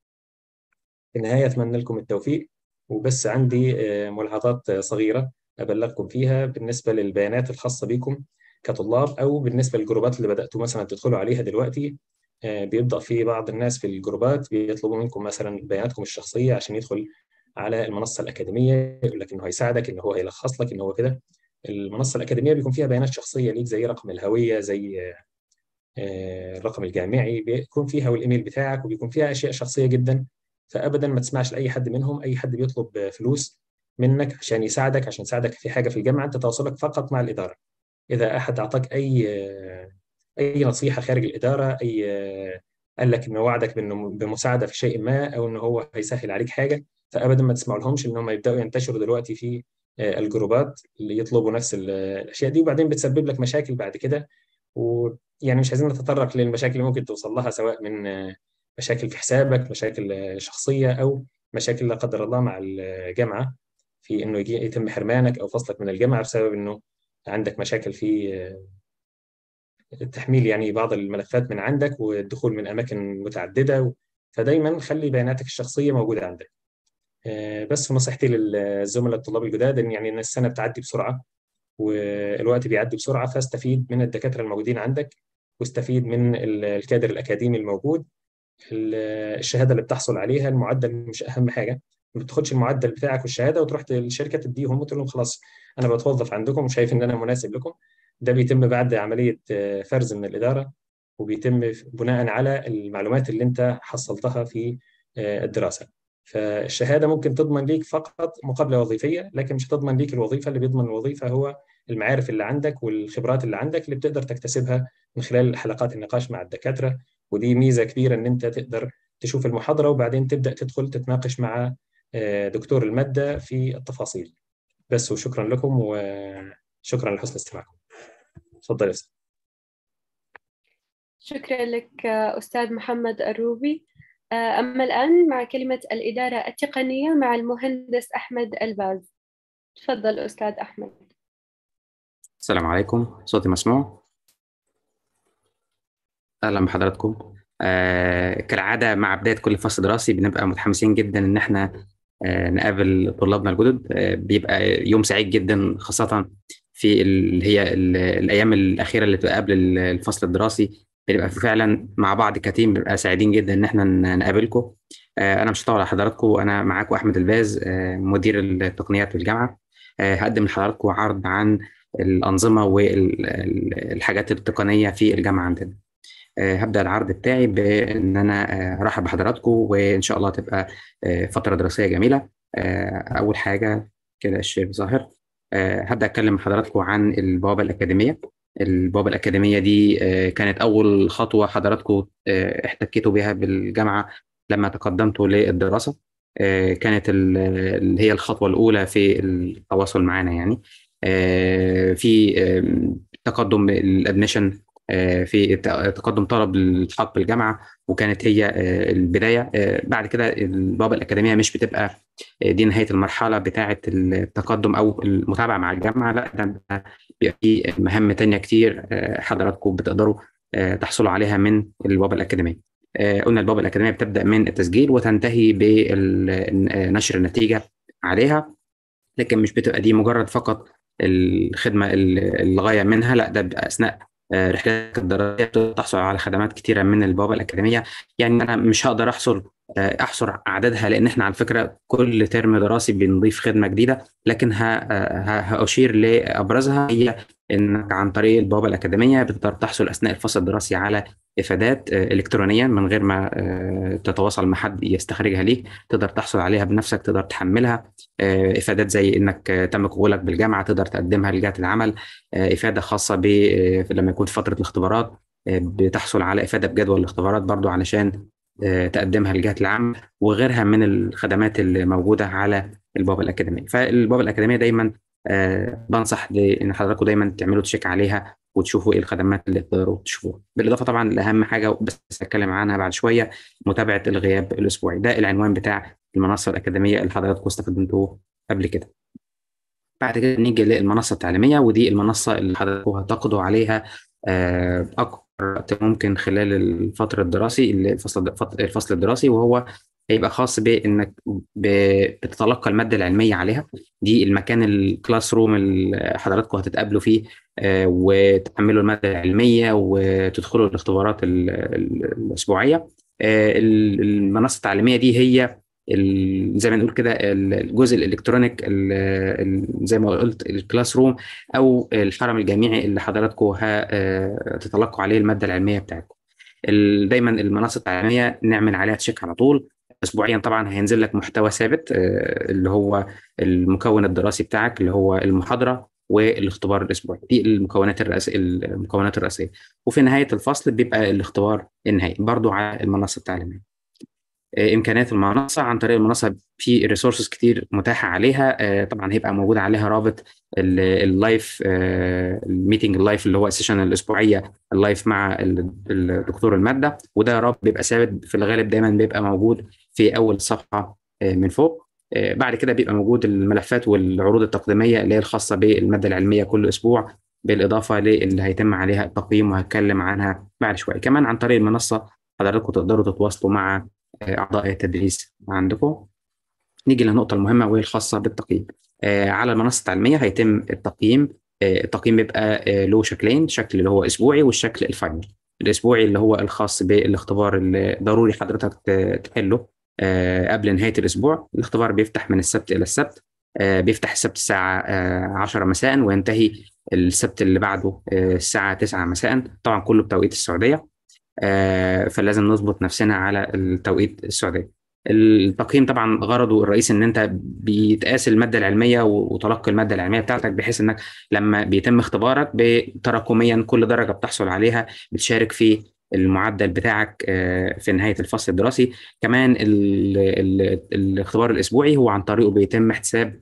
في النهاية أتمنى لكم التوفيق وبس عندي ملاحظات صغيرة أبلغكم فيها بالنسبة للبيانات الخاصة بكم كطلاب أو بالنسبة للجروبات اللي بدأتوا مثلا تدخلوا عليها دلوقتي بيبدأ في بعض الناس في الجروبات بيطلبوا منكم مثلا بياناتكم الشخصية عشان يدخل على المنصة الأكاديمية يقول لك إنه هيساعدك إنه هو هيلخص لك إنه هو كده المنصة الأكاديمية بيكون فيها بيانات شخصية ليك زي رقم الهوية زي الرقم الجامعي بيكون فيها والإيميل بتاعك وبيكون فيها أشياء شخصية جدا فأبدا ما تسمعش لأي حد منهم أي حد بيطلب فلوس منك عشان يساعدك عشان يساعدك في حاجة في الجامعة أنت تواصلك فقط مع الإدارة إذا أحد أعطاك أي أي نصيحة خارج الإدارة أي قال لك إنه وعدك بإنه بمساعدة في شيء ما أو إنه هو هيسهل عليك حاجة فأبدا ما تسمع لهمش إن هم يبدأوا ينتشروا دلوقتي في الجروبات اللي يطلبوا نفس الاشياء دي وبعدين بتسبب لك مشاكل بعد كده ويعني مش عايزين نتطرق للمشاكل اللي ممكن توصل لها سواء من مشاكل في حسابك مشاكل شخصيه او مشاكل لا قدر الله مع الجامعه في انه يجي يتم حرمانك او فصلك من الجامعه بسبب انه عندك مشاكل في تحميل يعني بعض الملفات من عندك والدخول من اماكن متعدده فدايما خلي بياناتك الشخصيه موجوده عندك بس نصيحتي للزملاء الطلاب الجداد ان يعني ان السنه بتعدي بسرعه والوقت بيعدي بسرعه فاستفيد من الدكاتره الموجودين عندك واستفيد من الكادر الاكاديمي الموجود الشهاده اللي بتحصل عليها المعدل مش اهم حاجه ما بتاخدش المعدل بتاعك والشهاده وتروح للشركه تديهم وتقول لهم خلاص انا بتوظف عندكم وشايف ان انا مناسب لكم ده بيتم بعد عمليه فرز من الاداره وبيتم بناء على المعلومات اللي انت حصلتها في الدراسه فالشهاده ممكن تضمن ليك فقط مقابله وظيفيه لكن مش هتضمن ليك الوظيفه اللي بيضمن الوظيفه هو المعارف اللي عندك والخبرات اللي عندك اللي بتقدر تكتسبها من خلال حلقات النقاش مع الدكاتره ودي ميزه كبيره ان انت تقدر تشوف المحاضره وبعدين تبدا تدخل تتناقش مع دكتور الماده في التفاصيل بس وشكرا لكم وشكرا لحسن استماعكم تفضل يا استاذ شكرا لك استاذ محمد الروبي أما الآن مع كلمة الإدارة التقنية مع المهندس أحمد الباز تفضل أستاذ أحمد السلام عليكم صوتي مسموع أهلا بحضراتكم آه كالعادة مع بداية كل فصل دراسي بنبقى متحمسين جدا إن إحنا آه نقابل طلابنا الجدد آه بيبقى يوم سعيد جدا خاصة في اللي هي الأيام الأخيرة اللي بتبقى قبل الفصل الدراسي بنبقى فعلا مع بعض كتيم بنبقى سعيدين جدا ان احنا نقابلكم انا مش هطول على حضراتكم انا معاكم احمد الباز مدير التقنيات في الجامعه هقدم لحضراتكم عرض عن الانظمه والحاجات التقنيه في الجامعه عندنا هبدا العرض بتاعي بان انا ارحب بحضراتكم وان شاء الله تبقى فتره دراسيه جميله اول حاجه كده الشير ظاهر هبدا اتكلم حضراتكم عن البوابه الاكاديميه البوابة الأكاديمية دي كانت أول خطوة حضراتكم احتكيتوا بها بالجامعة لما تقدمتوا للدراسة كانت اللي هي الخطوة الأولى في التواصل معنا يعني في تقدم الادميشن في تقدم طلب الالتحاق بالجامعه وكانت هي البدايه بعد كده البوابه الاكاديميه مش بتبقى دي نهايه المرحله بتاعه التقدم او المتابعه مع الجامعه لا ده بيبقى في مهام تانية كتير حضراتكم بتقدروا تحصلوا عليها من البوابه الاكاديميه قلنا البوابه الاكاديميه بتبدا من التسجيل وتنتهي بنشر النتيجه عليها لكن مش بتبقى دي مجرد فقط الخدمه الغايه منها لا ده اثناء رحلات الدراسيه تحصل على خدمات كتيره من البوابه الاكاديميه يعني انا مش هقدر احصر احصر اعدادها لان احنا على فكره كل ترم دراسي بنضيف خدمه جديده لكن هاشير لابرزها هي انك عن طريق البوابه الاكاديميه بتقدر تحصل اثناء الفصل الدراسي على افادات الكترونيا من غير ما تتواصل مع حد يستخرجها ليك تقدر تحصل عليها بنفسك تقدر تحملها افادات زي انك تم قبولك بالجامعه تقدر تقدمها لجهه العمل افاده خاصه ب لما يكون في فتره الاختبارات بتحصل على افاده بجدول الاختبارات برضو علشان تقدمها لجهه العمل وغيرها من الخدمات اللي موجوده على البوابه الاكاديميه فالبوابه الاكاديميه دايما أه بنصح ان حضراتكم دايما تعملوا تشيك عليها وتشوفوا ايه الخدمات اللي تقدروا تشوفوها بالاضافه طبعا لاهم حاجه بس هتكلم عنها بعد شويه متابعه الغياب الاسبوعي ده العنوان بتاع المنصه الاكاديميه اللي حضراتكم استخدمتوه قبل كده بعد كده نيجي للمنصه التعليميه ودي المنصه اللي حضراتكم هتقضوا عليها آه، اكبر وقت ممكن خلال الفتره الدراسي الفصل الفصل الدراسي وهو هيبقى خاص بانك ب- بتتلقى الماده العلميه عليها دي المكان الكلاس روم اللي حضراتكم هتتقابلوا فيه آه، وتحملوا الماده العلميه وتدخلوا الاختبارات ال- ال- الاسبوعيه آه، ال- المنصه التعليميه دي هي ال- زي ما نقول كده ال- الجزء الالكترونيك ال- ال- زي ما قلت الكلاس روم او الحرم الجامعي اللي حضراتكم هتتلقوا عليه الماده العلميه بتاعتكم ال- دايما المنصه التعليميه نعمل عليها تشيك على طول اسبوعيا طبعا هينزل لك محتوى ثابت آه، اللي هو المكون الدراسي بتاعك اللي هو المحاضره والاختبار الاسبوعي دي المكونات الرئيسيه المكونات الرئيسيه وفي نهايه الفصل بيبقى الاختبار النهائي برضو على المنصه التعليميه آه، امكانيات المنصه عن طريق المنصه في ريسورسز كتير متاحه عليها آه، طبعا هيبقى موجود عليها رابط ال- اللايف آه، الميتنج اللايف اللي هو السيشن الاسبوعيه اللايف مع ال- الدكتور الماده وده رابط بيبقى ثابت في الغالب دايما بيبقى موجود في اول صفحه آه، من فوق آه، بعد كده بيبقى موجود الملفات والعروض التقديميه اللي هي الخاصه بالماده العلميه كل اسبوع بالاضافه للي هيتم عليها التقييم وهتكلم عنها بعد شويه كمان عن طريق المنصه حضراتكم تقدروا تتواصلوا مع آه، اعضاء التدريس عندكم نيجي للنقطة المهمة وهي الخاصة بالتقييم. آه على المنصة التعليمية هيتم التقييم آه التقييم بيبقى آه له شكلين، شكل اللي هو أسبوعي والشكل الفاينل. الأسبوعي اللي هو الخاص بالاختبار اللي ضروري حضرتك ت- تحله آه قبل نهاية الأسبوع. الاختبار بيفتح من السبت إلى السبت. آه بيفتح السبت الساعة آه 10 مساء وينتهي السبت اللي بعده آه الساعة 9 مساء، طبعا كله بتوقيت السعودية. آه، فلازم نظبط نفسنا على التوقيت السعودي التقييم طبعا غرضه الرئيسي ان انت بيتقاس الماده العلميه و- وتلقي الماده العلميه بتاعتك بحيث انك لما بيتم اختبارك ب- تراكميا كل درجه بتحصل عليها بتشارك في المعدل بتاعك آه، في نهايه الفصل الدراسي كمان ال ال الاختبار الاسبوعي هو عن طريقه بيتم حساب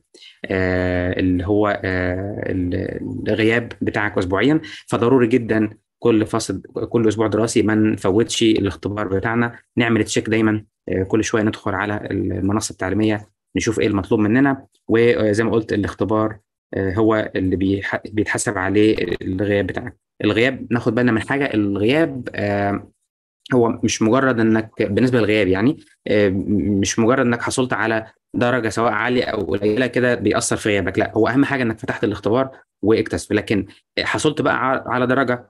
آه، اللي هو آه، ال- الغياب بتاعك اسبوعيا فضروري جدا كل فصل كل اسبوع دراسي ما نفوتش الاختبار بتاعنا نعمل تشيك دايما آه، كل شويه ندخل على المنصه التعليميه نشوف ايه المطلوب مننا وزي ما قلت الاختبار آه، هو اللي بيح- بيتحسب عليه الغياب بتاعك الغياب ناخد بالنا من حاجه الغياب آه، هو مش مجرد انك بالنسبه للغياب يعني آه، مش مجرد انك حصلت على درجه سواء عاليه او قليله كده بيأثر في غيابك لا هو اهم حاجه انك فتحت الاختبار واكتسب لكن حصلت بقى ع- على درجه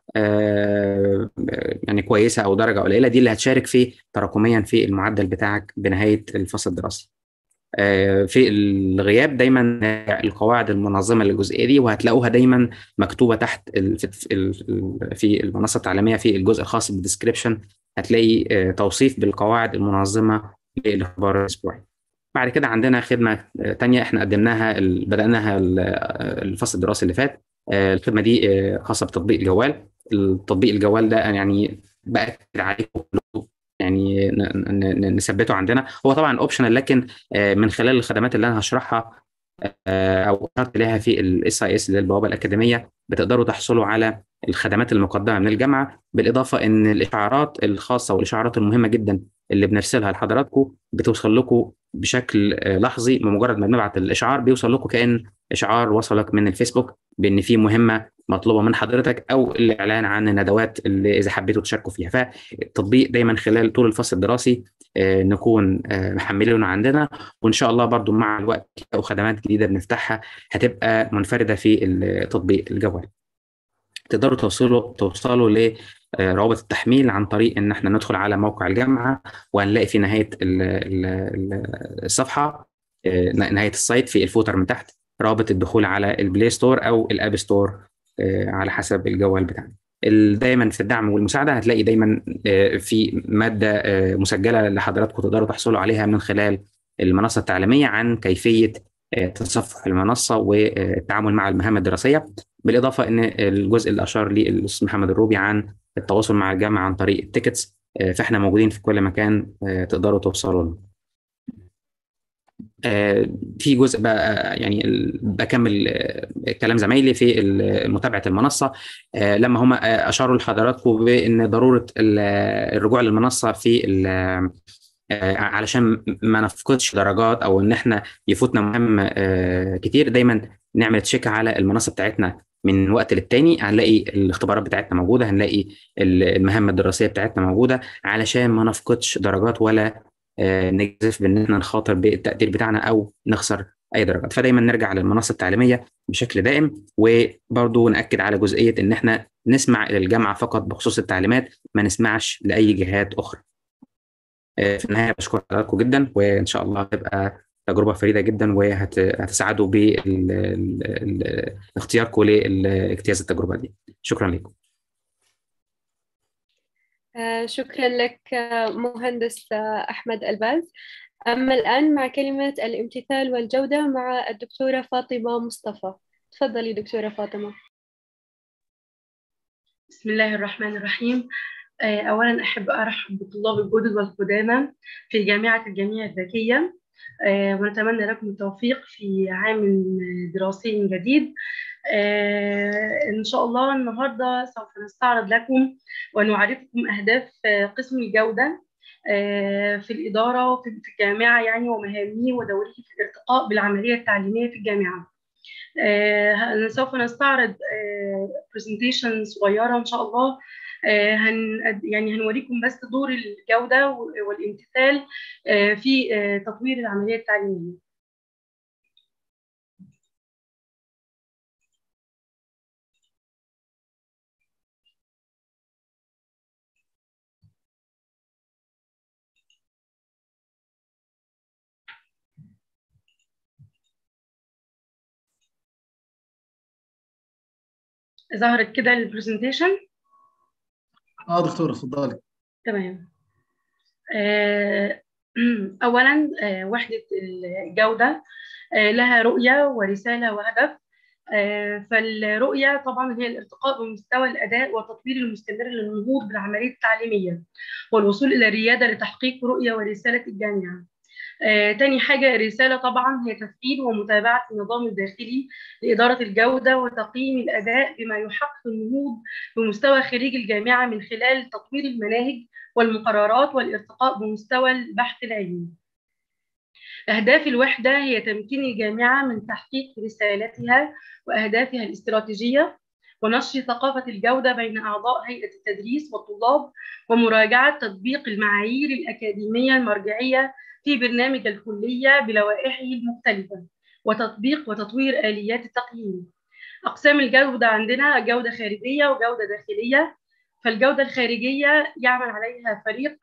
آه، يعني كويسه او درجه قليله دي اللي هتشارك في تراكميا في المعدل بتاعك بنهايه الفصل الدراسي آه، في الغياب دايما القواعد المنظمه للجزئيه دي وهتلاقوها دايما مكتوبه تحت ال- في في- في المنصه التعليميه في الجزء الخاص بالديسكريبشن هتلاقي آه، توصيف بالقواعد المنظمه للاختبار الاسبوعي بعد كده عندنا خدمه آه، تانية احنا قدمناها ال- بدأناها ال- آه، الفصل الدراسي اللي فات آه، الخدمه دي آه، خاصه بتطبيق الجوال التطبيق الجوال ده يعني بأكد عليكم كلكم يعني ن- ن- ن- نثبته عندنا هو طبعا اوبشنال لكن آه، من خلال الخدمات اللي انا هشرحها آه، او اشرت اليها في الاس اي اس اللي هي البوابه الاكاديميه بتقدروا تحصلوا على الخدمات المقدمه من الجامعه بالاضافه ان الاشعارات الخاصه والاشعارات المهمه جدا اللي بنرسلها لحضراتكم بتوصل لكم بشكل آه، لحظي بمجرد ما بنبعت الاشعار بيوصل لكم كان اشعار وصلك من الفيسبوك بان في مهمه مطلوبه من حضرتك او الاعلان عن الندوات اللي اذا حبيتوا تشاركوا فيها فالتطبيق دايما خلال طول الفصل الدراسي آه، نكون آه، محملينه عندنا وان شاء الله برضو مع الوقت او خدمات جديده بنفتحها هتبقى منفرده في التطبيق الجوال تقدروا توصلوا توصلوا لروابط التحميل عن طريق ان احنا ندخل على موقع الجامعه وهنلاقي في نهايه ال- ال- ال- الصفحه آه، نهايه السايت في الفوتر من تحت رابط الدخول على البلاي ستور او الاب ستور آه، على حسب الجوال بتاعنا ال- دايما في الدعم والمساعده هتلاقي دايما آه، في ماده آه، مسجله لحضراتكم تقدروا تحصلوا عليها من خلال المنصه التعليميه عن كيفيه آه، تصفح المنصه والتعامل مع المهام الدراسيه بالاضافه ان الجزء اللي اشار ليه الاستاذ محمد الروبي عن التواصل مع الجامعه عن طريق التيكتس آه، فاحنا موجودين في كل مكان آه، تقدروا توصلوا له آه، في جزء بقى آه، يعني ال- بكمل آه، كلام زمايلي في ال- متابعه المنصه آه، لما هم اشاروا لحضراتكم بان ضروره ال- الرجوع للمنصه في ال- آه، علشان ما نفقدش درجات او ان احنا يفوتنا مهم آه، كتير دايما نعمل تشيك على المنصه بتاعتنا من وقت للتاني هنلاقي الاختبارات بتاعتنا موجوده هنلاقي المهام الدراسيه بتاعتنا موجوده علشان ما نفقدش درجات ولا آه، نجازف بان احنا نخاطر بالتقدير بتاعنا او نخسر اي درجات فدايما نرجع للمنصه التعليميه بشكل دائم وبرضه ناكد على جزئيه ان احنا نسمع للجامعه فقط بخصوص التعليمات ما نسمعش لاي جهات اخرى آه، في النهايه بشكر حضراتكم جدا وان شاء الله هتبقى تجربه فريده جدا وهتساعدوا باختياركم لاجتياز التجربه دي شكرا لكم آه، شكرا لك آه، مهندس آه، أحمد الباز أما الآن مع كلمة الامتثال والجودة مع الدكتورة فاطمة مصطفى تفضلي دكتورة فاطمة بسم الله الرحمن الرحيم أولا أحب أرحب بالطلاب الجدد والقدامى في جامعة الجامعة الذكية ونتمنى لكم التوفيق في عام دراسي جديد إن شاء الله النهاردة سوف نستعرض لكم ونعرفكم أهداف قسم الجودة في الإدارة وفي الجامعة يعني ومهامه ودوره في الارتقاء بالعملية التعليمية في الجامعة سوف نستعرض برزنتيشن صغيرة إن شاء الله هن يعني هنوريكم بس دور الجودة والامتثال في تطوير العملية التعليمية ظهرت كده البرزنتيشن اه دكتور اتفضلي تمام آه، اولا آه، وحده الجوده آه، لها رؤيه ورساله وهدف فالرؤيه طبعا هي الارتقاء بمستوى الاداء والتطوير المستمر للنهوض بالعمليه التعليميه والوصول الى الرياده لتحقيق رؤيه ورساله الجامعه آه، تاني حاجة الرسالة طبعا هي تفعيل ومتابعة النظام الداخلي لإدارة الجودة وتقييم الأداء بما يحقق النهوض بمستوى خريج الجامعة من خلال تطوير المناهج والمقررات والارتقاء بمستوى البحث العلمي. أهداف الوحدة هي تمكين الجامعة من تحقيق رسالتها وأهدافها الاستراتيجية ونشر ثقافة الجودة بين أعضاء هيئة التدريس والطلاب ومراجعة تطبيق المعايير الأكاديمية المرجعية في برنامج الكلية بلوائحه المختلفة وتطبيق وتطوير آليات التقييم أقسام الجودة عندنا جودة خارجية وجودة داخلية فالجودة الخارجية يعمل عليها فريق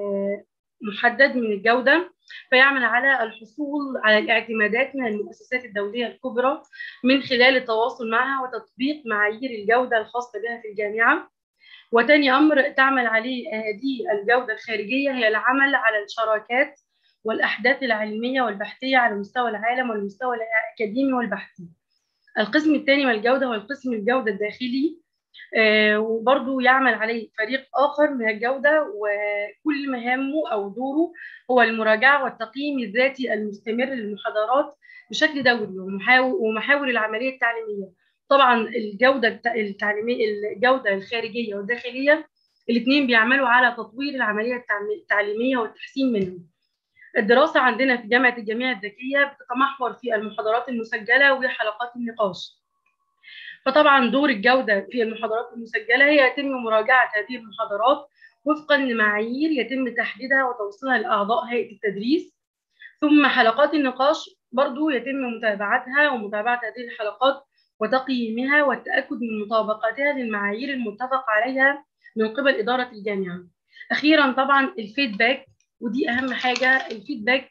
محدد من الجودة فيعمل على الحصول على الاعتمادات من المؤسسات الدولية الكبرى من خلال التواصل معها وتطبيق معايير الجودة الخاصة بها في الجامعة وتاني أمر تعمل عليه هذه الجودة الخارجية هي العمل على الشراكات والأحداث العلمية والبحثية على مستوى العالم والمستوى الأكاديمي والبحثي القسم الثاني من الجودة هو القسم الجودة الداخلي آه وبرضه يعمل عليه فريق آخر من الجودة وكل مهامه أو دوره هو المراجعة والتقييم الذاتي المستمر للمحاضرات بشكل دوري ومحاور العملية التعليمية طبعا الجودة التعليمية الجودة الخارجية والداخلية الاثنين بيعملوا على تطوير العملية التعليمية والتحسين منها الدراسة عندنا في جامعة الجامعة الذكية بتتمحور في المحاضرات المسجلة وحلقات النقاش فطبعا دور الجودة في المحاضرات المسجلة هي يتم مراجعة هذه المحاضرات وفقا لمعايير يتم تحديدها وتوصيلها لأعضاء هيئة التدريس ثم حلقات النقاش برضو يتم متابعتها ومتابعة هذه الحلقات وتقييمها والتأكد من مطابقتها للمعايير المتفق عليها من قبل إدارة الجامعة أخيرا طبعا الفيدباك ودي اهم حاجه الفيدباك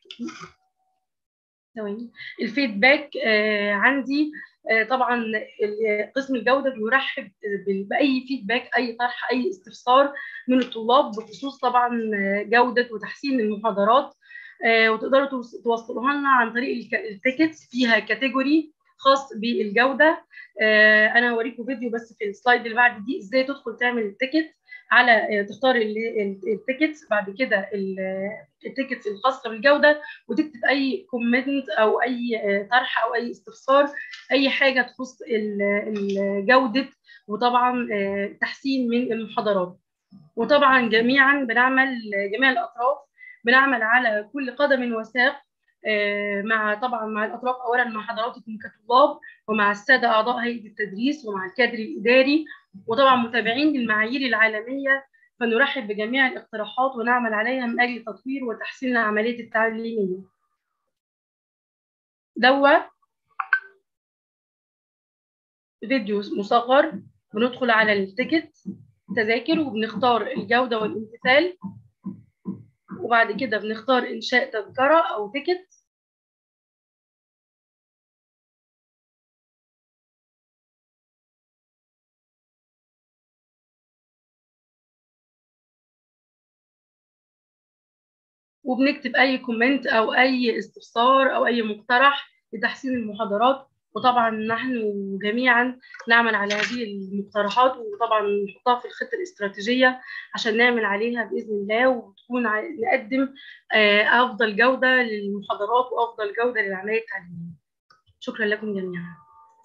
ثواني الفيدباك آه عندي آه طبعا قسم الجوده بيرحب باي فيدباك اي طرح اي استفسار من الطلاب بخصوص طبعا جوده وتحسين المحاضرات آه وتقدروا توصلوها لنا عن طريق التيكتس فيها كاتيجوري خاص بالجوده آه انا هوريكم فيديو بس في السلايد اللي بعد دي ازاي تدخل تعمل التيكت على تختار التيكتس بعد كده التيكتس الخاصه بالجوده وتكتب اي كومنت او اي طرح او اي استفسار اي حاجه تخص جوده وطبعا تحسين من المحاضرات وطبعا جميعا بنعمل جميع الاطراف بنعمل على كل قدم وساق مع طبعا مع الاطراف اولا مع حضراتكم كطلاب ومع الساده اعضاء هيئه التدريس ومع الكادر الاداري وطبعا متابعين للمعايير العالميه فنرحب بجميع الاقتراحات ونعمل عليها من اجل تطوير وتحسين العمليه التعليميه. دوت فيديو مصغر بندخل على التيكت تذاكر وبنختار الجودة والامتثال وبعد كده بنختار إنشاء تذكرة أو تيكت وبنكتب أي كومنت أو أي استفسار أو أي مقترح لتحسين المحاضرات وطبعا نحن جميعا نعمل على هذه المقترحات وطبعا نحطها في الخطه الاستراتيجيه عشان نعمل عليها باذن الله وتكون نقدم افضل جوده للمحاضرات وافضل جوده للعمليه التعليميه. شكرا لكم جميعا.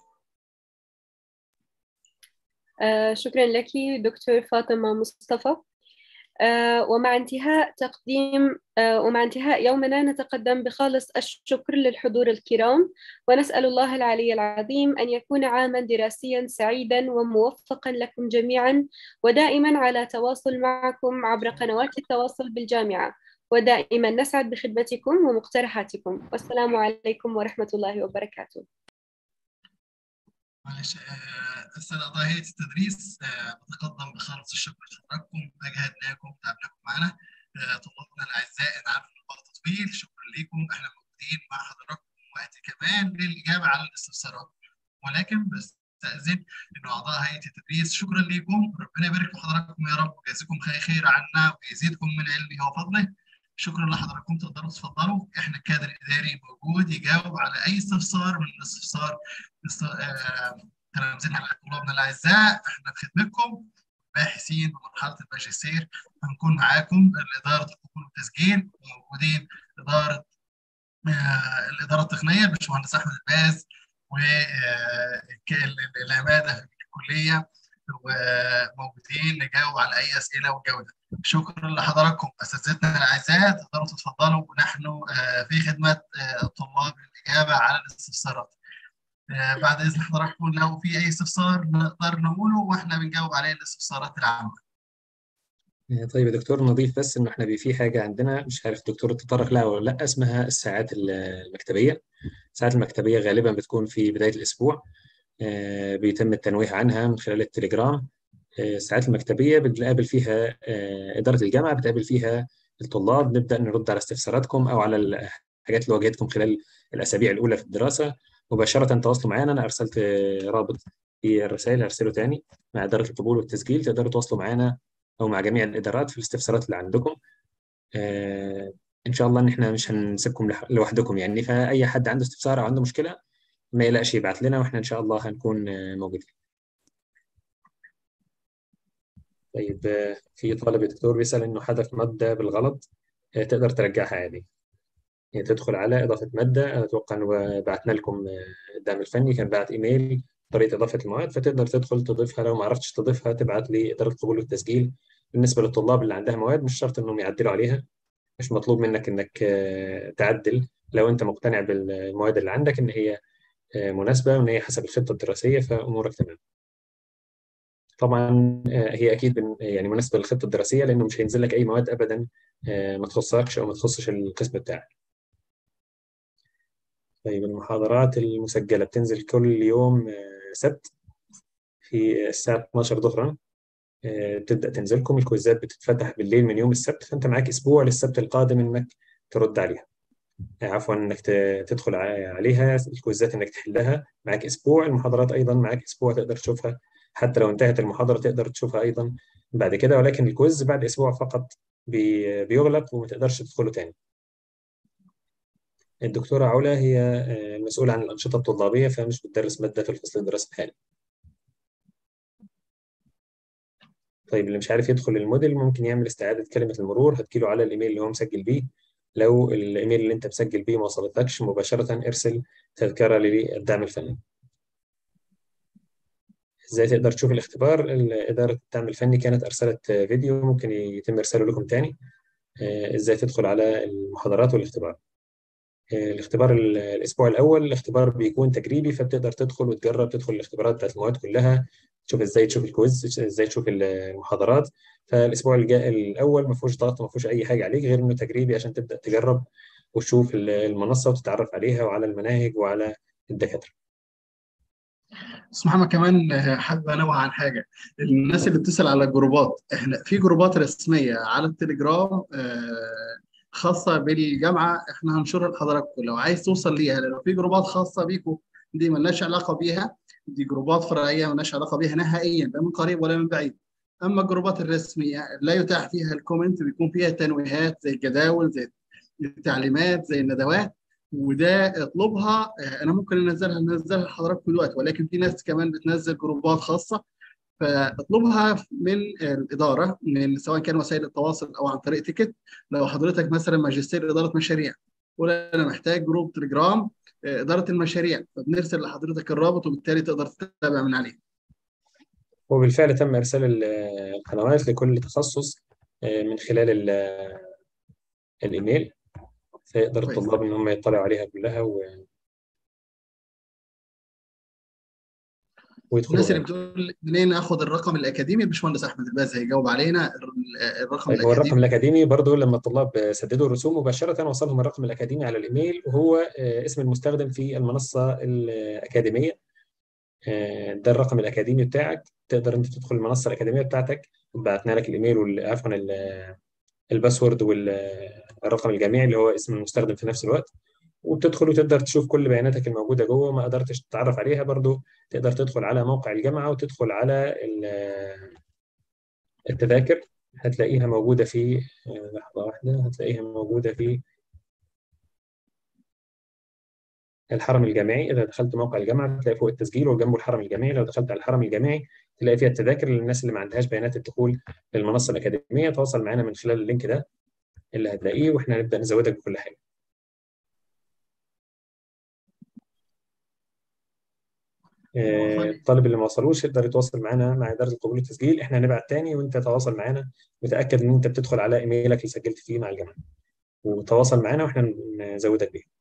آه شكرا لك دكتور فاطمه مصطفى. آه ومع انتهاء تقديم آه ومع انتهاء يومنا نتقدم بخالص الشكر للحضور الكرام ونسأل الله العلي العظيم أن يكون عاما دراسيا سعيدا وموفقا لكم جميعا ودائما على تواصل معكم عبر قنوات التواصل بالجامعة ودائما نسعد بخدمتكم ومقترحاتكم والسلام عليكم ورحمة الله وبركاته معلش السنة أعضاء هيئة التدريس بتقدم بخالص الشكر لحضراتكم جهدناكم تعبناكم معنا طلابنا الأعزاء أنا عارف إن الوقت طويل شكرا لكم إحنا موجودين مع حضراتكم وقت كمان للإجابة على الاستفسارات ولكن بستأذن إنه أعضاء هيئة التدريس شكرا لكم ربنا يبارك في حضراتكم يا رب ويجازيكم خير عنا ويزيدكم من علمه وفضله شكرا لحضراتكم تقدروا تفضلوا احنا الكادر الاداري موجود يجاوب على اي استفسار من الاستفسار تلامذتنا طلابنا الاعزاء احنا في خدمتكم باحثين بمرحله الماجستير هنكون معاكم الاداره القبول والتسجيل وموجودين اداره آه الاداره التقنيه الباشمهندس احمد الباز والعماده في الكليه وموجودين نجاوب على اي اسئله وجوده شكرا لحضراتكم اساتذتنا الاعزاء تقدروا تتفضلوا ونحن في خدمه الطلاب للاجابه على الاستفسارات بعد اذن حضراتكم لو في اي استفسار نقدر نقوله واحنا بنجاوب عليه الاستفسارات العامه طيب يا دكتور نضيف بس انه احنا في حاجه عندنا مش عارف الدكتور تطرق لها ولا لا اسمها الساعات المكتبيه الساعات المكتبيه غالبا بتكون في بدايه الاسبوع بيتم التنويه عنها من خلال التليجرام الساعات المكتبيه بنقابل فيها اداره الجامعه بتقابل فيها الطلاب نبدا نرد على استفساراتكم او على الحاجات اللي واجهتكم خلال الاسابيع الاولى في الدراسه مباشره تواصلوا معانا انا ارسلت رابط في الرسائل هرسله تاني مع اداره القبول والتسجيل تقدروا تواصلوا معانا او مع جميع الادارات في الاستفسارات اللي عندكم ان شاء الله ان احنا مش هنسيبكم لوحدكم يعني فاي حد عنده استفسار او عنده مشكله ما يقلقش يبعت لنا واحنا ان شاء الله هنكون موجودين طيب في طالب دكتور بيسأل إنه حذف مادة بالغلط تقدر ترجعها عادي يعني تدخل على إضافة مادة أنا أتوقع إنه بعتنا لكم الدعم الفني كان بعت إيميل طريقة إضافة المواد فتقدر تدخل تضيفها لو ما عرفتش تضيفها تبعت لي إدارة القبول والتسجيل بالنسبة للطلاب اللي عندها مواد مش شرط إنهم يعدلوا عليها مش مطلوب منك إنك تعدل لو أنت مقتنع بالمواد اللي عندك إن هي مناسبة وإن هي حسب الخطة الدراسية فأمورك تمام. طبعا هي اكيد يعني مناسبه للخطه الدراسيه لانه مش هينزل لك اي مواد ابدا ما تخصكش او ما تخصش القسم بتاعك. طيب المحاضرات المسجله بتنزل كل يوم سبت في الساعه 12 ظهرا تبدا تنزلكم الكويزات بتتفتح بالليل من يوم السبت فانت معاك اسبوع للسبت القادم انك ترد عليها. عفوا انك تدخل عليها الكويزات انك تحلها معاك اسبوع المحاضرات ايضا معاك اسبوع تقدر تشوفها حتى لو انتهت المحاضرة تقدر تشوفها أيضا بعد كده ولكن الكويز بعد أسبوع فقط بي بيغلق وما تقدرش تدخله تاني الدكتورة علا هي المسؤولة عن الأنشطة الطلابية فمش بتدرس مادة في الفصل الدراسي الحالي طيب اللي مش عارف يدخل الموديل ممكن يعمل استعادة كلمة المرور هتجيله على الإيميل اللي هو مسجل بيه لو الإيميل اللي أنت مسجل بيه ما وصلتكش مباشرة ارسل تذكرة للدعم الفني ازاي تقدر تشوف الاختبار إدارة الدعم الفني كانت أرسلت فيديو ممكن يتم إرساله لكم تاني ازاي تدخل على المحاضرات والاختبار الاختبار الاسبوع الاول الاختبار بيكون تجريبي فبتقدر تدخل وتجرب تدخل الاختبارات بتاعت المواد كلها تشوف ازاي تشوف الكويز ازاي تشوف المحاضرات فالاسبوع الجاي الاول ما فيهوش ضغط ما فيهوش اي حاجه عليك غير انه تجريبي عشان تبدا تجرب وتشوف المنصه وتتعرف عليها وعلى المناهج وعلى الدكاتره بس محمد كمان حابب انوه عن حاجه الناس اللي بتسال على الجروبات احنا في جروبات رسميه على التليجرام خاصه بالجامعه احنا هنشرها لحضراتكم لو عايز توصل ليها لو في جروبات خاصه بيكم دي ملناش علاقه بيها دي جروبات فرعيه ملناش علاقه بيها نهائيا لا من قريب ولا من بعيد اما الجروبات الرسميه لا يتاح فيها الكومنت بيكون فيها تنويهات زي الجداول زي التعليمات زي الندوات وده اطلبها انا ممكن انزلها انزلها لحضراتكم دلوقتي ولكن في ناس كمان بتنزل جروبات خاصه فاطلبها من الاداره من سواء كان وسائل التواصل او عن طريق تيكت لو حضرتك مثلا ماجستير اداره مشاريع قول انا محتاج جروب تليجرام اداره المشاريع فبنرسل لحضرتك الرابط وبالتالي تقدر تتابع من عليه. وبالفعل تم ارسال القنوات لكل تخصص من خلال الايميل فيقدر الطلاب ان هم يطلعوا عليها كلها و... ويدخلوا الناس اللي بتقول منين اخد الرقم الاكاديمي الباشمهندس احمد الباز هيجاوب علينا الرقم طيب هو الرقم الاكاديمي برضه لما الطلاب سددوا الرسوم مباشره وصلهم الرقم الاكاديمي على الايميل وهو اسم المستخدم في المنصه الاكاديميه ده الرقم الاكاديمي بتاعك تقدر انت تدخل المنصه الاكاديميه بتاعتك بعتنا لك الايميل عفوا الباسورد والرقم الجامعي اللي هو اسم المستخدم في نفس الوقت وبتدخل وتقدر تشوف كل بياناتك الموجوده جوه ما قدرتش تتعرف عليها برضو تقدر تدخل على موقع الجامعه وتدخل على التذاكر هتلاقيها موجوده في لحظه واحده هتلاقيها موجوده في الحرم الجامعي اذا دخلت موقع الجامعه تلاقي فوق التسجيل وجنبه الحرم الجامعي لو دخلت على الحرم الجامعي تلاقي فيها التذاكر للناس اللي ما عندهاش بيانات الدخول للمنصه الاكاديميه تواصل معنا من خلال اللينك ده اللي هتلاقيه واحنا هنبدا نزودك بكل حاجه الطالب اللي ما وصلوش يقدر يتواصل معنا مع اداره القبول والتسجيل احنا هنبعت تاني وانت تواصل معنا وتاكد ان انت بتدخل على ايميلك اللي سجلت فيه مع الجامعه وتواصل معنا واحنا نزودك بيه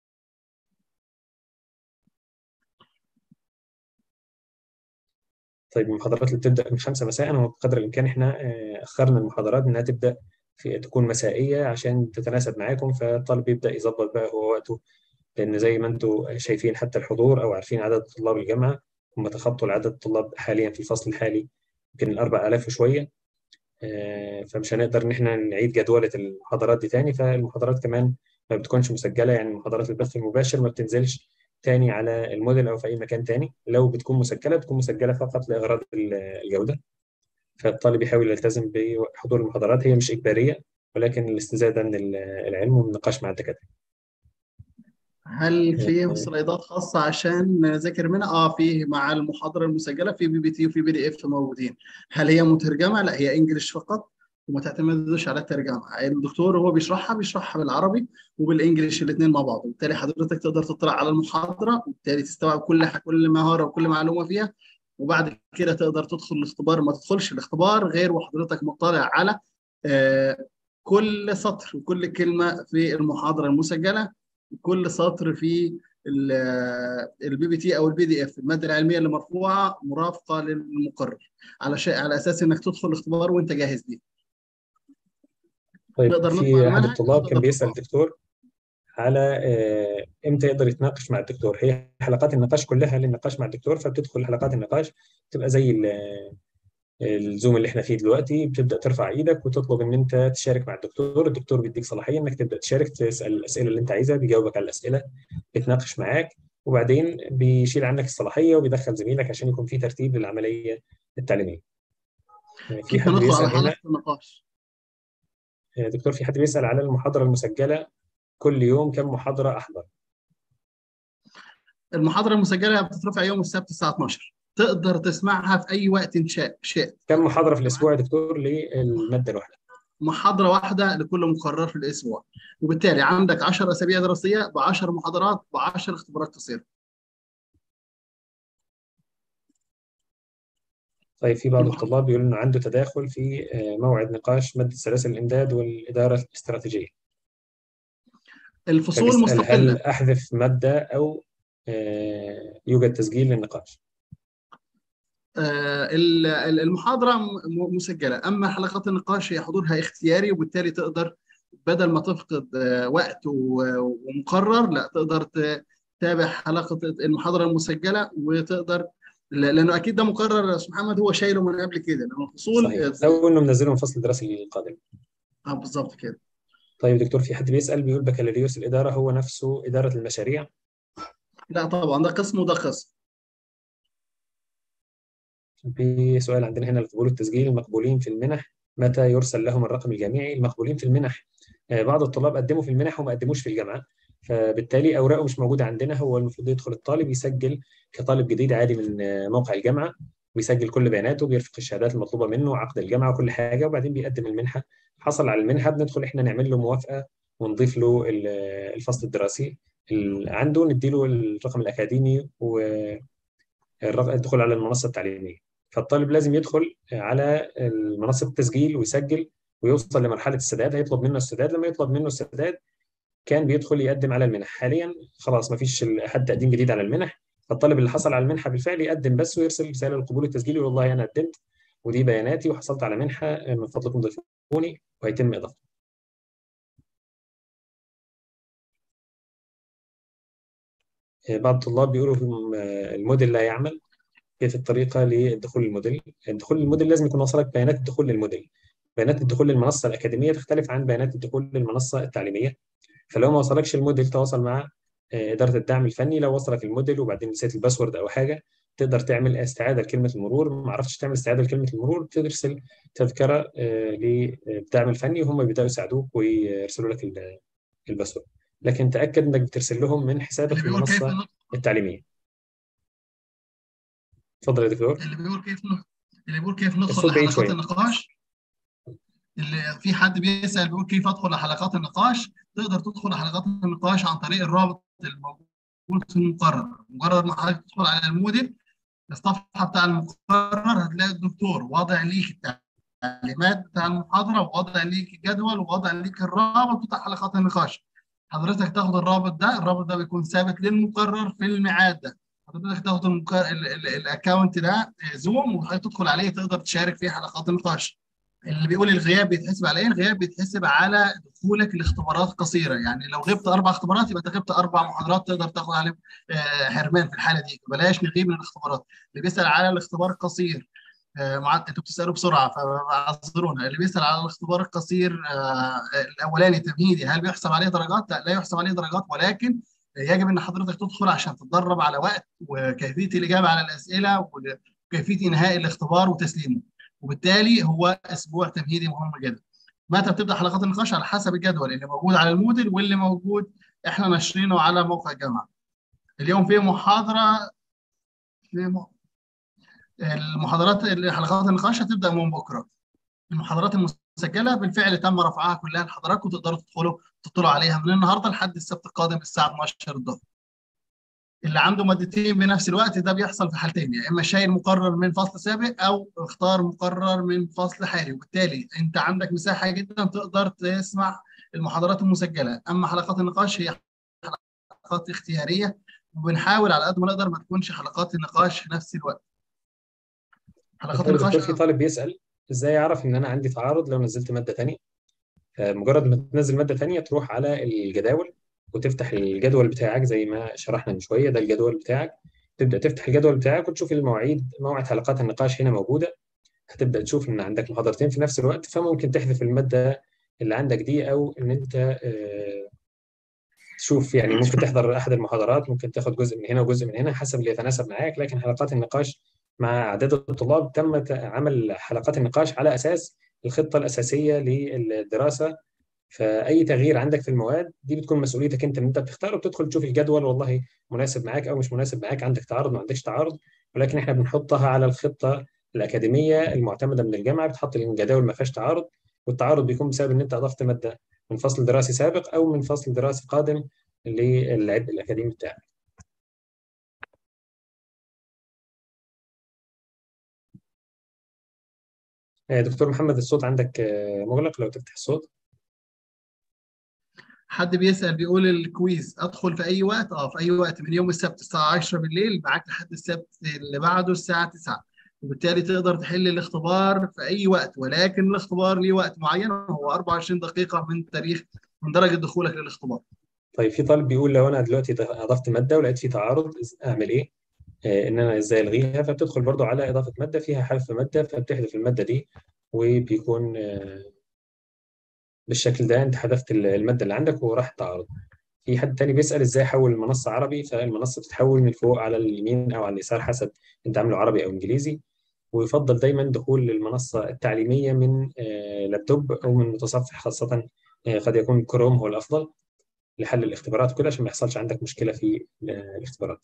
طيب المحاضرات اللي بتبدا من 5 مساء وبقدر الامكان احنا اخرنا المحاضرات انها تبدا في تكون مسائيه عشان تتناسب معاكم فالطالب يبدا يظبط بقى هو وقته لان زي ما انتم شايفين حتى الحضور او عارفين عدد طلاب الجامعه هم تخطوا العدد الطلاب حاليا في الفصل الحالي يمكن ال 4000 وشويه فمش هنقدر ان احنا نعيد جدوله المحاضرات دي تاني فالمحاضرات كمان ما بتكونش مسجله يعني محاضرات البث المباشر ما بتنزلش تاني على الموديل او في اي مكان تاني لو بتكون مسجله بتكون مسجله فقط لاغراض الجوده فالطالب يحاول يلتزم بحضور المحاضرات هي مش اجباريه ولكن الاستزاده من العلم والنقاش مع الدكاتره هل في سلايدات خاصة عشان نذاكر منها؟ اه في مع المحاضرة المسجلة في بي بي تي وفي بي دي اف موجودين. هل هي مترجمة؟ لا هي انجلش فقط وما تعتمدوش على الترجمة. الدكتور وهو بيشرحها بيشرحها بالعربي وبالانجلش الاثنين مع بعض، وبالتالي حضرتك تقدر تطلع على المحاضرة وبالتالي تستوعب كل كل مهارة وكل معلومة فيها وبعد كده تقدر تدخل الاختبار ما تدخلش الاختبار غير وحضرتك مطلع على آه كل سطر وكل كلمة في المحاضرة المسجلة كل سطر في البي بي تي او البي دي اف الماده العلميه اللي مرفوعه مرافقه للمقرر على شيء على اساس انك تدخل الاختبار وانت جاهز ليه. طيب في احد الطلاب كان بيسال الدكتور على امتى يقدر يتناقش مع الدكتور هي حلقات النقاش كلها للنقاش مع الدكتور فبتدخل حلقات النقاش تبقى زي الزوم اللي احنا فيه دلوقتي بتبدا ترفع ايدك وتطلب ان انت تشارك مع الدكتور الدكتور بيديك صلاحيه انك تبدا تشارك تسال الاسئله اللي انت عايزها بيجاوبك على الاسئله بيتناقش معاك وبعدين بيشيل عنك الصلاحيه وبيدخل زميلك عشان يكون في ترتيب للعمليه التعليميه في حد بيسال هنا النقاش دكتور في حد بيسال على المحاضره المسجله كل يوم كم محاضره احضر المحاضره المسجله بتترفع يوم السبت الساعه 12 تقدر تسمعها في اي وقت ان شاء شئت كم محاضره في الاسبوع يا دكتور للماده الواحده محاضره واحده لكل مقرر في الاسبوع وبالتالي عندك 10 اسابيع دراسيه ب 10 محاضرات ب 10 اختبارات قصيره طيب في بعض الطلاب بيقول انه عنده تداخل في آه، موعد نقاش ماده سلاسل الامداد والاداره الاستراتيجيه الفصول فبيسأل مستقله هل احذف ماده او آه، يوجد تسجيل للنقاش آه، ال- ال- المحاضرة م- مسجلة أما حلقات النقاش هي حضورها اختياري وبالتالي تقدر بدل ما تفقد آه، وقت و- ومقرر لا تقدر ت- تتابع حلقة المحاضرة المسجلة وتقدر ل- لأنه أكيد ده مقرر يا أستاذ محمد هو شايله من قبل كده لأنه الفصول صحيح لو انه منزله من الفصل الدراسي القادم اه بالظبط كده طيب دكتور في حد بيسأل بيقول بكالوريوس الإدارة هو نفسه إدارة المشاريع لا طبعا ده قسم وده قسم في سؤال عندنا هنا لقبول التسجيل المقبولين في المنح متى يرسل لهم الرقم الجامعي المقبولين في المنح آه، بعض الطلاب قدموا في المنح وما قدموش في الجامعة فبالتالي أوراقه مش موجودة عندنا هو المفروض يدخل الطالب يسجل كطالب جديد عادي من آه، موقع الجامعة ويسجل كل بياناته بيرفق الشهادات المطلوبة منه عقد الجامعة وكل حاجة وبعدين بيقدم المنحة حصل على المنحة بندخل إحنا نعمل له موافقة ونضيف له ال- الفصل الدراسي ال- عنده نديله الرقم الأكاديمي والدخول على المنصة التعليمية فالطالب لازم يدخل على منصة التسجيل ويسجل ويوصل لمرحلة السداد هيطلب منه السداد لما يطلب منه السداد كان بيدخل يقدم على المنح حاليا خلاص ما فيش حد تقديم جديد على المنح فالطالب اللي حصل على المنحة بالفعل يقدم بس ويرسل رسالة للقبول التسجيلي ويقول والله أنا قدمت ودي بياناتي وحصلت على منحة من فضلكم ضيفوني وهيتم إضافته بعض الطلاب بيقولوا الموديل لا يعمل كيف الطريقه للدخول للموديل؟ الدخول للموديل لازم يكون وصلك بيانات الدخول للموديل. بيانات الدخول للمنصه الاكاديميه تختلف عن بيانات الدخول للمنصه التعليميه. فلو ما وصلكش الموديل تواصل مع اداره الدعم الفني لو وصلك الموديل وبعدين نسيت الباسورد او حاجه تقدر تعمل استعاده لكلمه المرور ما عرفتش تعمل استعاده لكلمه المرور ترسل تذكره للدعم الفني وهم بيبداوا يساعدوك ويرسلوا لك الباسورد. لكن تاكد انك بترسل لهم من حسابك في المنصه التعليميه. اتفضل يا دكتور اللي بيقول كيف اللي بيقول كيف ندخل الصوت بعيد لحلقات شوية. النقاش اللي في حد بيسال بيقول كيف ادخل لحلقات النقاش تقدر تدخل لحلقات النقاش عن طريق الرابط الموجود في المقرر مجرد ما حضرتك تدخل على الموديل الصفحه بتاع المقرر هتلاقي الدكتور واضع ليك التعليمات بتاع المحاضره وواضع ليك الجدول وواضع ليك الرابط بتاع حلقات النقاش حضرتك تاخد الرابط ده الرابط ده بيكون ثابت للمقرر في الميعاد ده حضرتك تاخد الاكونت ده زوم وهتدخل عليه تقدر تشارك فيه حلقات النقاش اللي بيقول الغياب بيتحسب على ايه؟ الغياب بيتحسب على دخولك لاختبارات قصيره، يعني لو غبت اربع اختبارات يبقى انت غبت اربع محاضرات تقدر تاخد عليهم حرمان في الحاله دي، بلاش نغيب من الاختبارات، اللي بيسال على الاختبار القصير مع انتوا بتسالوا بسرعه فاعذرونا، اللي بيسال على الاختبار القصير الاولاني التمهيدي هل بيحسب عليه درجات؟ لا لا يحسب عليه درجات ولكن يجب ان حضرتك تدخل عشان تتدرب على وقت وكيفيه الاجابه على الاسئله وكيفيه انهاء الاختبار وتسليمه. وبالتالي هو اسبوع تمهيدي مهم جدا. متى بتبدا حلقات النقاش على حسب الجدول اللي موجود على الموديل واللي موجود احنا ناشرينه على موقع الجامعه. اليوم في محاضره في م... المحاضرات حلقات النقاش هتبدا من بكره. المحاضرات المسجله بالفعل تم رفعها كلها لحضراتكم تقدروا تدخلوا تطلعوا عليها من النهارده لحد السبت القادم الساعه 12 الظهر. اللي عنده مادتين بنفس الوقت ده بيحصل في حالتين يا اما شايل مقرر من فصل سابق او اختار مقرر من فصل حالي وبالتالي انت عندك مساحه جدا تقدر تسمع المحاضرات المسجله اما حلقات النقاش هي حلقات اختياريه وبنحاول على قد ما نقدر ما تكونش حلقات النقاش في نفس الوقت حلقات النقاش في طالب بيسال ازاي اعرف ان انا عندي تعارض لو نزلت ماده ثانيه مجرد ما تنزل ماده ثانيه تروح على الجداول وتفتح الجدول بتاعك زي ما شرحنا من شويه ده الجدول بتاعك تبدا تفتح الجدول بتاعك وتشوف المواعيد موعد حلقات النقاش هنا موجوده هتبدا تشوف ان عندك محاضرتين في نفس الوقت فممكن تحذف الماده اللي عندك دي او ان انت تشوف يعني ممكن تحضر احد المحاضرات ممكن تاخد جزء من هنا وجزء من هنا حسب اللي يتناسب معاك لكن حلقات النقاش مع اعداد الطلاب تم عمل حلقات النقاش على اساس الخطه الاساسيه للدراسه فاي تغيير عندك في المواد دي بتكون مسؤوليتك انت ان انت بتختار وبتدخل تشوف الجدول والله مناسب معاك او مش مناسب معاك عندك تعارض ما عندكش تعارض ولكن احنا بنحطها على الخطه الاكاديميه المعتمده من الجامعه بتحط الجداول ما فيهاش تعارض والتعارض بيكون بسبب ان انت اضفت ماده من فصل دراسي سابق او من فصل دراسي قادم للعبء الاكاديمي بتاعك آه، دكتور محمد الصوت عندك آه، مغلق لو تفتح الصوت حد بيسأل بيقول الكويز ادخل في اي وقت اه في اي وقت من يوم السبت الساعه 10 بالليل معاك لحد السبت اللي بعده الساعه 9 وبالتالي تقدر تحل الاختبار في اي وقت ولكن الاختبار ليه وقت معين هو 24 دقيقه من تاريخ من درجه دخولك للاختبار طيب في طالب بيقول لو انا دلوقتي اضفت ماده ولقيت في تعارض اعمل ايه؟ آه، ان انا ازاي الغيها فبتدخل برضو على اضافه ماده فيها حذف ماده فبتحذف الماده دي وبيكون آه، بالشكل ده انت حذفت الماده اللي عندك وراح التعارض في حد تاني بيسال ازاي احول المنصه عربي فالمنصه بتتحول من فوق على اليمين او على اليسار حسب انت عامله عربي او انجليزي ويفضل دايما دخول المنصه التعليميه من آه، لابتوب او من متصفح خاصه آه، قد يكون كروم هو الافضل لحل الاختبارات كلها عشان ما يحصلش عندك مشكله في آه، الاختبارات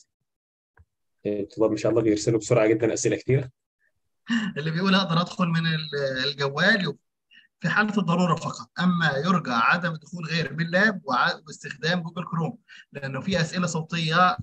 الطلاب ان شاء الله بيرسلوا بسرعه جدا اسئله كثيره اللي بيقول اقدر ادخل من ال- الجوال في حاله الضروره فقط اما يرجى عدم دخول غير من لاب وع- واستخدام جوجل كروم لانه في اسئله صوتيه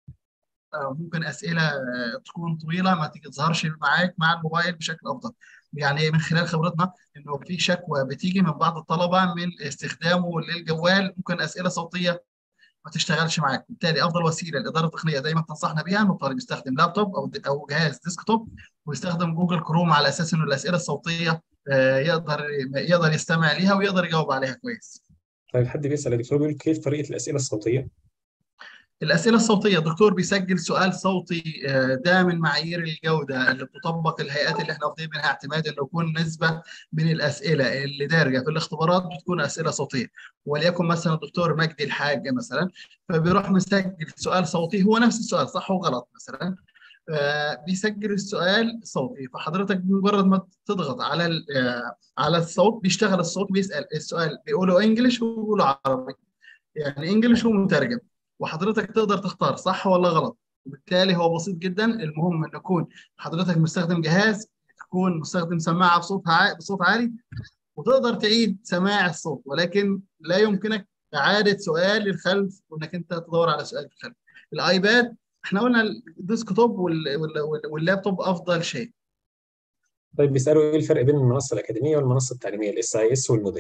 آه، ممكن اسئله آه، تكون طويله ما تيجي تظهرش معاك مع الموبايل بشكل افضل يعني من خلال خبرتنا انه في شكوى بتيجي من بعض الطلبه من استخدامه للجوال ممكن اسئله صوتيه ما تشتغلش معاك بالتالي افضل وسيله الاداره التقنيه دايما تنصحنا بيها انه الطالب يستخدم لابتوب او او جهاز ديسكتوب ويستخدم جوجل كروم على اساس انه الاسئله الصوتيه آه، يقدر يقدر يستمع ليها ويقدر يجاوب عليها كويس طيب حد بيسال يا دكتور بيقول كيف طريقه الاسئله الصوتيه؟ الأسئلة الصوتية الدكتور بيسجل سؤال صوتي آه، ده من معايير الجودة اللي بتطبق الهيئات اللي احنا واخدين منها اعتماد انه يكون نسبة من الأسئلة اللي دارجة في الاختبارات بتكون أسئلة صوتية وليكن مثلا الدكتور مجدي الحاج مثلا فبيروح مسجل سؤال صوتي هو نفس السؤال صح وغلط مثلا آه، بيسجل السؤال صوتي فحضرتك بمجرد ما تضغط على ال- آه، على الصوت بيشتغل الصوت بيسأل السؤال بيقوله انجلش وبيقوله عربي يعني انجلش ومترجم وحضرتك تقدر تختار صح ولا غلط وبالتالي هو بسيط جدا المهم ان يكون حضرتك مستخدم جهاز تكون مستخدم سماعه بصوت ع... بصوت عالي وتقدر تعيد سماع الصوت ولكن لا يمكنك اعاده سؤال للخلف وانك انت تدور على سؤال في الخلف الايباد احنا قلنا الديسكتوب وال... وال... وال- واللابتوب افضل شيء طيب بيسالوا ايه الفرق بين المنصه الاكاديميه والمنصه التعليميه الاس اي اس والموديل؟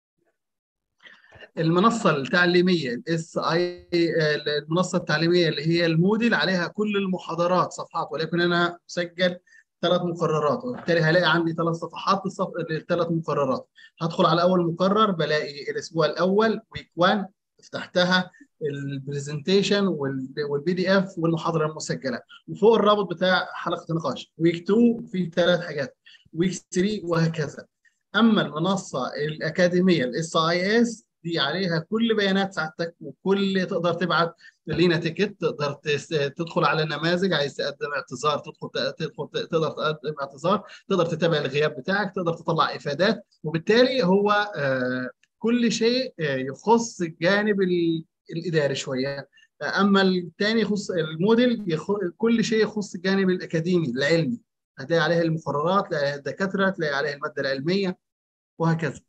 المنصه التعليميه الاس اي المنصه التعليميه اللي هي الموديل عليها كل المحاضرات صفحات ولكن انا مسجل ثلاث مقررات وبالتالي هلاقي عندي ثلاث صفحات للصف... للثلاث مقررات هدخل على اول مقرر بلاقي الاسبوع الاول ويك 1 فتحتها البرزنتيشن والبي دي اف والمحاضره المسجله وفوق الرابط بتاع حلقه النقاش ويك 2 في ثلاث حاجات ويك 3 وهكذا اما المنصه الاكاديميه الاس اي اس دي عليها كل بيانات سعادتك وكل تقدر تبعت لينا تيكت تقدر تس- تدخل على النماذج عايز تقدم اعتذار تدخل تدخل تقدر تقدم اعتذار تقدر تتابع الغياب بتاعك تقدر تطلع افادات وبالتالي هو آه، كل شيء آه، يخص الجانب ال- الاداري شويه اما الثاني يخص الموديل يخ... كل شيء يخص الجانب الاكاديمي العلمي هتلاقي عليه المقررات تلاقي عليها الدكاتره تلاقي عليه الماده العلميه وهكذا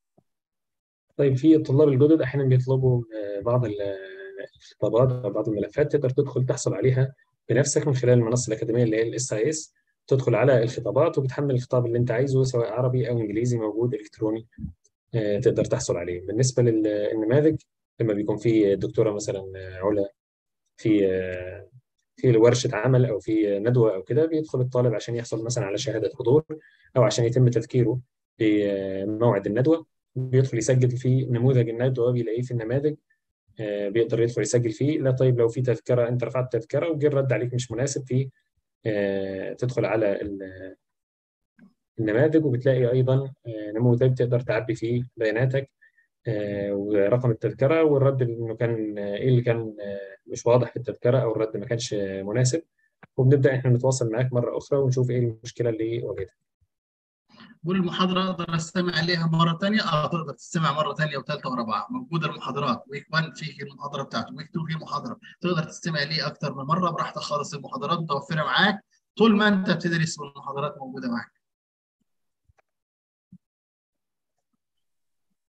طيب في الطلاب الجدد احيانا بيطلبوا آه، بعض ال- الخطابات او بعض الملفات تقدر تدخل تحصل عليها بنفسك من خلال المنصه الاكاديميه اللي هي الاس اي اس تدخل على الخطابات وبتحمل الخطاب اللي انت عايزه سواء عربي او انجليزي موجود الكتروني آه، تقدر تحصل عليه بالنسبه للنماذج لما بيكون في دكتوره مثلا آه، علا في آه، في ورشه عمل او في ندوه او كده بيدخل الطالب عشان يحصل مثلا على شهاده حضور او عشان يتم تذكيره بموعد الندوه بيدخل يسجل في نموذج الندوه بيلاقيه في النماذج آه، بيقدر يدخل يسجل فيه لا طيب لو في تذكره انت رفعت تذكره وجه الرد عليك مش مناسب فيه آه، تدخل على ال- النماذج وبتلاقي ايضا آه، نموذج تقدر تعبي فيه بياناتك آه، ورقم التذكره والرد انه كان آه، ايه اللي كان آه، مش واضح في التذكره او الرد ما كانش آه، مناسب وبنبدا احنا نتواصل معاك مره اخرى ونشوف ايه المشكله اللي واجهتك والمحاضرة أقدر أستمع إليها مرة ثانية؟ أه تقدر تستمع مرة ثانية وثالثة ورابعة، موجودة المحاضرات، ويك 1 فيه المحاضرة بتاعته، ويك 2 فيه محاضرة، تقدر تستمع ليه أكثر من مرة براحتك خالص المحاضرات متوفرة معاك طول ما أنت بتدرس والمحاضرات موجودة معاك.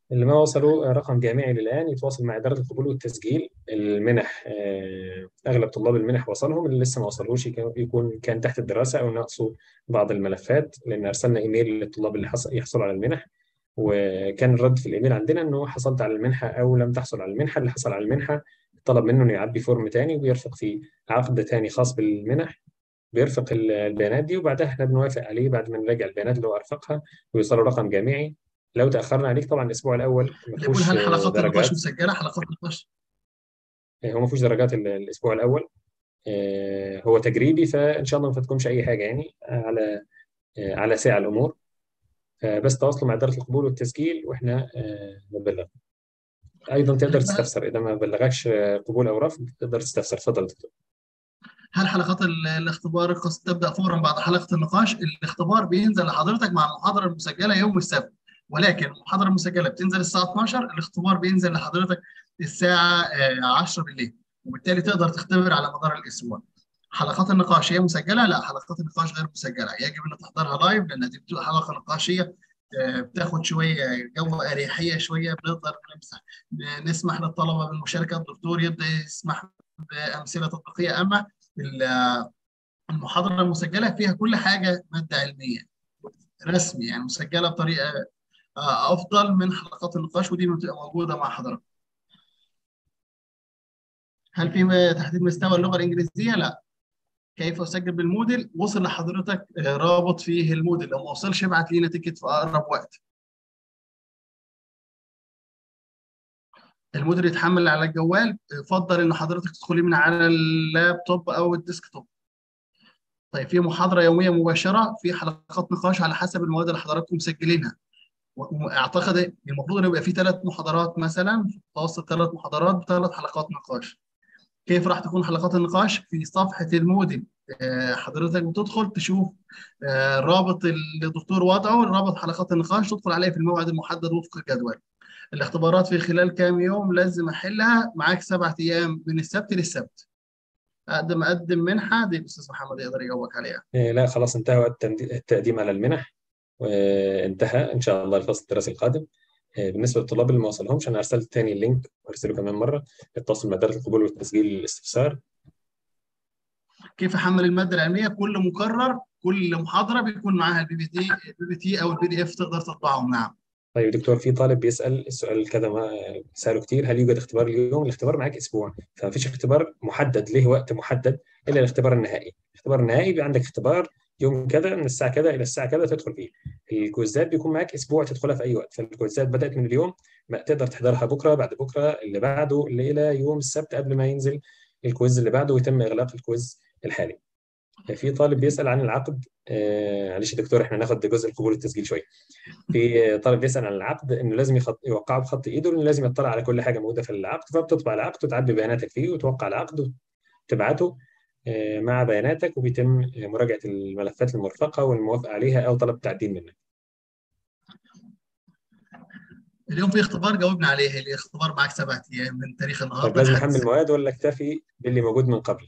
اللي ما وصلوا رقم جامعي للآن يتواصل مع إدارة القبول والتسجيل المنح آه، أغلب طلاب المنح وصلهم اللي لسه ما وصلوش يكون- يكون كان تحت الدراسة أو ناقصه بعض الملفات لأن أرسلنا إيميل للطلاب اللي حصل يحصلوا على المنح وكان الرد في الإيميل عندنا إنه حصلت على المنحة أو لم تحصل على المنحة اللي حصل على المنحة طلب منه إنه يعبي فورم تاني ويرفق فيه عقد تاني خاص بالمنح بيرفق ال- البيانات دي وبعدها احنا بنوافق عليه بعد ما نراجع البيانات اللي هو أرفقها ويوصلوا رقم جامعي لو تأخرنا عليك طبعا الأسبوع الأول ما اللي يقول فيهوش هل حلقات النقاش درجات مسجله حلقات النقاش هو ما فيهوش درجات ال- الأسبوع الأول آه، هو تجريبي فإن شاء الله ما فاتكمش أي حاجة يعني على آه، على ساعة الأمور آه، بس تواصلوا مع إدارة القبول والتسجيل وإحنا آه، نبلغ أيضا تقدر تستفسر إذا ما بلغكش آه، قبول أو رفض تقدر تستفسر تفضل دكتور هل حلقات ال- الاختبار قد تبدا فورا بعد حلقه النقاش الاختبار بينزل لحضرتك مع المحاضره المسجله يوم السبت ولكن المحاضره المسجله بتنزل الساعه 12 الاختبار بينزل لحضرتك الساعه آه، 10 بالليل وبالتالي تقدر تختبر على مدار الاسبوع حلقات النقاش هي مسجله لا حلقات النقاش غير مسجله يجب ان تحضرها لايف لان دي بتبقى حلقه نقاشيه آه، بتاخد شويه جو اريحيه شويه بنقدر نمسح نسمح للطلبه بالمشاركه الدكتور يبدا يسمح بامثله تطبيقيه اما ال- المحاضره المسجله فيها كل حاجه ماده علميه رسمي يعني مسجله بطريقه آه، افضل من حلقات النقاش ودي بتبقى موجوده مع حضرتك هل في تحديد مستوى اللغه الانجليزيه لا كيف اسجل بالموديل وصل لحضرتك آه، رابط فيه الموديل لو ما وصلش ابعت لينا تيكت في اقرب وقت الموديل يتحمل على الجوال يفضل ان حضرتك تدخلي من على اللابتوب او الديسكتوب طيب في محاضره يوميه مباشره في حلقات نقاش على حسب المواد اللي حضراتكم مسجلينها واعتقد المفروض ان يبقى في ثلاث محاضرات مثلا في متوسط ثلاث محاضرات بثلاث حلقات نقاش كيف راح تكون حلقات النقاش في صفحه الموديل آه، حضرتك بتدخل تشوف آه، رابط اللي الدكتور وضعه رابط حلقات النقاش تدخل عليه في الموعد المحدد وفق الجدول الاختبارات في خلال كام يوم لازم احلها معاك سبعة ايام من السبت للسبت اقدم اقدم منحه دي الاستاذ محمد يقدر يجاوبك عليها آه، لا خلاص انتهى وقت التمدي- التقديم على المنح وانتهى ان شاء الله الفصل الدراسي القادم آه، بالنسبه للطلاب اللي ما وصلهمش انا ارسلت تاني اللينك وارسله كمان مره التواصل مع اداره القبول والتسجيل للاستفسار كيف احمل الماده العلميه كل مكرر كل محاضره بيكون معاها البي بي تي البي بي تي او البي دي اف تقدر تطبعهم نعم طيب دكتور في طالب بيسال السؤال كذا ما ساله كتير هل يوجد اختبار اليوم؟ الاختبار معاك اسبوع فما فيش اختبار محدد له وقت محدد الا الاختبار النهائي، الاختبار النهائي بيبقى عندك اختبار يوم كذا من الساعه كذا الى الساعه كذا تدخل فيه. الكويزات بيكون معاك اسبوع تدخلها في اي وقت، فالكويزات بدات من اليوم ما تقدر تحضرها بكره بعد بكره اللي بعده اللي الى يوم السبت قبل ما ينزل الكويز اللي بعده ويتم اغلاق الكويز الحالي. في طالب بيسال عن العقد آه، معلش يا دكتور احنا ناخد جزء القبول والتسجيل شويه. في طالب بيسال عن العقد انه لازم يخط... يوقعه بخط ايده لانه لازم يطلع على كل حاجه موجوده في العقد فبتطبع العقد وتعبي بياناتك فيه وتوقع العقد وتبعته آه، مع بياناتك وبيتم آه، مراجعه الملفات المرفقه والموافقه عليها او طلب تعديل منك. اليوم في اختبار جاوبنا عليه الاختبار معاك سبعة ايام من تاريخ طيب النهارده لازم لحد احمل مواد ولا اكتفي باللي موجود من قبل؟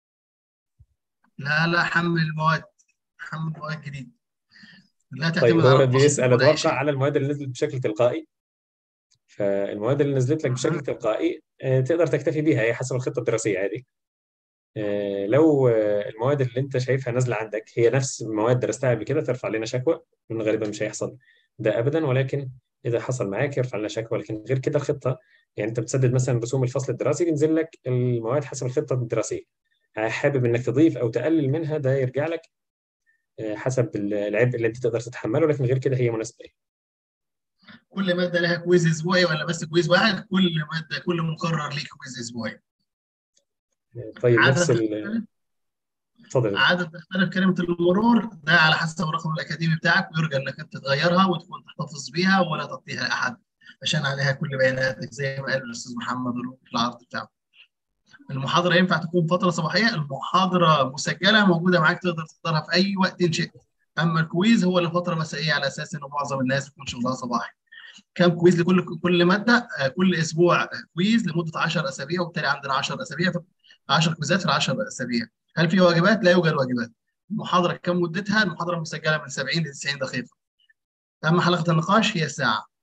لا لا حمل المواد حمل مواد جديد لا طيب تعتمد هو على بيسال التصميم ولا اي اتوقع شيء على المواد اللي نزلت بشكل تلقائي فالمواد اللي نزلت لك بشكل تلقائي آه، تقدر تكتفي بيها هي حسب الخطه الدراسيه عادي آه، لو آه، المواد اللي انت شايفها نازله عندك هي نفس المواد درستها قبل كده ترفع لنا شكوى لان غالبا مش هيحصل ده ابدا ولكن اذا حصل معاك يرفع لنا شكوى لكن غير كده الخطه يعني انت بتسدد مثلا رسوم الفصل الدراسي بينزل لك المواد حسب الخطه الدراسيه حابب انك تضيف او تقلل منها ده يرجع لك آه، حسب العبء اللي انت تقدر تتحمله لكن غير كده هي مناسبه كل ماده لها كويز اسبوعي ولا بس كويز واحد كل ماده كل مقرر ليه كويز اسبوعي طيب عدد نفس ال اتفضل عدد تختلف كلمه المرور ده على حسب الرقم الاكاديمي بتاعك ويرجى انك انت تغيرها وتكون تحتفظ بيها ولا تعطيها لاحد عشان عليها كل بياناتك زي ما قال الاستاذ محمد في العرض بتاعه المحاضره ينفع تكون فتره صباحيه المحاضره مسجله موجوده معاك تقدر تختارها في اي وقت إن شئت اما الكويز هو لفتره مسائيه على اساس انه معظم الناس بتكون شغلها صباحي كم كويز لكل كل ماده آه، كل اسبوع كويز لمده 10 اسابيع وبالتالي عندنا 10 اسابيع 10 كويزات في 10 اسابيع هل في واجبات لا يوجد واجبات المحاضره كم مدتها المحاضره مسجله من 70 ل 90 دقيقه اما حلقه النقاش هي ساعه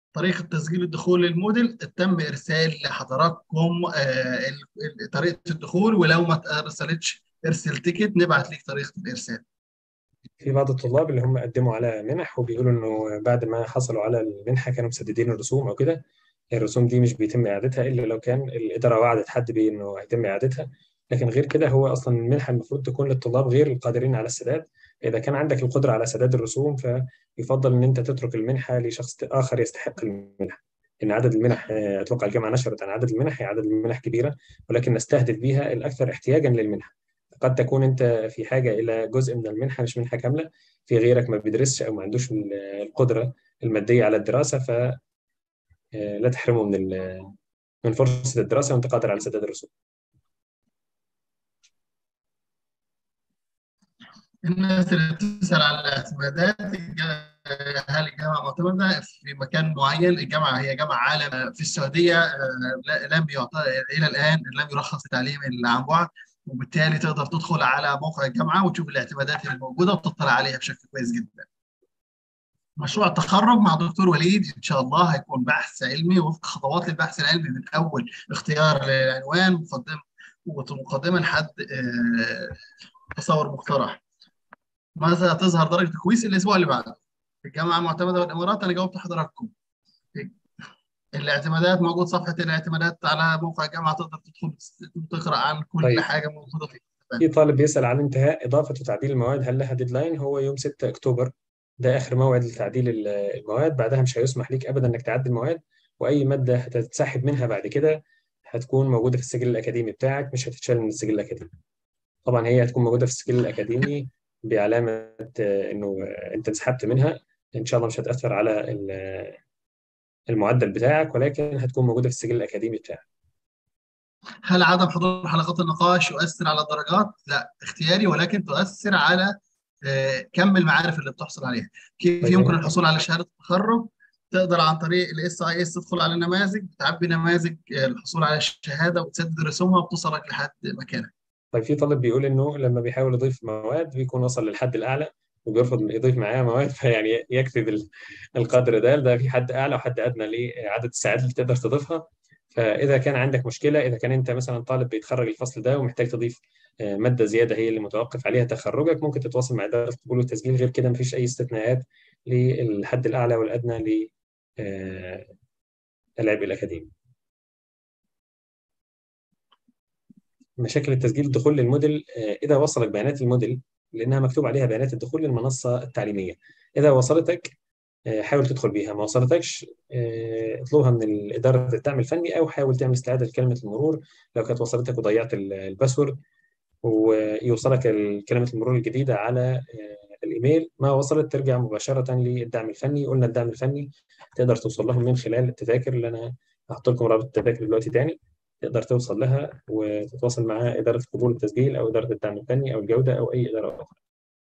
طريقه تسجيل الدخول للموديل تم ارسال لحضراتكم طريقه الدخول ولو ما ارسلتش ارسل تيكت نبعت لك طريقه الارسال في بعض الطلاب اللي هم قدموا على منح وبيقولوا انه بعد ما حصلوا على المنحه كانوا مسددين الرسوم او كده الرسوم دي مش بيتم اعادتها الا لو كان الاداره وعدت حد بيه انه هيتم اعادتها لكن غير كده هو اصلا المنحه المفروض تكون للطلاب غير القادرين على السداد اذا كان عندك القدره على سداد الرسوم فيفضل ان انت تترك المنحه لشخص اخر يستحق المنحه ان عدد المنح اتوقع الجامعه نشرت عن عدد المنح هي عدد المنح كبيره ولكن نستهدف بها الاكثر احتياجا للمنحه قد تكون انت في حاجه الى جزء من المنحه مش منحه كامله في غيرك ما بيدرسش او ما عندوش القدره الماديه على الدراسه ف لا تحرمه من من فرصه الدراسه وانت قادر على سداد الرسوم. الناس اللي بتسال على الاعتمادات هل الجامعه معتمده في مكان معين؟ الجامعه هي جامعه عالم في السعوديه لم يعطى الى الان لم يرخص التعليم عن بعد وبالتالي تقدر تدخل على موقع الجامعه وتشوف الاعتمادات اللي موجوده وتطلع عليها بشكل كويس جدا. مشروع التخرج مع دكتور وليد ان شاء الله هيكون بحث علمي وفق خطوات البحث العلمي من اول اختيار العنوان مقدمه ومقدمه لحد تصور مقترح. ماذا تظهر درجه الكويس الاسبوع اللي بعده؟ الجامعه المعتمده بالامارات انا جاوبت حضراتكم. الاعتمادات موجود صفحه الاعتمادات على موقع الجامعه تقدر تدخل تقرا عن كل طيب. حاجه موجوده فيه. في طالب بيسال عن انتهاء اضافه وتعديل المواد هل لها ديدلاين؟ هو يوم 6 اكتوبر ده اخر موعد لتعديل المواد بعدها مش هيسمح ليك ابدا انك تعدل مواد واي ماده هتتسحب منها بعد كده هتكون موجوده في السجل الاكاديمي بتاعك مش هتتشال من السجل الاكاديمي طبعا هي هتكون موجوده في السجل الاكاديمي بعلامه انه انت انسحبت منها ان شاء الله مش هتاثر على المعدل بتاعك ولكن هتكون موجوده في السجل الاكاديمي بتاعك هل عدم حضور حلقات النقاش يؤثر على الدرجات؟ لا اختياري ولكن تؤثر على كم المعارف اللي بتحصل عليها كيف طيب. يمكن الحصول على شهاده التخرج تقدر عن طريق الاس اي اس تدخل على نماذج تعبي نماذج الحصول على الشهاده وتسدد رسومها وبتوصلك لحد مكانك طيب في طالب بيقول انه لما بيحاول يضيف مواد بيكون وصل للحد الاعلى وبيرفض يضيف معاه مواد فيعني يكفي القدر ده ده في حد اعلى وحد ادنى لعدد الساعات اللي تقدر تضيفها فاذا كان عندك مشكله اذا كان انت مثلا طالب بيتخرج الفصل ده ومحتاج تضيف ماده زياده هي اللي متوقف عليها تخرجك ممكن تتواصل مع اداره القبول والتسجيل غير كده مفيش اي استثناءات للحد الاعلى والادنى للعبء الاكاديمي. مشاكل التسجيل الدخول للموديل اذا وصلك بيانات الموديل لانها مكتوب عليها بيانات الدخول للمنصه التعليميه اذا وصلتك حاول تدخل بيها ما وصلتكش اطلبها من اداره الدعم الفني او حاول تعمل استعاده لكلمه المرور لو كانت وصلتك وضيعت الباسورد ويوصلك كلمه المرور الجديده على الايميل ما وصلت ترجع مباشره للدعم الفني قلنا الدعم الفني تقدر توصل لهم من خلال التذاكر اللي انا هحط لكم رابط التذاكر دلوقتي تاني تقدر توصل لها وتتواصل مع اداره القبول والتسجيل او اداره الدعم الفني او الجوده او اي اداره اخرى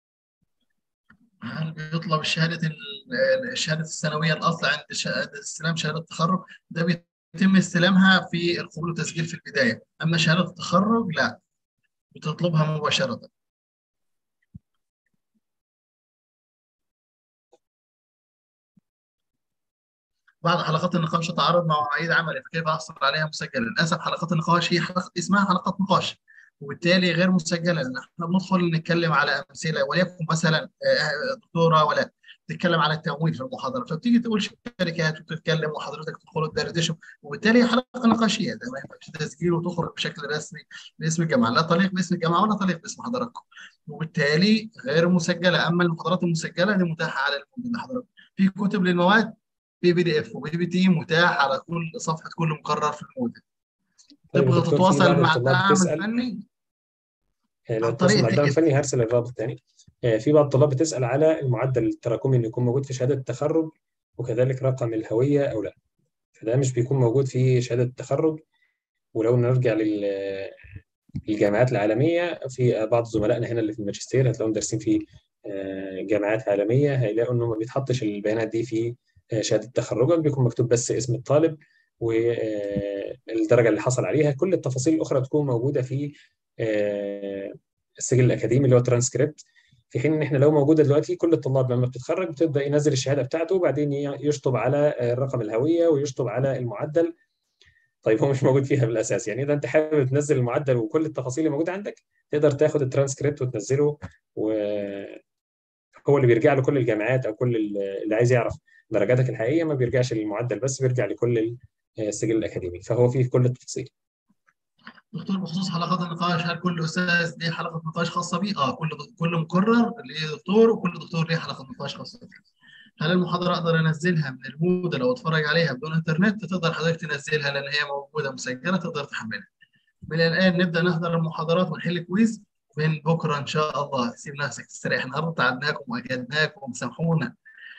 هل بيطلب الشهاده الشهاده السنويه الاصل عند استلام شهاده التخرج ده بيتم استلامها في القبول والتسجيل في البدايه اما شهاده التخرج لا بتطلبها مباشره بعض حلقات النقاش تتعارض مع مواعيد عملي فكيف احصل عليها مسجله؟ للاسف حلقات النقاش هي حلقه اسمها حلقات نقاش وبالتالي غير مسجله لان احنا بندخل نتكلم على امثله وليكن مثلا دكتوره ولا تتكلم على التمويل في المحاضره فبتيجي تقول شركات وتتكلم وحضرتك تدخلوا تدردشوا وبالتالي حلقه نقاشيه ده ما ينفعش تسجيل وتخرج بشكل رسمي باسم الجامعه لا طليق باسم الجامعه ولا طليق باسم حضراتكم وبالتالي غير مسجله اما المحاضرات المسجله دي متاحه على الموجود حضرتك في كتب للمواد في بي دي اف وبي بي تي متاح على كل صفحه كل مقرر في الموديل تبغى تتواصل مع الدعم الفني لو تتواصل مع الدعم الفني هرسل الرابط تاني في بعض الطلاب بتسال على المعدل التراكمي انه يكون موجود في شهاده التخرج وكذلك رقم الهويه او لا فده مش بيكون موجود في شهاده التخرج ولو نرجع لل الجامعات العالميه في بعض زملائنا هنا اللي في الماجستير هتلاقوهم دارسين في جامعات عالميه هيلاقوا انه ما بيتحطش البيانات دي في شهاده تخرجك بيكون مكتوب بس اسم الطالب والدرجه اللي حصل عليها كل التفاصيل الاخرى تكون موجوده في السجل الاكاديمي اللي هو ترانسكريبت في حين ان احنا لو موجوده دلوقتي كل الطلاب لما بتتخرج بتبدا ينزل الشهاده بتاعته وبعدين يشطب على رقم الهويه ويشطب على المعدل طيب هو مش موجود فيها بالاساس يعني اذا انت حابب تنزل المعدل وكل التفاصيل اللي موجوده عندك تقدر تاخد الترانسكريبت وتنزله وهو اللي بيرجع له كل الجامعات او كل اللي عايز يعرف درجاتك الحقيقيه ما بيرجعش للمعدل بس بيرجع لكل السجل الاكاديمي فهو فيه كل التفاصيل دكتور بخصوص حلقات النقاش هل كل استاذ ليه حلقه نقاش خاصه بيه؟ اه كل كل مقرر ليه دكتور وكل دكتور ليه حلقه نقاش خاصه بيه. هل المحاضره اقدر انزلها من المودل او اتفرج عليها بدون انترنت؟ تقدر حضرتك تنزلها لان هي موجوده مسجله تقدر تحملها. من الان نبدا نحضر المحاضرات ونحل كويز من بكره ان شاء الله سيب نفسك تستريح النهارده تعبناكم واجهدناكم سامحونا.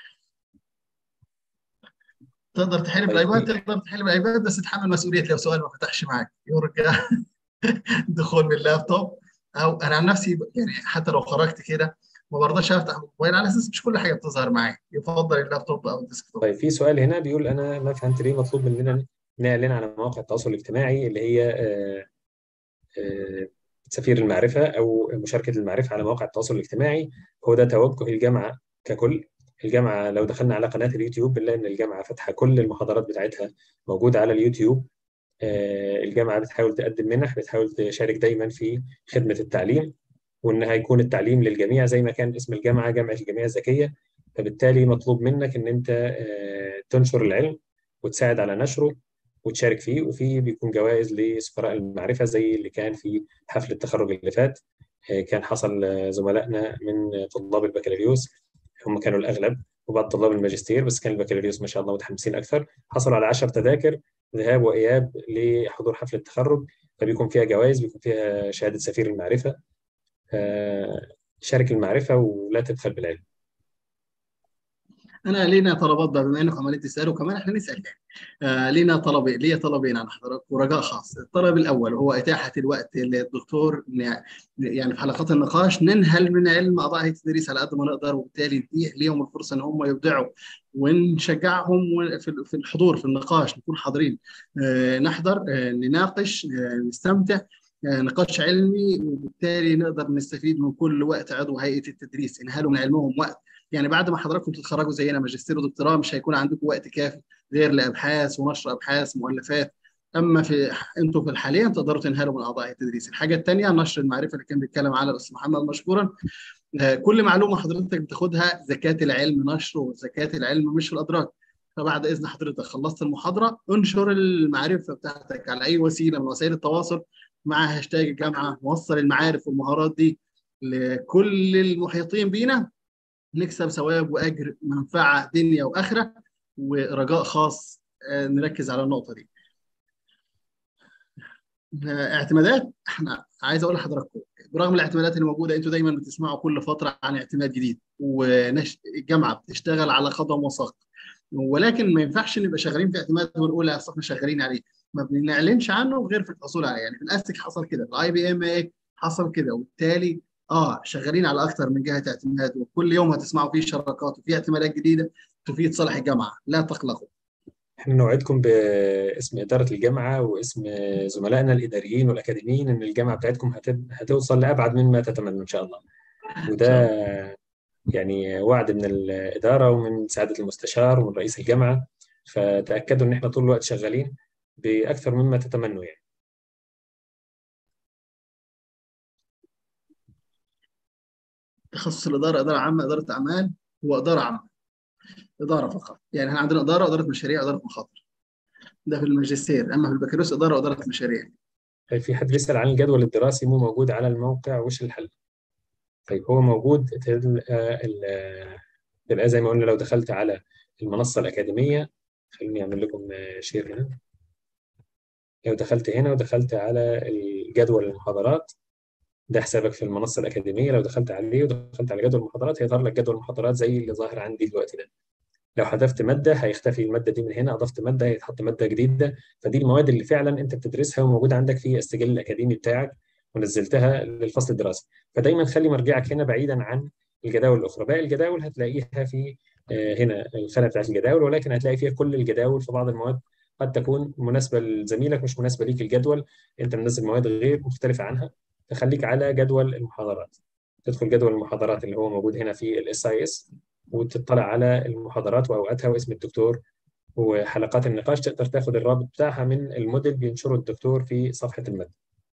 تقدر تحل بالايباد تقدر تحل بالايباد بس تتحمل مسؤوليه لو سؤال ما فتحش معاك يرجع دخول باللابتوب او انا عن نفسي يعني حتى لو خرجت كده ما برضاش افتح الموبايل على اساس مش كل حاجه بتظهر معايا يفضل اللابتوب او الديسكتوب طيب في سؤال هنا بيقول انا ما فهمت ليه مطلوب مننا نعلن على مواقع التواصل الاجتماعي اللي هي آآ آآ سفير المعرفه او مشاركه المعرفه على مواقع التواصل الاجتماعي هو ده توجه الجامعه ككل الجامعه لو دخلنا على قناه اليوتيوب بنلاقي ان الجامعه فاتحه كل المحاضرات بتاعتها موجوده على اليوتيوب الجامعه بتحاول تقدم منح بتحاول تشارك دايما في خدمه التعليم وانها يكون التعليم للجميع زي ما كان اسم الجامعه جامعه الجميع الذكيه فبالتالي مطلوب منك ان انت تنشر العلم وتساعد على نشره وتشارك فيه وفي بيكون جوائز لسفراء المعرفه زي اللي كان في حفل التخرج اللي فات كان حصل زملائنا من طلاب البكالوريوس هم كانوا الاغلب وبعض طلاب الماجستير بس كان البكالوريوس ما شاء الله متحمسين اكثر حصلوا على 10 تذاكر ذهاب واياب لحضور حفل التخرج فبيكون فيها جوائز بيكون فيها شهاده سفير المعرفه شارك المعرفه ولا تبخل بالعلم انا لينا طلبات بقى بما انكم عمالين تسالوا كمان احنا نسال يعني آه لينا طلبين ليا طلبين عن حضراتكم ورجاء خاص الطلب الاول هو اتاحه الوقت للدكتور يعني في حلقات النقاش ننهل من علم اعضاء هيئه التدريس على قد ما نقدر وبالتالي نتيح ليهم الفرصه ان هم يبدعوا ونشجعهم في الحضور في النقاش نكون حاضرين آه نحضر آه نناقش نستمتع نقاش علمي وبالتالي نقدر نستفيد من كل وقت عضو هيئه التدريس انهالوا من علمهم وقت يعني بعد ما حضراتكم تتخرجوا زينا ماجستير ودكتوراه مش هيكون عندكم وقت كافي غير لابحاث ونشر ابحاث مؤلفات اما في انتم في حاليا تقدروا تنهلوا من اعضاء التدريس الحاجه الثانيه نشر المعرفه اللي كان بيتكلم عنها الاستاذ محمد مشكورا كل معلومه حضرتك بتاخدها زكاه العلم نشره وزكاه العلم مش في الادراج فبعد اذن حضرتك خلصت المحاضره انشر المعرفه بتاعتك على اي وسيله من وسائل التواصل مع هاشتاج الجامعه وصل المعارف والمهارات دي لكل المحيطين بينا نكسب ثواب واجر منفعه دنيا واخره ورجاء خاص نركز على النقطه دي. اعتمادات احنا عايز اقول لحضراتكم برغم الاعتمادات اللي موجوده انتوا دايما بتسمعوا كل فتره عن اعتماد جديد والجامعه بتشتغل على قدم وساق ولكن ما ينفعش نبقى شغالين في اعتماد ونقول اصل احنا شغالين عليه ما بنعلنش عنه غير في الحصول عليه يعني في الاستك حصل كده في الاي بي ام اي حصل كده وبالتالي اه شغالين على اكثر من جهه اعتماد وكل يوم هتسمعوا فيه شراكات وفي اعتمادات جديده تفيد صالح الجامعه لا تقلقوا احنا نوعدكم باسم اداره الجامعه واسم زملائنا الاداريين والاكاديميين ان الجامعه بتاعتكم هتوصل لابعد مما تتمنوا ان شاء الله وده يعني وعد من الاداره ومن سعاده المستشار ومن رئيس الجامعه فتاكدوا ان احنا طول الوقت شغالين باكثر مما تتمنوا يعني تخصص الاداره اداره عامه اداره اعمال هو اداره عامه اداره فقط يعني احنا عندنا اداره اداره مشاريع اداره مخاطر ده في الماجستير اما في البكالوريوس اداره واداره مشاريع طيب في حد بيسال عن الجدول الدراسي مو موجود على الموقع وش الحل؟ طيب هو موجود تبقى زي ما قلنا لو دخلت على المنصه الاكاديميه خليني اعمل لكم شير هنا لو دخلت هنا ودخلت على الجدول المحاضرات ده حسابك في المنصه الاكاديميه لو دخلت عليه ودخلت على جدول المحاضرات هيظهر لك جدول المحاضرات زي اللي ظاهر عندي دلوقتي ده لو حذفت ماده هيختفي الماده دي من هنا اضفت ماده هيتحط ماده جديده فدي المواد اللي فعلا انت بتدرسها وموجوده عندك في السجل الاكاديمي بتاعك ونزلتها للفصل الدراسي فدايما خلي مرجعك هنا بعيدا عن الجداول الاخرى باقي الجداول هتلاقيها في هنا الخانه بتاعت الجداول ولكن هتلاقي فيها كل الجداول في بعض المواد قد تكون مناسبه لزميلك مش مناسبه ليك الجدول انت منزل مواد غير مختلفه عنها فخليك على جدول المحاضرات تدخل جدول المحاضرات اللي هو موجود هنا في الاس اي اس وتطلع على المحاضرات واوقاتها واسم الدكتور وحلقات النقاش تقدر تاخد الرابط بتاعها من الموديل بينشره الدكتور في صفحه الماده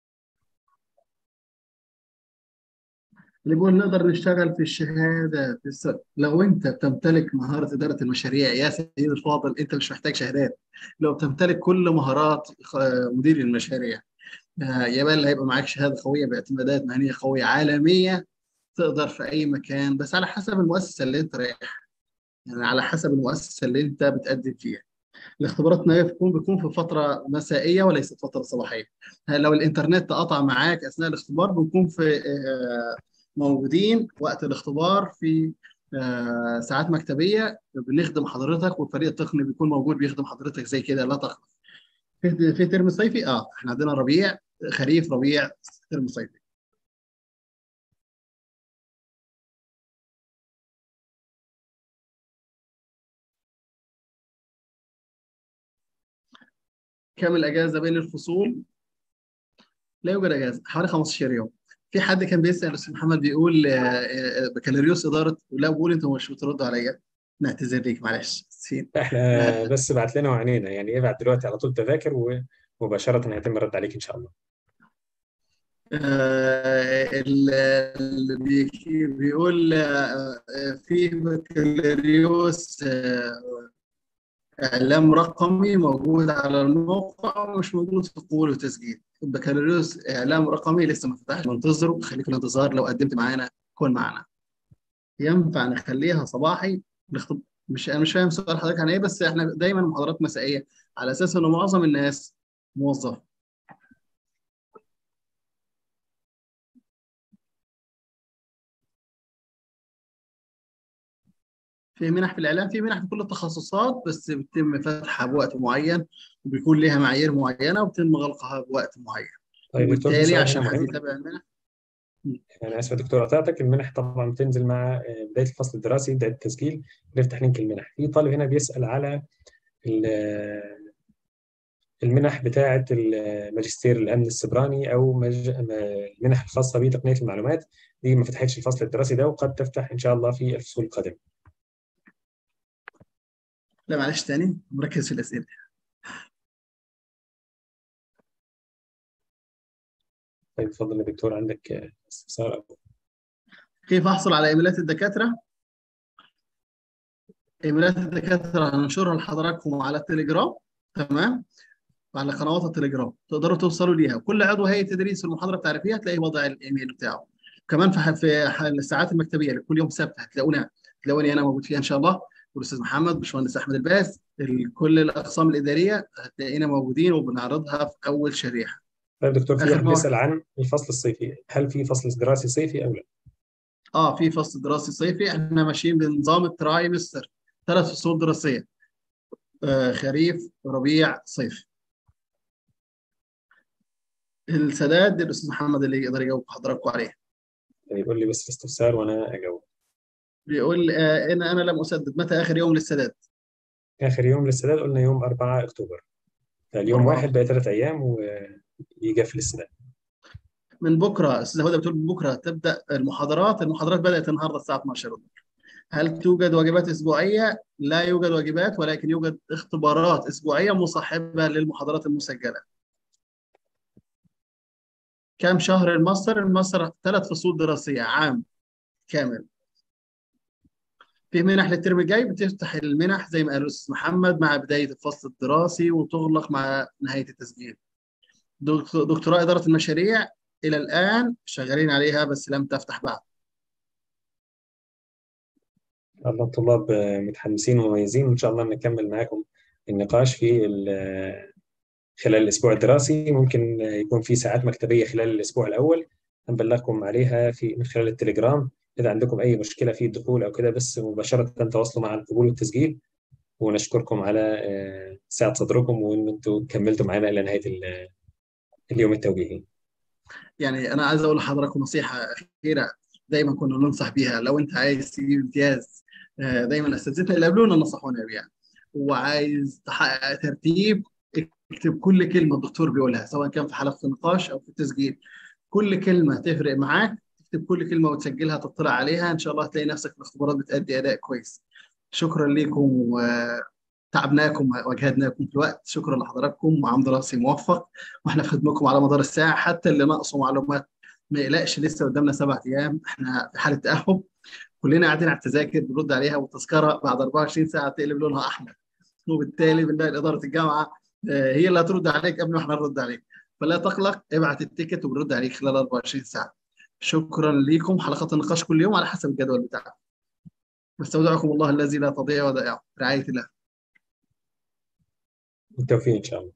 اللي بيقول نقدر نشتغل في الشهاده في الس... لو انت بتمتلك مهاره اداره المشاريع يا سيدي الفاضل انت مش محتاج شهادات لو بتمتلك كل مهارات خ- مدير المشاريع آه، يا بل هيبقى معاك شهاده قويه باعتمادات مهنيه قويه عالميه تقدر في اي مكان بس على حسب المؤسسه اللي انت رايح يعني على حسب المؤسسه اللي انت بتقدم فيها الاختبارات ما بتكون بتكون في فتره مسائيه وليست فتره صباحيه لو الانترنت قطع معاك اثناء الاختبار بنكون في آه، موجودين وقت الاختبار في آه، ساعات مكتبيه بنخدم حضرتك والفريق التقني بيكون موجود بيخدم حضرتك زي كده لا تخف في في ترم صيفي اه احنا عندنا ربيع خريف ربيع ترم صيفي كم الاجازه بين الفصول لا يوجد اجازه حوالي 15 يوم في حد كان بيسال استاذ محمد بيقول آه، آه، بكالوريوس اداره لا بقول انتوا مش بتردوا عليا نعتذر ليك معلش اسفين احنا بس بعت لنا وعنينا يعني ابعت دلوقتي على طول تذاكر ومباشره هيتم الرد عليك ان شاء الله آه، ال- اللي بي- بيقول آه، آه، في بكالوريوس آه، إعلام رقمي موجود على الموقع ومش موجود في قبول وتسجيل البكالوريوس إعلام رقمي لسه ما فتحش منتظره خليك في الانتظار لو قدمت معانا كون معنا ينفع نخليها صباحي نخطب مش انا مش فاهم سؤال حضرتك عن ايه بس احنا دايما محاضرات مسائيه على اساس انه معظم الناس موظف في منح في الاعلام في منح في كل التخصصات بس بيتم فتحها بوقت معين وبيكون لها معايير معينه وبيتم غلقها بوقت معين طيب دكتور في وبالتالي سؤال عشان هنا حد مهم يتابع المنح انا اسف يا دكتور قطعتك المنح طبعا بتنزل مع آه، بدايه الفصل الدراسي بدايه التسجيل نفتح لينك المنح في طالب هنا بيسال على ال- المنح بتاعه الماجستير الامن السيبراني او مج... م- المنح الخاصه بتقنيه المعلومات دي ما فتحتش الفصل الدراسي ده وقد تفتح ان شاء الله في الفصول القادمه لا معلش تاني مركز في الاسئله طيب اتفضل يا دكتور عندك آه، استفسار أو كيف احصل على ايميلات الدكاتره؟ ايميلات الدكاتره هننشرها لحضراتكم على التليجرام تمام؟ على قنوات التليجرام تقدروا توصلوا ليها كل عضو هيئه تدريس في المحاضره التعريفيه هتلاقي وضع الايميل بتاعه كمان في ح- في ح- الساعات المكتبيه اللي كل يوم سبت هتلاقونا هتلاقوني انا موجود فيها ان شاء الله والاستاذ محمد باشمهندس احمد الباز ال- كل الاقسام الاداريه هتلاقينا موجودين وبنعرضها في اول شريحه طيب دكتور في آخر واحد مواد. بيسال عن الفصل الصيفي هل في فصل دراسي صيفي او لا؟ اه في فصل دراسي صيفي احنا ماشيين بنظام الترايمستر ثلاث فصول دراسيه آه خريف ربيع صيف السداد الاستاذ محمد اللي يقدر يجاوب حضراتكم عليه طيب قول لي بس الاستفسار وانا اجاوب بيقول آه انا انا لم اسدد متى اخر يوم للسداد اخر يوم للسداد قلنا يوم 4 اكتوبر فاليوم أربعة. واحد بقى ثلاث ايام ويقفل السداد من بكره استاذ هدى بتقول من بكره تبدا المحاضرات المحاضرات بدات النهارده الساعه 12 الظهر هل توجد واجبات اسبوعيه لا يوجد واجبات ولكن يوجد اختبارات اسبوعيه مصاحبه للمحاضرات المسجله كم شهر الماستر الماستر ثلاث فصول دراسيه عام كامل في منح للترم الجاي بتفتح المنح زي ما قال الاستاذ محمد مع بدايه الفصل الدراسي وتغلق مع نهايه التسجيل دكتور- دكتوراه اداره المشاريع الى الان شغالين عليها بس لم تفتح بعد الله الطلاب آه، متحمسين ومميزين وان شاء الله نكمل معاكم النقاش في ال- خلال الاسبوع الدراسي ممكن آه، يكون في ساعات مكتبيه خلال الاسبوع الاول هنبلغكم عليها في من خلال التليجرام اذا عندكم اي مشكله في الدخول او كده بس مباشره تواصلوا مع القبول والتسجيل ونشكركم على آه، سعه صدركم وان انتم كملتوا معنا الى نهايه ال- اليوم التوجيهي يعني انا عايز اقول لحضراتكم نصيحه اخيره دايما كنا ننصح بيها لو انت عايز تجيب امتياز آه، دايما اساتذتنا اللي قبلونا نصحونا بيها وعايز تحقق ترتيب اكتب كل كلمه الدكتور بيقولها سواء كان في حلقه النقاش او في التسجيل كل كلمه تفرق معاك تكتب كل كلمه وتسجلها تطلع عليها ان شاء الله هتلاقي نفسك في الاختبارات بتأدي اداء كويس شكرا لكم وتعبناكم واجهدناكم في الوقت شكرا لحضراتكم وعام دراسي موفق واحنا في خدمتكم على مدار الساعه حتى اللي ناقصه معلومات ما يقلقش لسه قدامنا سبع ايام احنا في حاله تاهب كلنا قاعدين على التذاكر بنرد عليها والتذكره بعد 24 ساعه تقلب لونها احمر وبالتالي بنلاقي اداره الجامعه هي اللي هترد عليك قبل ما احنا نرد عليك فلا تقلق ابعت التيكت وبنرد عليك خلال 24 ساعه شكرا لكم حلقات النقاش كل يوم على حسب الجدول بتاعكم نستودعكم الله الذي لا تضيع ودائعه رعايه الله بالتوفيق ان شاء الله